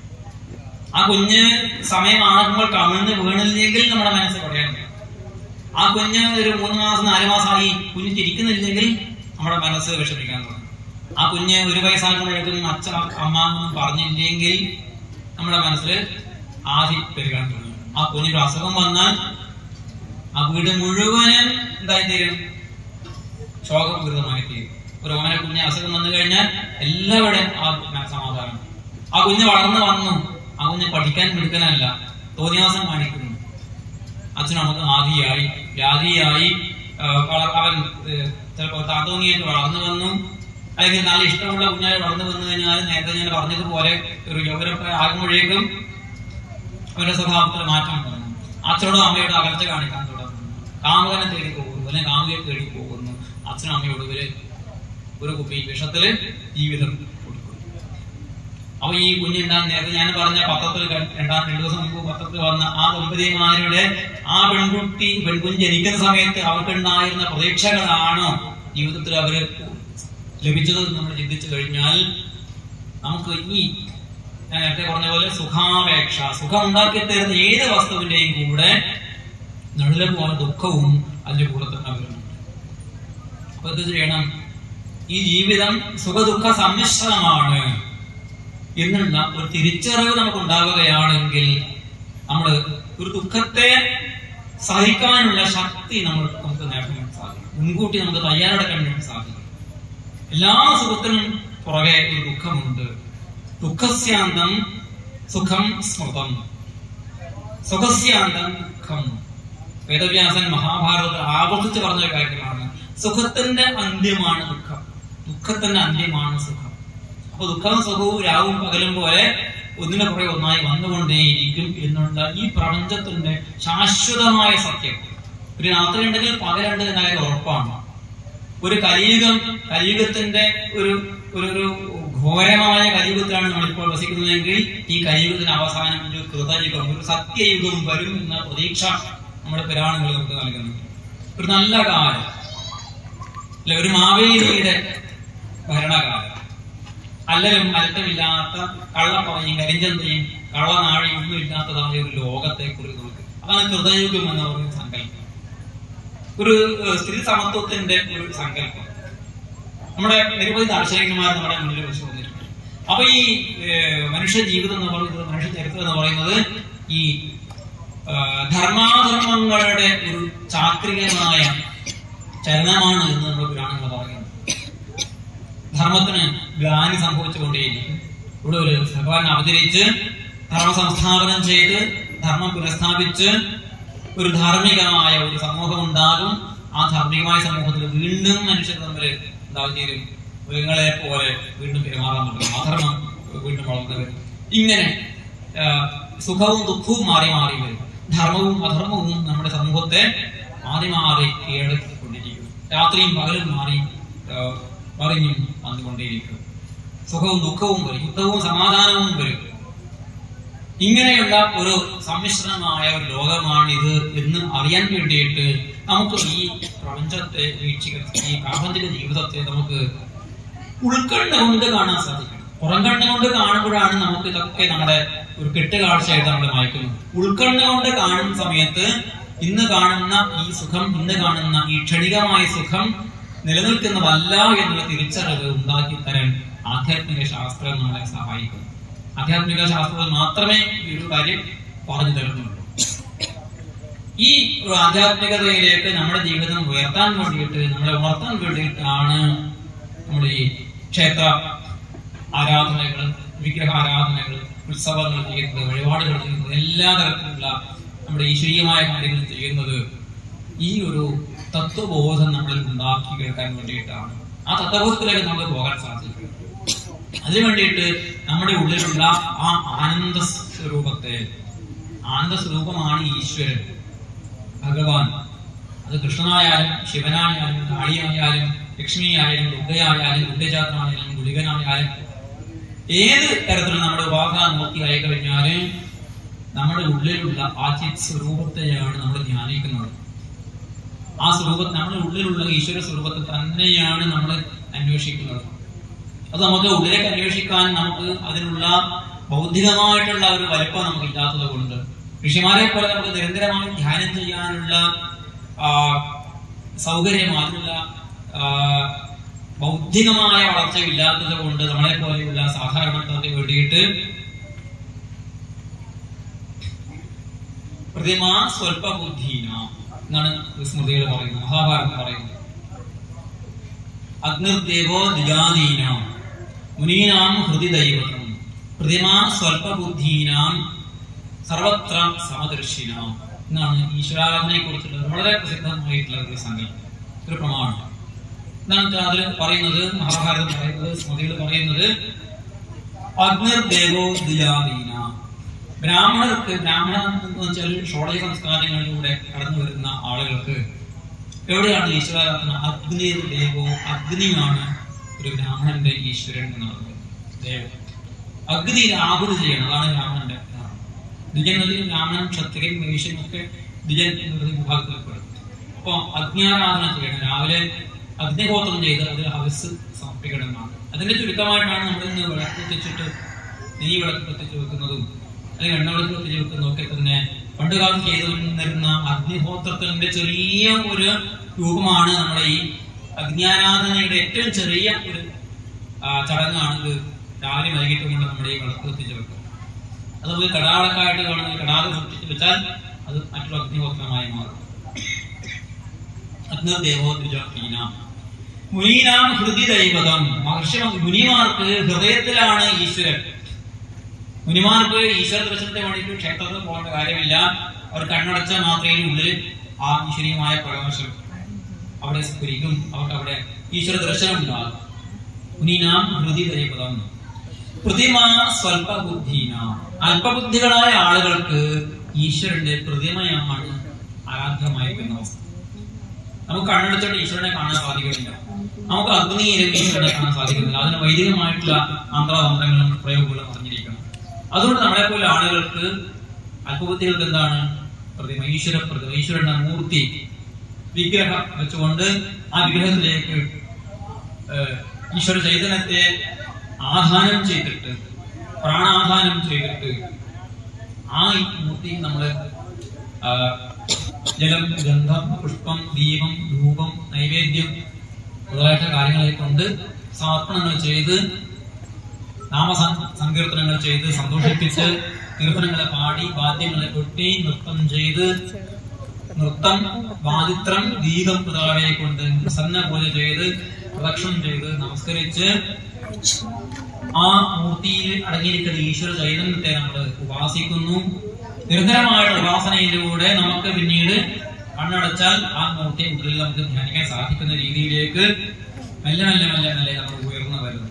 ആ കുഞ്ഞ് സമയമാകുമ്പോൾ കമിഴ്ന്ന് വീണില്ലെങ്കിൽ നമ്മുടെ മനസ്സ് പഠിക്കാൻ തുടങ്ങും ആ കുഞ്ഞ് ഒരു മൂന്ന് മാസം നാല് മാസമായി കുഞ്ഞ് ചിരിക്കുന്നില്ലെങ്കിൽ നമ്മുടെ മനസ്സ് വിഷമിക്കാൻ തുടങ്ങും ആ കുഞ്ഞ് ഒരു വയസ്സാകുമ്പോഴേക്കും അച്ഛൻ അമ്മ എന്ന് പറഞ്ഞില്ലെങ്കിൽ നമ്മുടെ മനസ്സിൽ ആദി പെരുകാൻ തുടങ്ങും ആ കുഞ്ഞിന്റെ അസുഖം വന്നാൽ ആ വീട് മുഴുവനും എന്തായി തീരും ശോകപൂരിതമായി തീരും ഒരു ഓമന കുഞ്ഞ് അസുഖം വന്നു കഴിഞ്ഞാൽ എല്ലാവരുടെയും ആ സമാധാനം ആ കുഞ്ഞ് വളർന്നു വന്നു ആ കുഞ്ഞ് പഠിക്കാൻ മിടുക്കനല്ല തോന്നിയാസം കാണിക്കുന്നു അച്ഛനും നമുക്ക് ആദിയായി വ്യാധിയായി ആ, വള- അവൻ ചിലപ്പോൾ താന്തോങ്ങിയായിട്ട് വളർന്നു വന്നു അല്ലെങ്കിൽ നല്ല ഇഷ്ടമുള്ള കുഞ്ഞായി വളർന്നു വന്നു കഴിഞ്ഞാൽ നേരത്തെ ഞാൻ പറഞ്ഞതുപോലെ ഒരു യൗവനപ്രായ ആകുമ്പോഴേക്കും അവന്റെ സ്വഭാവത്തിൽ മാറ്റം വന്നു അച്ഛനോടും അമ്മയോടും അകൽച്ച കാണിക്കാൻ തുടങ്ങുന്നു കാമുകനെ തേടി പോകുന്നു അല്ലെങ്കിൽ കാമുകയെ തേടി പോകുന്നു അച്ഛനും അമ്മയോട് ഇവര് ഒരു കുപ്പി വിഷത്തില് ജീവിതം കൊടുക്കും അപ്പൊ ഈ കുഞ്ഞുണ്ടാൻ നേരത്തെ ഞാൻ പറഞ്ഞ പത്രത്തിൽ ക- രണ്ടാം രണ്ടു ദിവസം മുമ്പ് പത്രത്തിൽ വന്ന ആ ദമ്പതിമാരുടെ ആ പെൺകുട്ടി പെൺകുഞ്ഞ് ജനിക്കുന്ന സമയത്ത് അവർക്കുണ്ടായിരുന്ന പ്രതീക്ഷകളാണോ ജീവിതത്തിൽ അവര് ലഭിച്ചത് എന്ന് നമ്മൾ ചിന്തിച്ചു കഴിഞ്ഞാൽ നമുക്ക് ഈ ഞാൻ നേരത്തെ പറഞ്ഞ പോലെ സുഖാപേക്ഷ സുഖം ഉണ്ടാക്കി തരുന്ന ഏത് വസ്തുവിന്റെയും കൂടെ നടുലെ പോലെ ദുഃഖവും അതിന്റെ കൂടെ തന്നെ വരുന്നുണ്ട് അപ്പൊ എന്ത് ചെയ്യണം ഈ ജീവിതം സുഖദുഃഖ സമ്മിശ്രമാണ് എന്നുള്ള ഒരു തിരിച്ചറിവ് നമുക്ക് ഉണ്ടാവുകയാണെങ്കിൽ നമ്മൾ ഒരു ദുഃഖത്തെ സഹിക്കാനുള്ള ശക്തി നമ്മൾ നമുക്ക് നേടാൻ സാധിക്കും മുൻകൂട്ടി നമുക്ക് തയ്യാറെടുക്കാൻ വേണ്ടി സാധിക്കും എല്ലാ സുഖത്തിനും പുറകെ ഒരു ദുഃഖമുണ്ട് ദുഃഖസ്യാന്തം സുഖം സ്മൃതം സുഖസ്യാന്തം ദുഃഖം വേദവ്യാസൻ മഹാഭാരതത്തിൽ ആവർത്തിച്ച് പറഞ്ഞ ഒരു കാര്യമാണ് സുഖത്തിന്റെ അന്ത്യമാണ് ദുഃഖം ദുഃഖത്തിന്റെ അന്ത്യമാണ് സുഖം അപ്പൊ ദുഃഖവും സുഖവും രാവും പകലും പോലെ ഒന്നിനെ പുറകെ ഒന്നായി വന്നുകൊണ്ടേയിരിക്കും എന്നുള്ള ഈ പ്രപഞ്ചത്തിന്റെ ശാശ്വതമായ സത്യം ഒരു രാത്രി ഉണ്ടെങ്കിൽ പകലുണ്ട് എന്നാലും ഉറപ്പാണ് ഒരു കലിയുഗം കലിയുഗത്തിന്റെ ഒരു ഒരു ഒരു ഘോരമായ കലിയുഗത്തിലാണ് നമ്മളിപ്പോൾ വസിക്കുന്നതെങ്കിൽ ഈ കലിയുഗത്തിന് അവസാനം ഒരു കൃതയുഗം ഒരു സത്യയുഗം വരും എന്ന പ്രതീക്ഷ നമ്മുടെ പുരാണങ്ങൾ നമുക്ക് നൽകുന്നുണ്ട് ഒരു നല്ല കാലം അല്ലെ ഒരു മാവേലിയുടെ ഭരണകാലം അല്ലലും അലട്ടമില്ലാത്ത കള്ളപ്പറയും കരിഞ്ചന്തയും കള്ളനാഴിയും ഒന്നും ഇല്ലാത്തതായ ഒരു ലോകത്തെ കുറിച്ച് നമുക്ക് അതാണ് കൃതയുഗം എന്ന് പറയുന്ന സങ്കല്പം ഒരു ഏഹ്, സ്ത്രീ സമത്വത്തിന്റെ ഒരു സങ്കല്പം നമ്മുടെ നിരവധി ദാർശനികന്മാർ നമ്മുടെ മുന്നിൽ വെച്ച് വന്നിട്ടുണ്ട് അപ്പൊ ഈ ഏഹ്, മനുഷ്യ ജീവിതം എന്ന് പറയുന്നത് മനുഷ്യ ചരിത്രം എന്ന് പറയുന്നത് ഈ ഏഹ്, ധർമാധർമ്മങ്ങളുടെ ഒരു ചാക്രികമായ ചലനമാണ് എന്ന് നമ്മൾ പുരാണങ്ങൾ പറയുന്നത് ധർമ്മത്തിന് ഗ്ലാനി സംഭവിച്ചുകൊണ്ടേയിരിക്കും ഇവിടെ ഒരു ഭഗവാൻ അവതരിച്ച് ധർമ്മ സംസ്ഥാപനം ചെയ്ത് ധർമ്മം പുനഃസ്ഥാപിച്ച് ഒരു ധാർമ്മികമായ ഒരു സമൂഹം ഉണ്ടാകും ആ ധാർമ്മികമായ സമൂഹത്തിൽ വീണ്ടും മനുഷ്യർ തമ്മിൽ ഉണ്ടാവും ചേരും മൃഗങ്ങളെ പോലെ വീണ്ടും പെരുമാറാൻ തുടങ്ങും അധർമ്മം വീണ്ടും വളർന്നു വരും ഇങ്ങനെ ആ, സുഖവും ദുഃഖവും മാറി മാറി വരും ധർമ്മവും അധർമ്മവും നമ്മുടെ സമൂഹത്തെ മാറി മാറി കീഴടക്കിക്കൊണ്ടിരിക്കും രാത്രിയും പകലും മാറി ആ, മറിഞ്ഞും വന്നുകൊണ്ടേയിരിക്കും സുഖവും ദുഃഖവും വരും യുദ്ധവും സമാധാനവും വരും ഇങ്ങനെയുള്ള ഒരു സമ്മിശ്രമായ ഒരു ലോകമാണ് ഇത് എന്ന് അറിയാൻ വേണ്ടിയിട്ട് നമുക്ക് ഈ പ്രപഞ്ചത്തെ വീക്ഷിക്കുന്ന ഈ പ്രാപഞ്ചിക ജീവിതത്തെ നമുക്ക് ഉൾക്കണ്ണുകൊണ്ട് കാണാൻ സാധിക്കണം പുറം കണ്ണുകൊണ്ട് കാണുമ്പോഴാണ് നമുക്ക് ഇതൊക്കെ നമ്മുടെ ഒരു കെട്ടുകാഴ്ചയായിട്ട് നമ്മൾ വായിക്കുന്നത് ഉൾക്കണ്ണുകൊണ്ട് കാണുന്ന സമയത്ത് ഇന്ന് കാണുന്ന ഈ സുഖം ഇന്ന് കാണുന്ന ഈ ക്ഷണികമായ സുഖം നിലനിൽക്കുന്നതല്ല എന്നുള്ള തിരിച്ചറിവ് ഉണ്ടാക്കി തരാൻ ആധ്യാത്മിക ശാസ്ത്രം നമ്മളെ സഹായിക്കും ആധ്യാത്മിക ശാസ്ത്രത്തിൽ മാത്രമേ ഈ ഒരു കാര്യം പറഞ്ഞു തരുന്നുള്ളൂ ഈ ഒരു ആധ്യാത്മികതയിലേക്ക് നമ്മുടെ ജീവിതം ഉയർത്താൻ വേണ്ടിയിട്ട് നമ്മളെ ഉണർത്താൻ വേണ്ടിയിട്ടാണ് നമ്മുടെ ഈ ക്ഷേത്ര ആരാധനകൾ വിഗ്രഹ ആരാധനകൾ ഉത്സവങ്ങൾ ചെയ്യുന്നത് വഴിപാടുകൾ ചെയ്യുന്നത് എല്ലാ തരത്തിലുള്ള നമ്മുടെ ഈശ്വരീയമായ കാര്യങ്ങൾ ചെയ്യുന്നത് ഈ ഒരു തത്വബോധം നമ്മളിൽ ഉണ്ടാക്കി കേൾക്കാൻ വേണ്ടിയിട്ടാണ് ആ തത്വബോധത്തിലേക്ക് നമുക്ക് പോകാൻ സാധിക്കും അതിനു വേണ്ടിയിട്ട് നമ്മുടെ ഉള്ളിലുള്ള ആ ആനന്ദ സ്വരൂപത്തെ ആനന്ദ സ്വരൂപമാണ് ഈശ്വരൻ ഭഗവാൻ അത് കൃഷ്ണനായാലും ശിവനായാലും കാളിയായാലും ലക്ഷ്മിയായാലും ദുർഗയായാലും ദുർഗജാതനായാലും ഗുളികനായാലും ഏത് തരത്തിലുള്ള നമ്മുടെ ഉപാസന നോക്കിയായി കഴിഞ്ഞാല് നമ്മുടെ ഉള്ളിലുള്ള ആ ചിത് സ്വരൂപത്തെയാണ് നമ്മൾ ധ്യാനിക്കുന്നത് ആ സ്വരൂപം നമ്മുടെ ഉള്ളിലുള്ള ഈശ്വര സ്വരൂപത്തെ തന്നെയാണ് നമ്മൾ അന്വേഷിക്കുന്നത് അത് നമുക്ക് ഉള്ളിലേക്ക് അന്വേഷിക്കാൻ നമുക്ക് അതിനുള്ള ബൗദ്ധികമായിട്ടുള്ള ഒരു വലിപ്പം നമുക്ക് ഇല്ലാത്തത് കൊണ്ട് ഋഷിമാരെ പോലെ നമുക്ക് നിരന്തരമായി ധ്യാനം ചെയ്യാനുള്ള ആ, സൗകര്യം അതിനുള്ള ആ, ബൗദ്ധികമായ വളർച്ച ഇല്ലാത്തത് കൊണ്ട് നമ്മളെ പോലെയുള്ള സാധാരണക്കാർക്ക് വേണ്ടിയിട്ട് പ്രതിമ സ്വൽപ്പ ബുദ്ധീന എന്നാണ് സ്മൃതികൾ പറയുന്നത് മഹാഭാരതം പറയുന്നത് അഗ്നിർദേവോ ദിജാദീന മുനീനാം ഹൃദി ദൈവതം പ്രതിമ സ്വൽപ്പ ബുദ്ധീനാം സർവത്ര സമദർശിന എന്നാണ് ഈശ്വരാരാധനയെ കുറിച്ചുള്ള വളരെ പ്രസിദ്ധമായിട്ടുള്ള ഒരു സങ്കല്പം ഒരു പ്രമാണം എന്നാണ് വെച്ചാൽ അതിൽ പറയുന്നത് മഹാഭാരതം പറയുന്നത് സ്മൃതികൾ പറയുന്നത് അഗ്നിർദേവോ ദിജാദീന ബ്രാഹ്മണർക്ക് ബ്രാഹ്മണ എന്ന് വെച്ചാൽ ഷോളയ സംസ്കാരങ്ങളിലൂടെ കടന്നു വരുന്ന ആളുകൾക്ക് എവിടെയാണ് ഈശ്വരാരാധന അഗ്നി ദേവോ അഗ്നിയാണ് ഒരു ബ്രാഹ്മണന്റെ ഈശ്വരൻ എന്ന് പറയുന്നത് ദേവം അഗ്നി ആഹുതി ചെയ്യണം അതാണ് ബ്രാഹ്മണന്റെ ധർമ്മം. ദ്വിജൻ എന്നതിൽ ബ്രാഹ്മണൻ ക്ഷത്രിയൻ വൈശ്യൻ ഒക്കെ ദ്വിജൻ എന്നൊരു വിഭാഗത്തിൽപ്പെടും അപ്പൊ അഗ്നിയാരാധന ചെയ്യണം രാവിലെ അഗ്നിഹോത്രം ചെയ്ത് അതിൽ ഹവസ് സമർപ്പിക്കണമെന്നാണ് അതിന്റെ ചുരുക്കമായിട്ടാണ് നമ്മൾ ഇന്ന് വിളക്ക് കത്തിച്ചിട്ട് നെയ്യ് വിളക്ക് കത്തിച്ച് വെക്കുന്നതും അല്ലെങ്കിൽ എണ്ണ വിളക്ക് കത്തിച്ച് വെക്കുന്നതും ഒക്കെ തന്നെ പണ്ടുകാലം ചെയ്തു വന്നിരുന്ന അഗ്നിഹോത്രത്തിന്റെ ചെറിയ ഒരു രൂപമാണ് നമ്മുടെ ഈ അഗ്നിയാരാധനയുടെ ഏറ്റവും ചെറിയ ഒരു ആ, ചടങ്ങാണ് ഇത് രാവിലെ വൈകിട്ട് കൊണ്ട് നമ്മുടെ ഈ വിളക്ക് കത്തിച്ച് വെക്കുക അത് നമുക്ക് കടാളക്കായിട്ട് വേണമെങ്കിൽ കടാതെ സൂക്ഷിച്ച് വെച്ചാൽ അത് മറ്റൊരു അഗ്നിഹോത്രമായി മാറും അഗ്നിദേവോദ്വിജീന മുനീനാം ഹൃദി ദൈവതം മഹർഷി മുനിമാർക്ക് ഹൃദയത്തിലാണ് ഈശ്വരൻ മുനിമാർക്ക് ഈശ്വര ദർശനത്തെ വേണ്ടിയിട്ട് ക്ഷേത്രത്തിൽ പോകേണ്ട കാര്യമില്ല അവർ കണ്ണടച്ച മാത്രമേ ഉള്ളിൽ ആ ഈശ്വരീയമായ പ്രകാശം അവിടെ സ്ഫുരിക്കും അവർക്ക് അവിടെ ഈശ്വര ദർശനം ഉണ്ടാകും മുനീനാം ഹൃദി ദൈവതം പ്രതിമ സ്വൽപ ബുദ്ധീന അല്പബുദ്ധികളായ ആളുകൾക്ക് ഈശ്വരന്റെ പ്രതിമയാണ് ആരാധ്യമായിരിക്കുന്ന അവസ്ഥ നമുക്ക് കണ്ണടച്ചിട്ട് ഈശ്വരനെ കാണാൻ സാധിക്കുന്നില്ല നമുക്ക് അഗ്നിയിലും ഈശ്വരനെ കാണാൻ സാധിക്കുന്നില്ല അതിന് വൈദികമായിട്ടുള്ള മന്ത്രതന്ത്രങ്ങളും പ്രയോഗങ്ങളും അറിഞ്ഞിരിക്കണം അതുകൊണ്ട് നമ്മളെ പോലെ ആളുകൾക്ക് അല്പബുദ്ധികൾക്ക് എന്താണ് പ്രതിമ ഈശ്വര പ്രതിമ ഈശ്വരന്റെ മൂർത്തി വിഗ്രഹം വെച്ചുകൊണ്ട് ആ വിഗ്രഹത്തിലേക്ക് ഏഹ്, ഈശ്വര ചൈതന്യത്തെ ആധാനം ചെയ്തിട്ട് പ്രാണാധാനം ചെയ്തിട്ട് ആ ഈ മൂർത്തി നമ്മള് ആ, ജലം ഗന്ധം പുഷ്പം ദീപം ധൂപം നൈവേദ്യം മുതലായിട്ട് കാര്യങ്ങളെ കൊണ്ട് സമർപ്പണങ്ങൾ ചെയ്ത് നാമസ- സങ്കീർത്തനങ്ങൾ ചെയ്ത് സന്തോഷിപ്പിച്ച് കീർത്തനങ്ങളെ പാടി വാദ്യങ്ങളെ കൊട്ടി നൃത്തം ചെയ്ത് നൃത്തം വാദിത്രം ഗീതം മുതലായവയെ കൊണ്ട് പ്രസന്ന പൂജ ചെയ്ത് പ്രദക്ഷിണം ചെയ്ത് നമസ്കരിച്ച് ആ മൂർത്തിയിൽ അടങ്ങിയിരിക്കുന്ന ഈശ്വര ചൈതന്യത്തെ നമ്മൾ ഉപാസിക്കുന്നു നിരന്തരമായുള്ള ഉപാസനയിലൂടെ നമുക്ക് പിന്നീട് കണ്ണടച്ചാൽ ആ മൂർത്തിയെ ഉള്ളിൽ നമുക്ക് ധ്യാനിക്കാൻ സാധിക്കുന്ന രീതിയിലേക്ക് മെല്ലെ മെല്ലെ മെല്ലെ മെല്ലെ നമ്മൾ ഉയർന്നു വരുന്നത്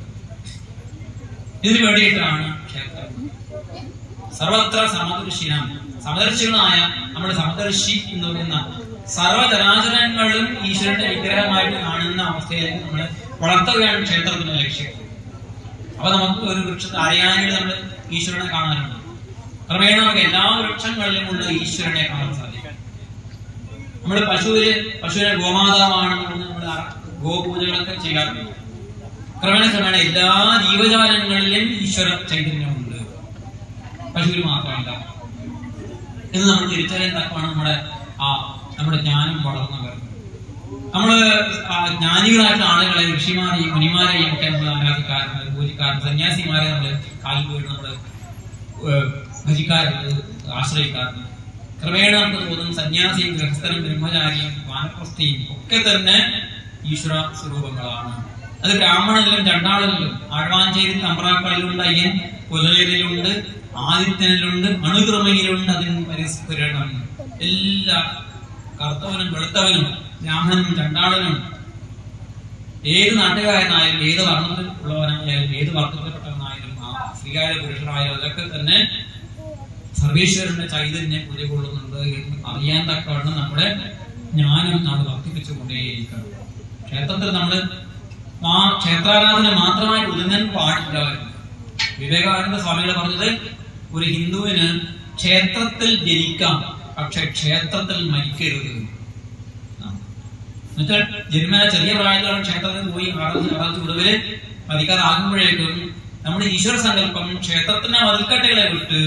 ഇതിനു വേണ്ടിയിട്ടാണ് ക്ഷേത്രം സർവത്ര സമദർശിനം സമദർശികളായ നമ്മുടെ സമദർശി എന്ന് പറയുന്ന സർവചരാചരങ്ങളും ഈശ്വരന്റെ വിഗ്രഹമായിട്ട് കാണുന്ന അവസ്ഥയിലേക്ക് നമ്മൾ വളർത്തുകയാണ് ക്ഷേത്രത്തിന്റെ ലക്ഷ്യം അപ്പൊ നമുക്ക് ഒരു വൃക്ഷത്തെ അറിയാനും നമ്മൾ ഈശ്വരനെ കാണാനുണ്ട് ക്രമേണ നമുക്ക് എല്ലാ വൃക്ഷങ്ങളിലും ഉള്ള ഈശ്വരനെ കാണാൻ സാധിക്കും നമ്മൾ പശുവിന് പശുവിനെ ഗോമാതാവാണെന്ന് പറഞ്ഞ് നമ്മൾ ഗോപൂജകളൊക്കെ ചെയ്യാറുണ്ട് ക്രമേണ ക്രമേണ എല്ലാ ജീവജാലങ്ങളിലും ഈശ്വര ചൈതന്യമുണ്ട് പശുവിൽ മാത്രമല്ല എന്ന് നമ്മൾ തിരിച്ചറിയാൻ തക്കമാണ് നമ്മുടെ ആ നമ്മുടെ ജ്ഞാനം വളർന്നു വരുന്നത് നമ്മള് ആ ജ്ഞാനികളായിട്ടുള്ള ആളുകളെ ഋഷിമാരെയും മുനിമാരെയും ഒക്കെ നമ്മൾ ആരാധിക്കാറുണ്ട് പൂജിക്കാറുണ്ട് സന്യാസിമാരെ നമ്മൾ കാലിൽ വീട് നമ്മൾ ഭജിക്കാറുണ്ട് ആശ്രയിക്കാറുണ്ട് ക്രമേണ നമുക്ക് തോന്നും സന്യാസിയും ഗൃഹസ്ഥനും ബ്രഹ്മചാരിയും വാനപ്രസ്ഥയും ഒക്കെ തന്നെ ഈശ്വര സ്വരൂപങ്ങളാണ് അത് ബ്രാഹ്മണനിലും രണ്ടാളിലും ആഴ്വാഞ്ചേരി തമ്പ്രാക്കളിലുണ്ട് അയ്യൻ പുലരിലുണ്ട് ആദിത്യനിലുണ്ട് അണുകൃമയിലുണ്ട് അതിന് പരിസ്ഫുരണം എല്ലാ കറുത്തവനും വെളുത്തവനും ബ്രാഹ്മണനും രണ്ടാളനും ഏത് നാട്ടുകാരനായാലും ഏത് വർണ്ണത്തിൽ ഉള്ളവനായാലും ഏത് വർഗത്തിൽപ്പെട്ടവനായാലും ആ സ്ത്രീയായാലും പുരുഷനായാലും അതൊക്കെ തന്നെ സർവേശ്വരന്റെ ചൈതന്യം കുടികൊള്ളുന്നുണ്ട് എന്ന് അറിയാൻ തക്കവണ്ണം നമ്മുടെ ജ്ഞാനം നമ്മൾ വർദ്ധിപ്പിച്ചുകൊണ്ടേയിരിക്കണം ക്ഷേത്രത്തിൽ നമ്മൾ ആ ക്ഷേത്രാരാധന മാത്രമായിട്ട് ഒതുങ്ങാൻ പാടില്ല വിവേകാനന്ദ സ്വാമികൾ പറഞ്ഞത് ഒരു ഹിന്ദുവിന് ക്ഷേത്രത്തിൽ ജനിക്കാം പക്ഷെ ക്ഷേത്രത്തിൽ മരിക്കരുത് ആ. എന്നുവെച്ചാൽ ജന്മന ചെറിയ പ്രായത്തിലുള്ള ക്ഷേത്രത്തിൽ പോയി ആറാം ആറാം ചുവടുവര് മരിക്കാറാകുമ്പോഴേക്കും നമ്മുടെ ഈശ്വര സങ്കല്പം ക്ഷേത്രത്തിന്റെ മതിൽക്കട്ടകളെ വിട്ട്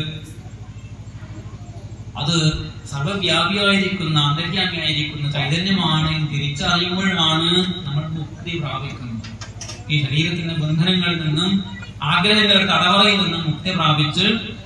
അത് സർവവ്യാപിയായിരിക്കുന്ന അന്തര്യാമിയായിരിക്കുന്ന ചൈതന്യമാണ് എന്ന് തിരിച്ചറിയുമ്പോഴാണ് നമ്മൾ മുക്തി പ്രാപിക്കുന്നത് ഈ ശരീരത്തിന്റെ ബന്ധനങ്ങളിൽ നിന്നും ആഗ്രഹങ്ങളുടെ തടവറയിൽ നിന്നും മുക്തി പ്രാപിച്ച്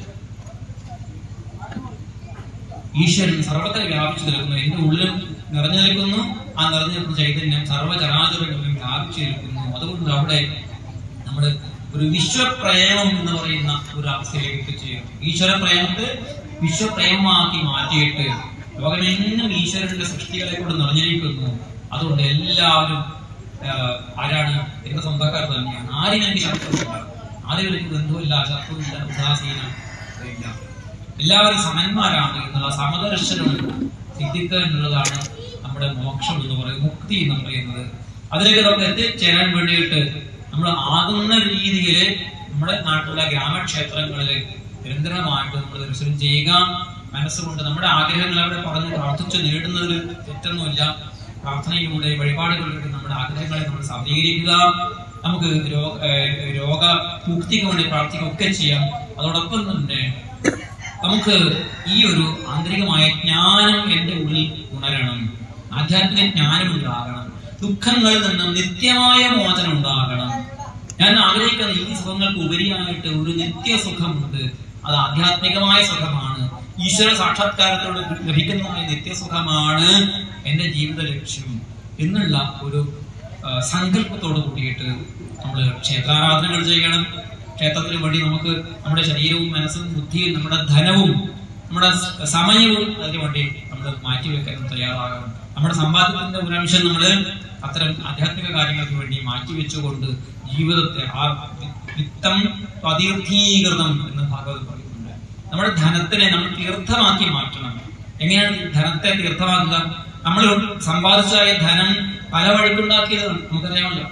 ഈശ്വരൻ സർവത്ര വ്യാപിച്ചു നിൽക്കുന്നു എന്റെ ഉള്ളിലും നിറഞ്ഞു നിൽക്കുന്നു ആ നിറഞ്ഞു നിൽക്കുന്ന ചൈതന്യം സർവ്വചരാചരങ്ങളിലും വ്യാപിച്ചു നിൽക്കുന്നു അതുകൊണ്ട് അവിടെ നമ്മുടെ ഒരു വിശ്വപ്രേമം എന്ന് പറയുന്ന ഒരു അവസ്ഥയിലേക്ക് എത്തിച്ചേരും ഈശ്വര പ്രേമത്തെ വിശ്വപ്രേമമാക്കി മാറ്റിയിട്ട് ലോകമെങ്ങും ഈശ്വരന്റെ സൃഷ്ടികളെ കൊണ്ട് നിറഞ്ഞിരിക്കുന്നു അതുകൊണ്ട് എല്ലാവരും ആഹ്, ആരാണ് എന്റെ സ്വന്തക്കാർ തന്നെയാണ് ആരും എനിക്ക് ശത്രുവില്ല ആരും എനിക്ക് ബന്ധുവില്ല ശത്രുവില്ല ഉദാസീന ഇല്ല എല്ലാവരും സമന്മാരാണ് എന്നുള്ള സമദർശനം സിദ്ധിക്കുക എന്നുള്ളതാണ് നമ്മുടെ മോക്ഷം എന്ന് പറയുന്നത് മുക്തി എന്ന് പറയുന്നത് അതിലേക്ക് നമുക്ക് എത്തിച്ചേരാൻ വേണ്ടിയിട്ട് നമ്മൾ ആകുന്ന രീതിയിൽ നമ്മുടെ നാട്ടിലെ ഗ്രാമക്ഷേത്രങ്ങളിൽ നിരന്തരമായിട്ട് നമ്മൾ ദർശനം ചെയ്യുക മനസ്സുകൊണ്ട് നമ്മുടെ ആഗ്രഹങ്ങൾ അവിടെ പറഞ്ഞ് പ്രാർത്ഥിച്ച് നേടുന്നതിൽ തെറ്റൊന്നുമില്ല പ്രാർത്ഥനയിലൂടെ വഴിപാടുകളിലൂടെ നമ്മുടെ ആഗ്രഹങ്ങളെ നമ്മൾ സഫലീകരിക്കുക നമുക്ക് രോഗ ഏഹ് രോഗമുക്തിക്ക് വേണ്ടി പ്രാർത്ഥിക്കുകയൊക്കെ ചെയ്യാം അതോടൊപ്പം തന്നെ നമുക്ക് ഈ ഒരു ആന്തരികമായ ജ്ഞാനം എന്റെ ഉള്ളിൽ ഉണരണം ആധ്യാത്മിക ജ്ഞാനം ഉണ്ടാകണം ദുഃഖങ്ങളിൽ നിന്നും നിത്യമായ മോചനം ഉണ്ടാകണം ഞാൻ ആഗ്രഹിക്കുന്ന ഈ സുഖങ്ങൾക്ക് ഉപരിയായിട്ട് ഒരു നിത്യസുഖമുണ്ട് അത് ആധ്യാത്മികമായ സുഖമാണ് ഈശ്വര സാക്ഷാത്കാരത്തോട് ലഭിക്കുന്നതായ നിത്യസുഖമാണ് എന്റെ ജീവിത ലക്ഷ്യം എന്നുള്ള ഒരു ആ, സങ്കല്പത്തോട് കൂടിയിട്ട് നമ്മൾ ക്ഷേത്രാരാധനകൾ ചെയ്യണം ക്ഷേത്രത്തിന് വേണ്ടി നമുക്ക് നമ്മുടെ ശരീരവും മനസ്സും ബുദ്ധിയും നമ്മുടെ ധനവും നമ്മുടെ സ- സമയവും അതിനു വേണ്ടി നമ്മൾ മാറ്റിവെക്കാൻ തയ്യാറാകണം നമ്മുടെ സമ്പാദ്യത്തിന്റെ ഒരു അംശം നമ്മൾ അത്തരം ആധ്യാത്മിക കാര്യങ്ങൾക്ക് വേണ്ടി മാറ്റിവെച്ചുകൊണ്ട് ജീവിതത്തെ ആ വി- വിത്തം അതീർത്ഥീകൃതം എന്ന് ഭാഗവത് പറയുന്നുണ്ട് നമ്മുടെ ധനത്തിനെ നമ്മൾ തീർത്ഥമാക്കി മാറ്റണം എങ്ങനെയാണ് ഈ ധനത്തെ തീർത്ഥമാക്കുക നമ്മൾ സമ്പാദിച്ചായ ധനം പല വഴിക്കുണ്ടാക്കിയത് നമുക്കറിയാമല്ലോ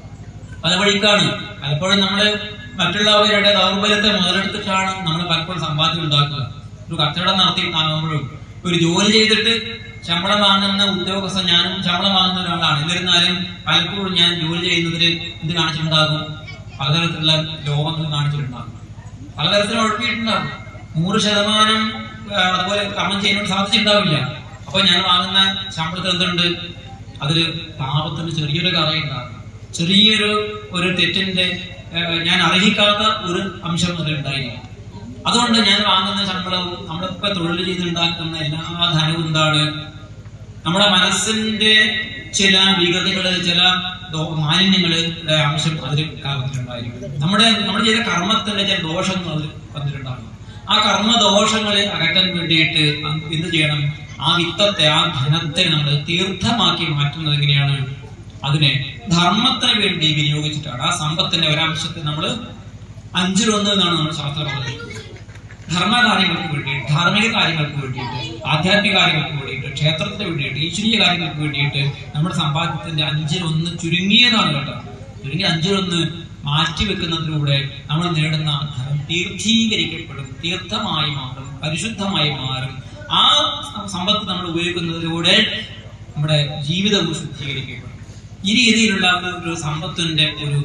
പല വഴിക്കാണ് പലപ്പോഴും നമ്മള് മറ്റുള്ളവരുടെ ദൗർബല്യത്തെ മുതലെടുത്തിട്ടാണ് നമ്മൾ പലപ്പോഴും സമ്പാദ്യം ഉണ്ടാക്കുക ഒരു കച്ചവടം നടത്തി ആകുമ്പോഴും ഒരു ജോലി ചെയ്തിട്ട് ശമ്പളം വാങ്ങുന്ന ഉദ്യോഗസ്ഥൻ ഞാനും ശമ്പളം വാങ്ങുന്ന ഒരാളാണ് എന്നിരുന്നാലും പലപ്പോഴും ഞാൻ ജോലി ചെയ്യുന്നതിൽ എന്ത് കാണിച്ചിട്ടുണ്ടാകും പലതരത്തിലുള്ള ലോകങ്ങൾ കാണിച്ചിട്ടുണ്ടാകും പലതരത്തിലും ഉഴപ്പിയിട്ടുണ്ടാകും നൂറ് ശതമാനം ആ, അതുപോലെ കർമ്മം ചെയ്യാൻ സാധിച്ചിട്ടുണ്ടാവില്ല അപ്പൊ ഞാൻ വാങ്ങുന്ന ശമ്പളത്തിൽ എന്തുണ്ട് അതില് പാപത്തിന് ചെറിയൊരു കറയുണ്ടാകും ചെറിയൊരു ഒരു തെറ്റിന്റെ ആ, ഞാൻ അർഹിക്കാത്ത ഒരു അംശം അതിലുണ്ടായിരിക്കും അതുകൊണ്ട് ഞാൻ വാങ്ങുന്ന ശമ്പളവും നമ്മളിപ്പോ തൊഴിൽ ചെയ്തുണ്ടാക്കുന്ന എല്ലാ ധനവും എന്താണ് നമ്മുടെ മനസ്സിന്റെ ചില വികൃതികള് ചില ദോ- മാലിന്യങ്ങളുടെ അംശം അതിൽ കലർന്നിട്ടുണ്ടായിരിക്കും നമ്മുടെ നമ്മൾ ചെയ്ത കർമ്മത്തിന്റെ ചില ദോഷങ്ങൾ അതിൽ വന്നിട്ടുണ്ടാകും ആ കർമ്മദോഷങ്ങളെ അകറ്റാൻ വേണ്ടിയിട്ട് അ- എന്ത് ചെയ്യണം ആ വിത്തത്തെ ആ ധനത്തെ നമ്മൾ തീർത്ഥമാക്കി മാറ്റുന്നത് എങ്ങനെയാണ് അതിനെ ധർമ്മത്തിന് വേണ്ടി വിനിയോഗിച്ചിട്ടാണ് ആ സമ്പത്തിന്റെ ഒരംശത്തെ നമ്മൾ അഞ്ചിലൊന്ന് എന്നാണ് നമ്മൾ ശാസ്ത്രം പറഞ്ഞത് ധർമ്മകാര്യങ്ങൾക്ക് വേണ്ടിയിട്ട് ധാർമ്മിക കാര്യങ്ങൾക്ക് വേണ്ടിയിട്ട് ആധ്യാത്മിക കാര്യങ്ങൾക്ക് വേണ്ടിയിട്ട് ക്ഷേത്രത്തിന് വേണ്ടിയിട്ട് ഈശ്വരീയ കാര്യങ്ങൾക്ക് വേണ്ടിയിട്ട് നമ്മുടെ സമ്പാദ്യത്തിന്റെ അഞ്ചിലൊന്ന് ചുരുങ്ങിയതാണ് കേട്ടോ ചുരുങ്ങിയ അഞ്ചിലൊന്ന് മാറ്റിവെക്കുന്നതിലൂടെ നമ്മൾ നേടുന്ന ധനം തീർത്ഥീകരിക്കപ്പെടും തീർത്ഥമായി മാറും പരിശുദ്ധമായി മാറും ആ സമ്പത്ത് നമ്മൾ ഉപയോഗിക്കുന്നതിലൂടെ നമ്മുടെ ജീവിതവും ശുദ്ധീകരിക്കപ്പെടും ഈ രീതിയിലുള്ള ഒരു സമ്പത്തിന്റെ ഒരു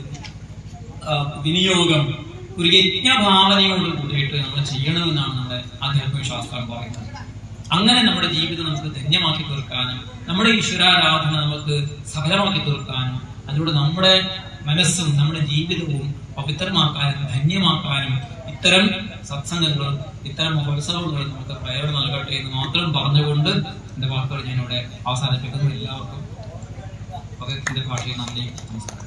ആ, വിനിയോഗം ഒരു യജ്ഞഭാവനയോട് കൂടിയിട്ട് നമ്മൾ ചെയ്യണമെന്നാണ് നമ്മുടെ ആധ്യാത്മിക ശാസ്ത്രം പറയുന്നത് അങ്ങനെ നമ്മുടെ ജീവിതം നമുക്ക് ധന്യമാക്കി തീർക്കാനും നമ്മുടെ ഈശ്വരാരാധന നമുക്ക് സഫലമാക്കി തീർക്കാനും അതിലൂടെ നമ്മുടെ മനസ്സും നമ്മുടെ ജീവിതവും പവിത്രമാക്കാനും ധന്യമാക്കാനും ഇത്തരം സത്സംഗങ്ങളും ഇത്തരം മഹോത്സവങ്ങളും നമുക്ക് പ്രേരണ നൽകട്ടെ എന്ന് മാത്രം പറഞ്ഞുകൊണ്ട് എന്റെ വാക്കുകൾ ഞാനിവിടെ അവസാനിപ്പിക്കുന്നു എല്ലാവർക്കും പകരത്തിന്റെ ഭാഷയിൽ നന്ദി നമസ്കാരം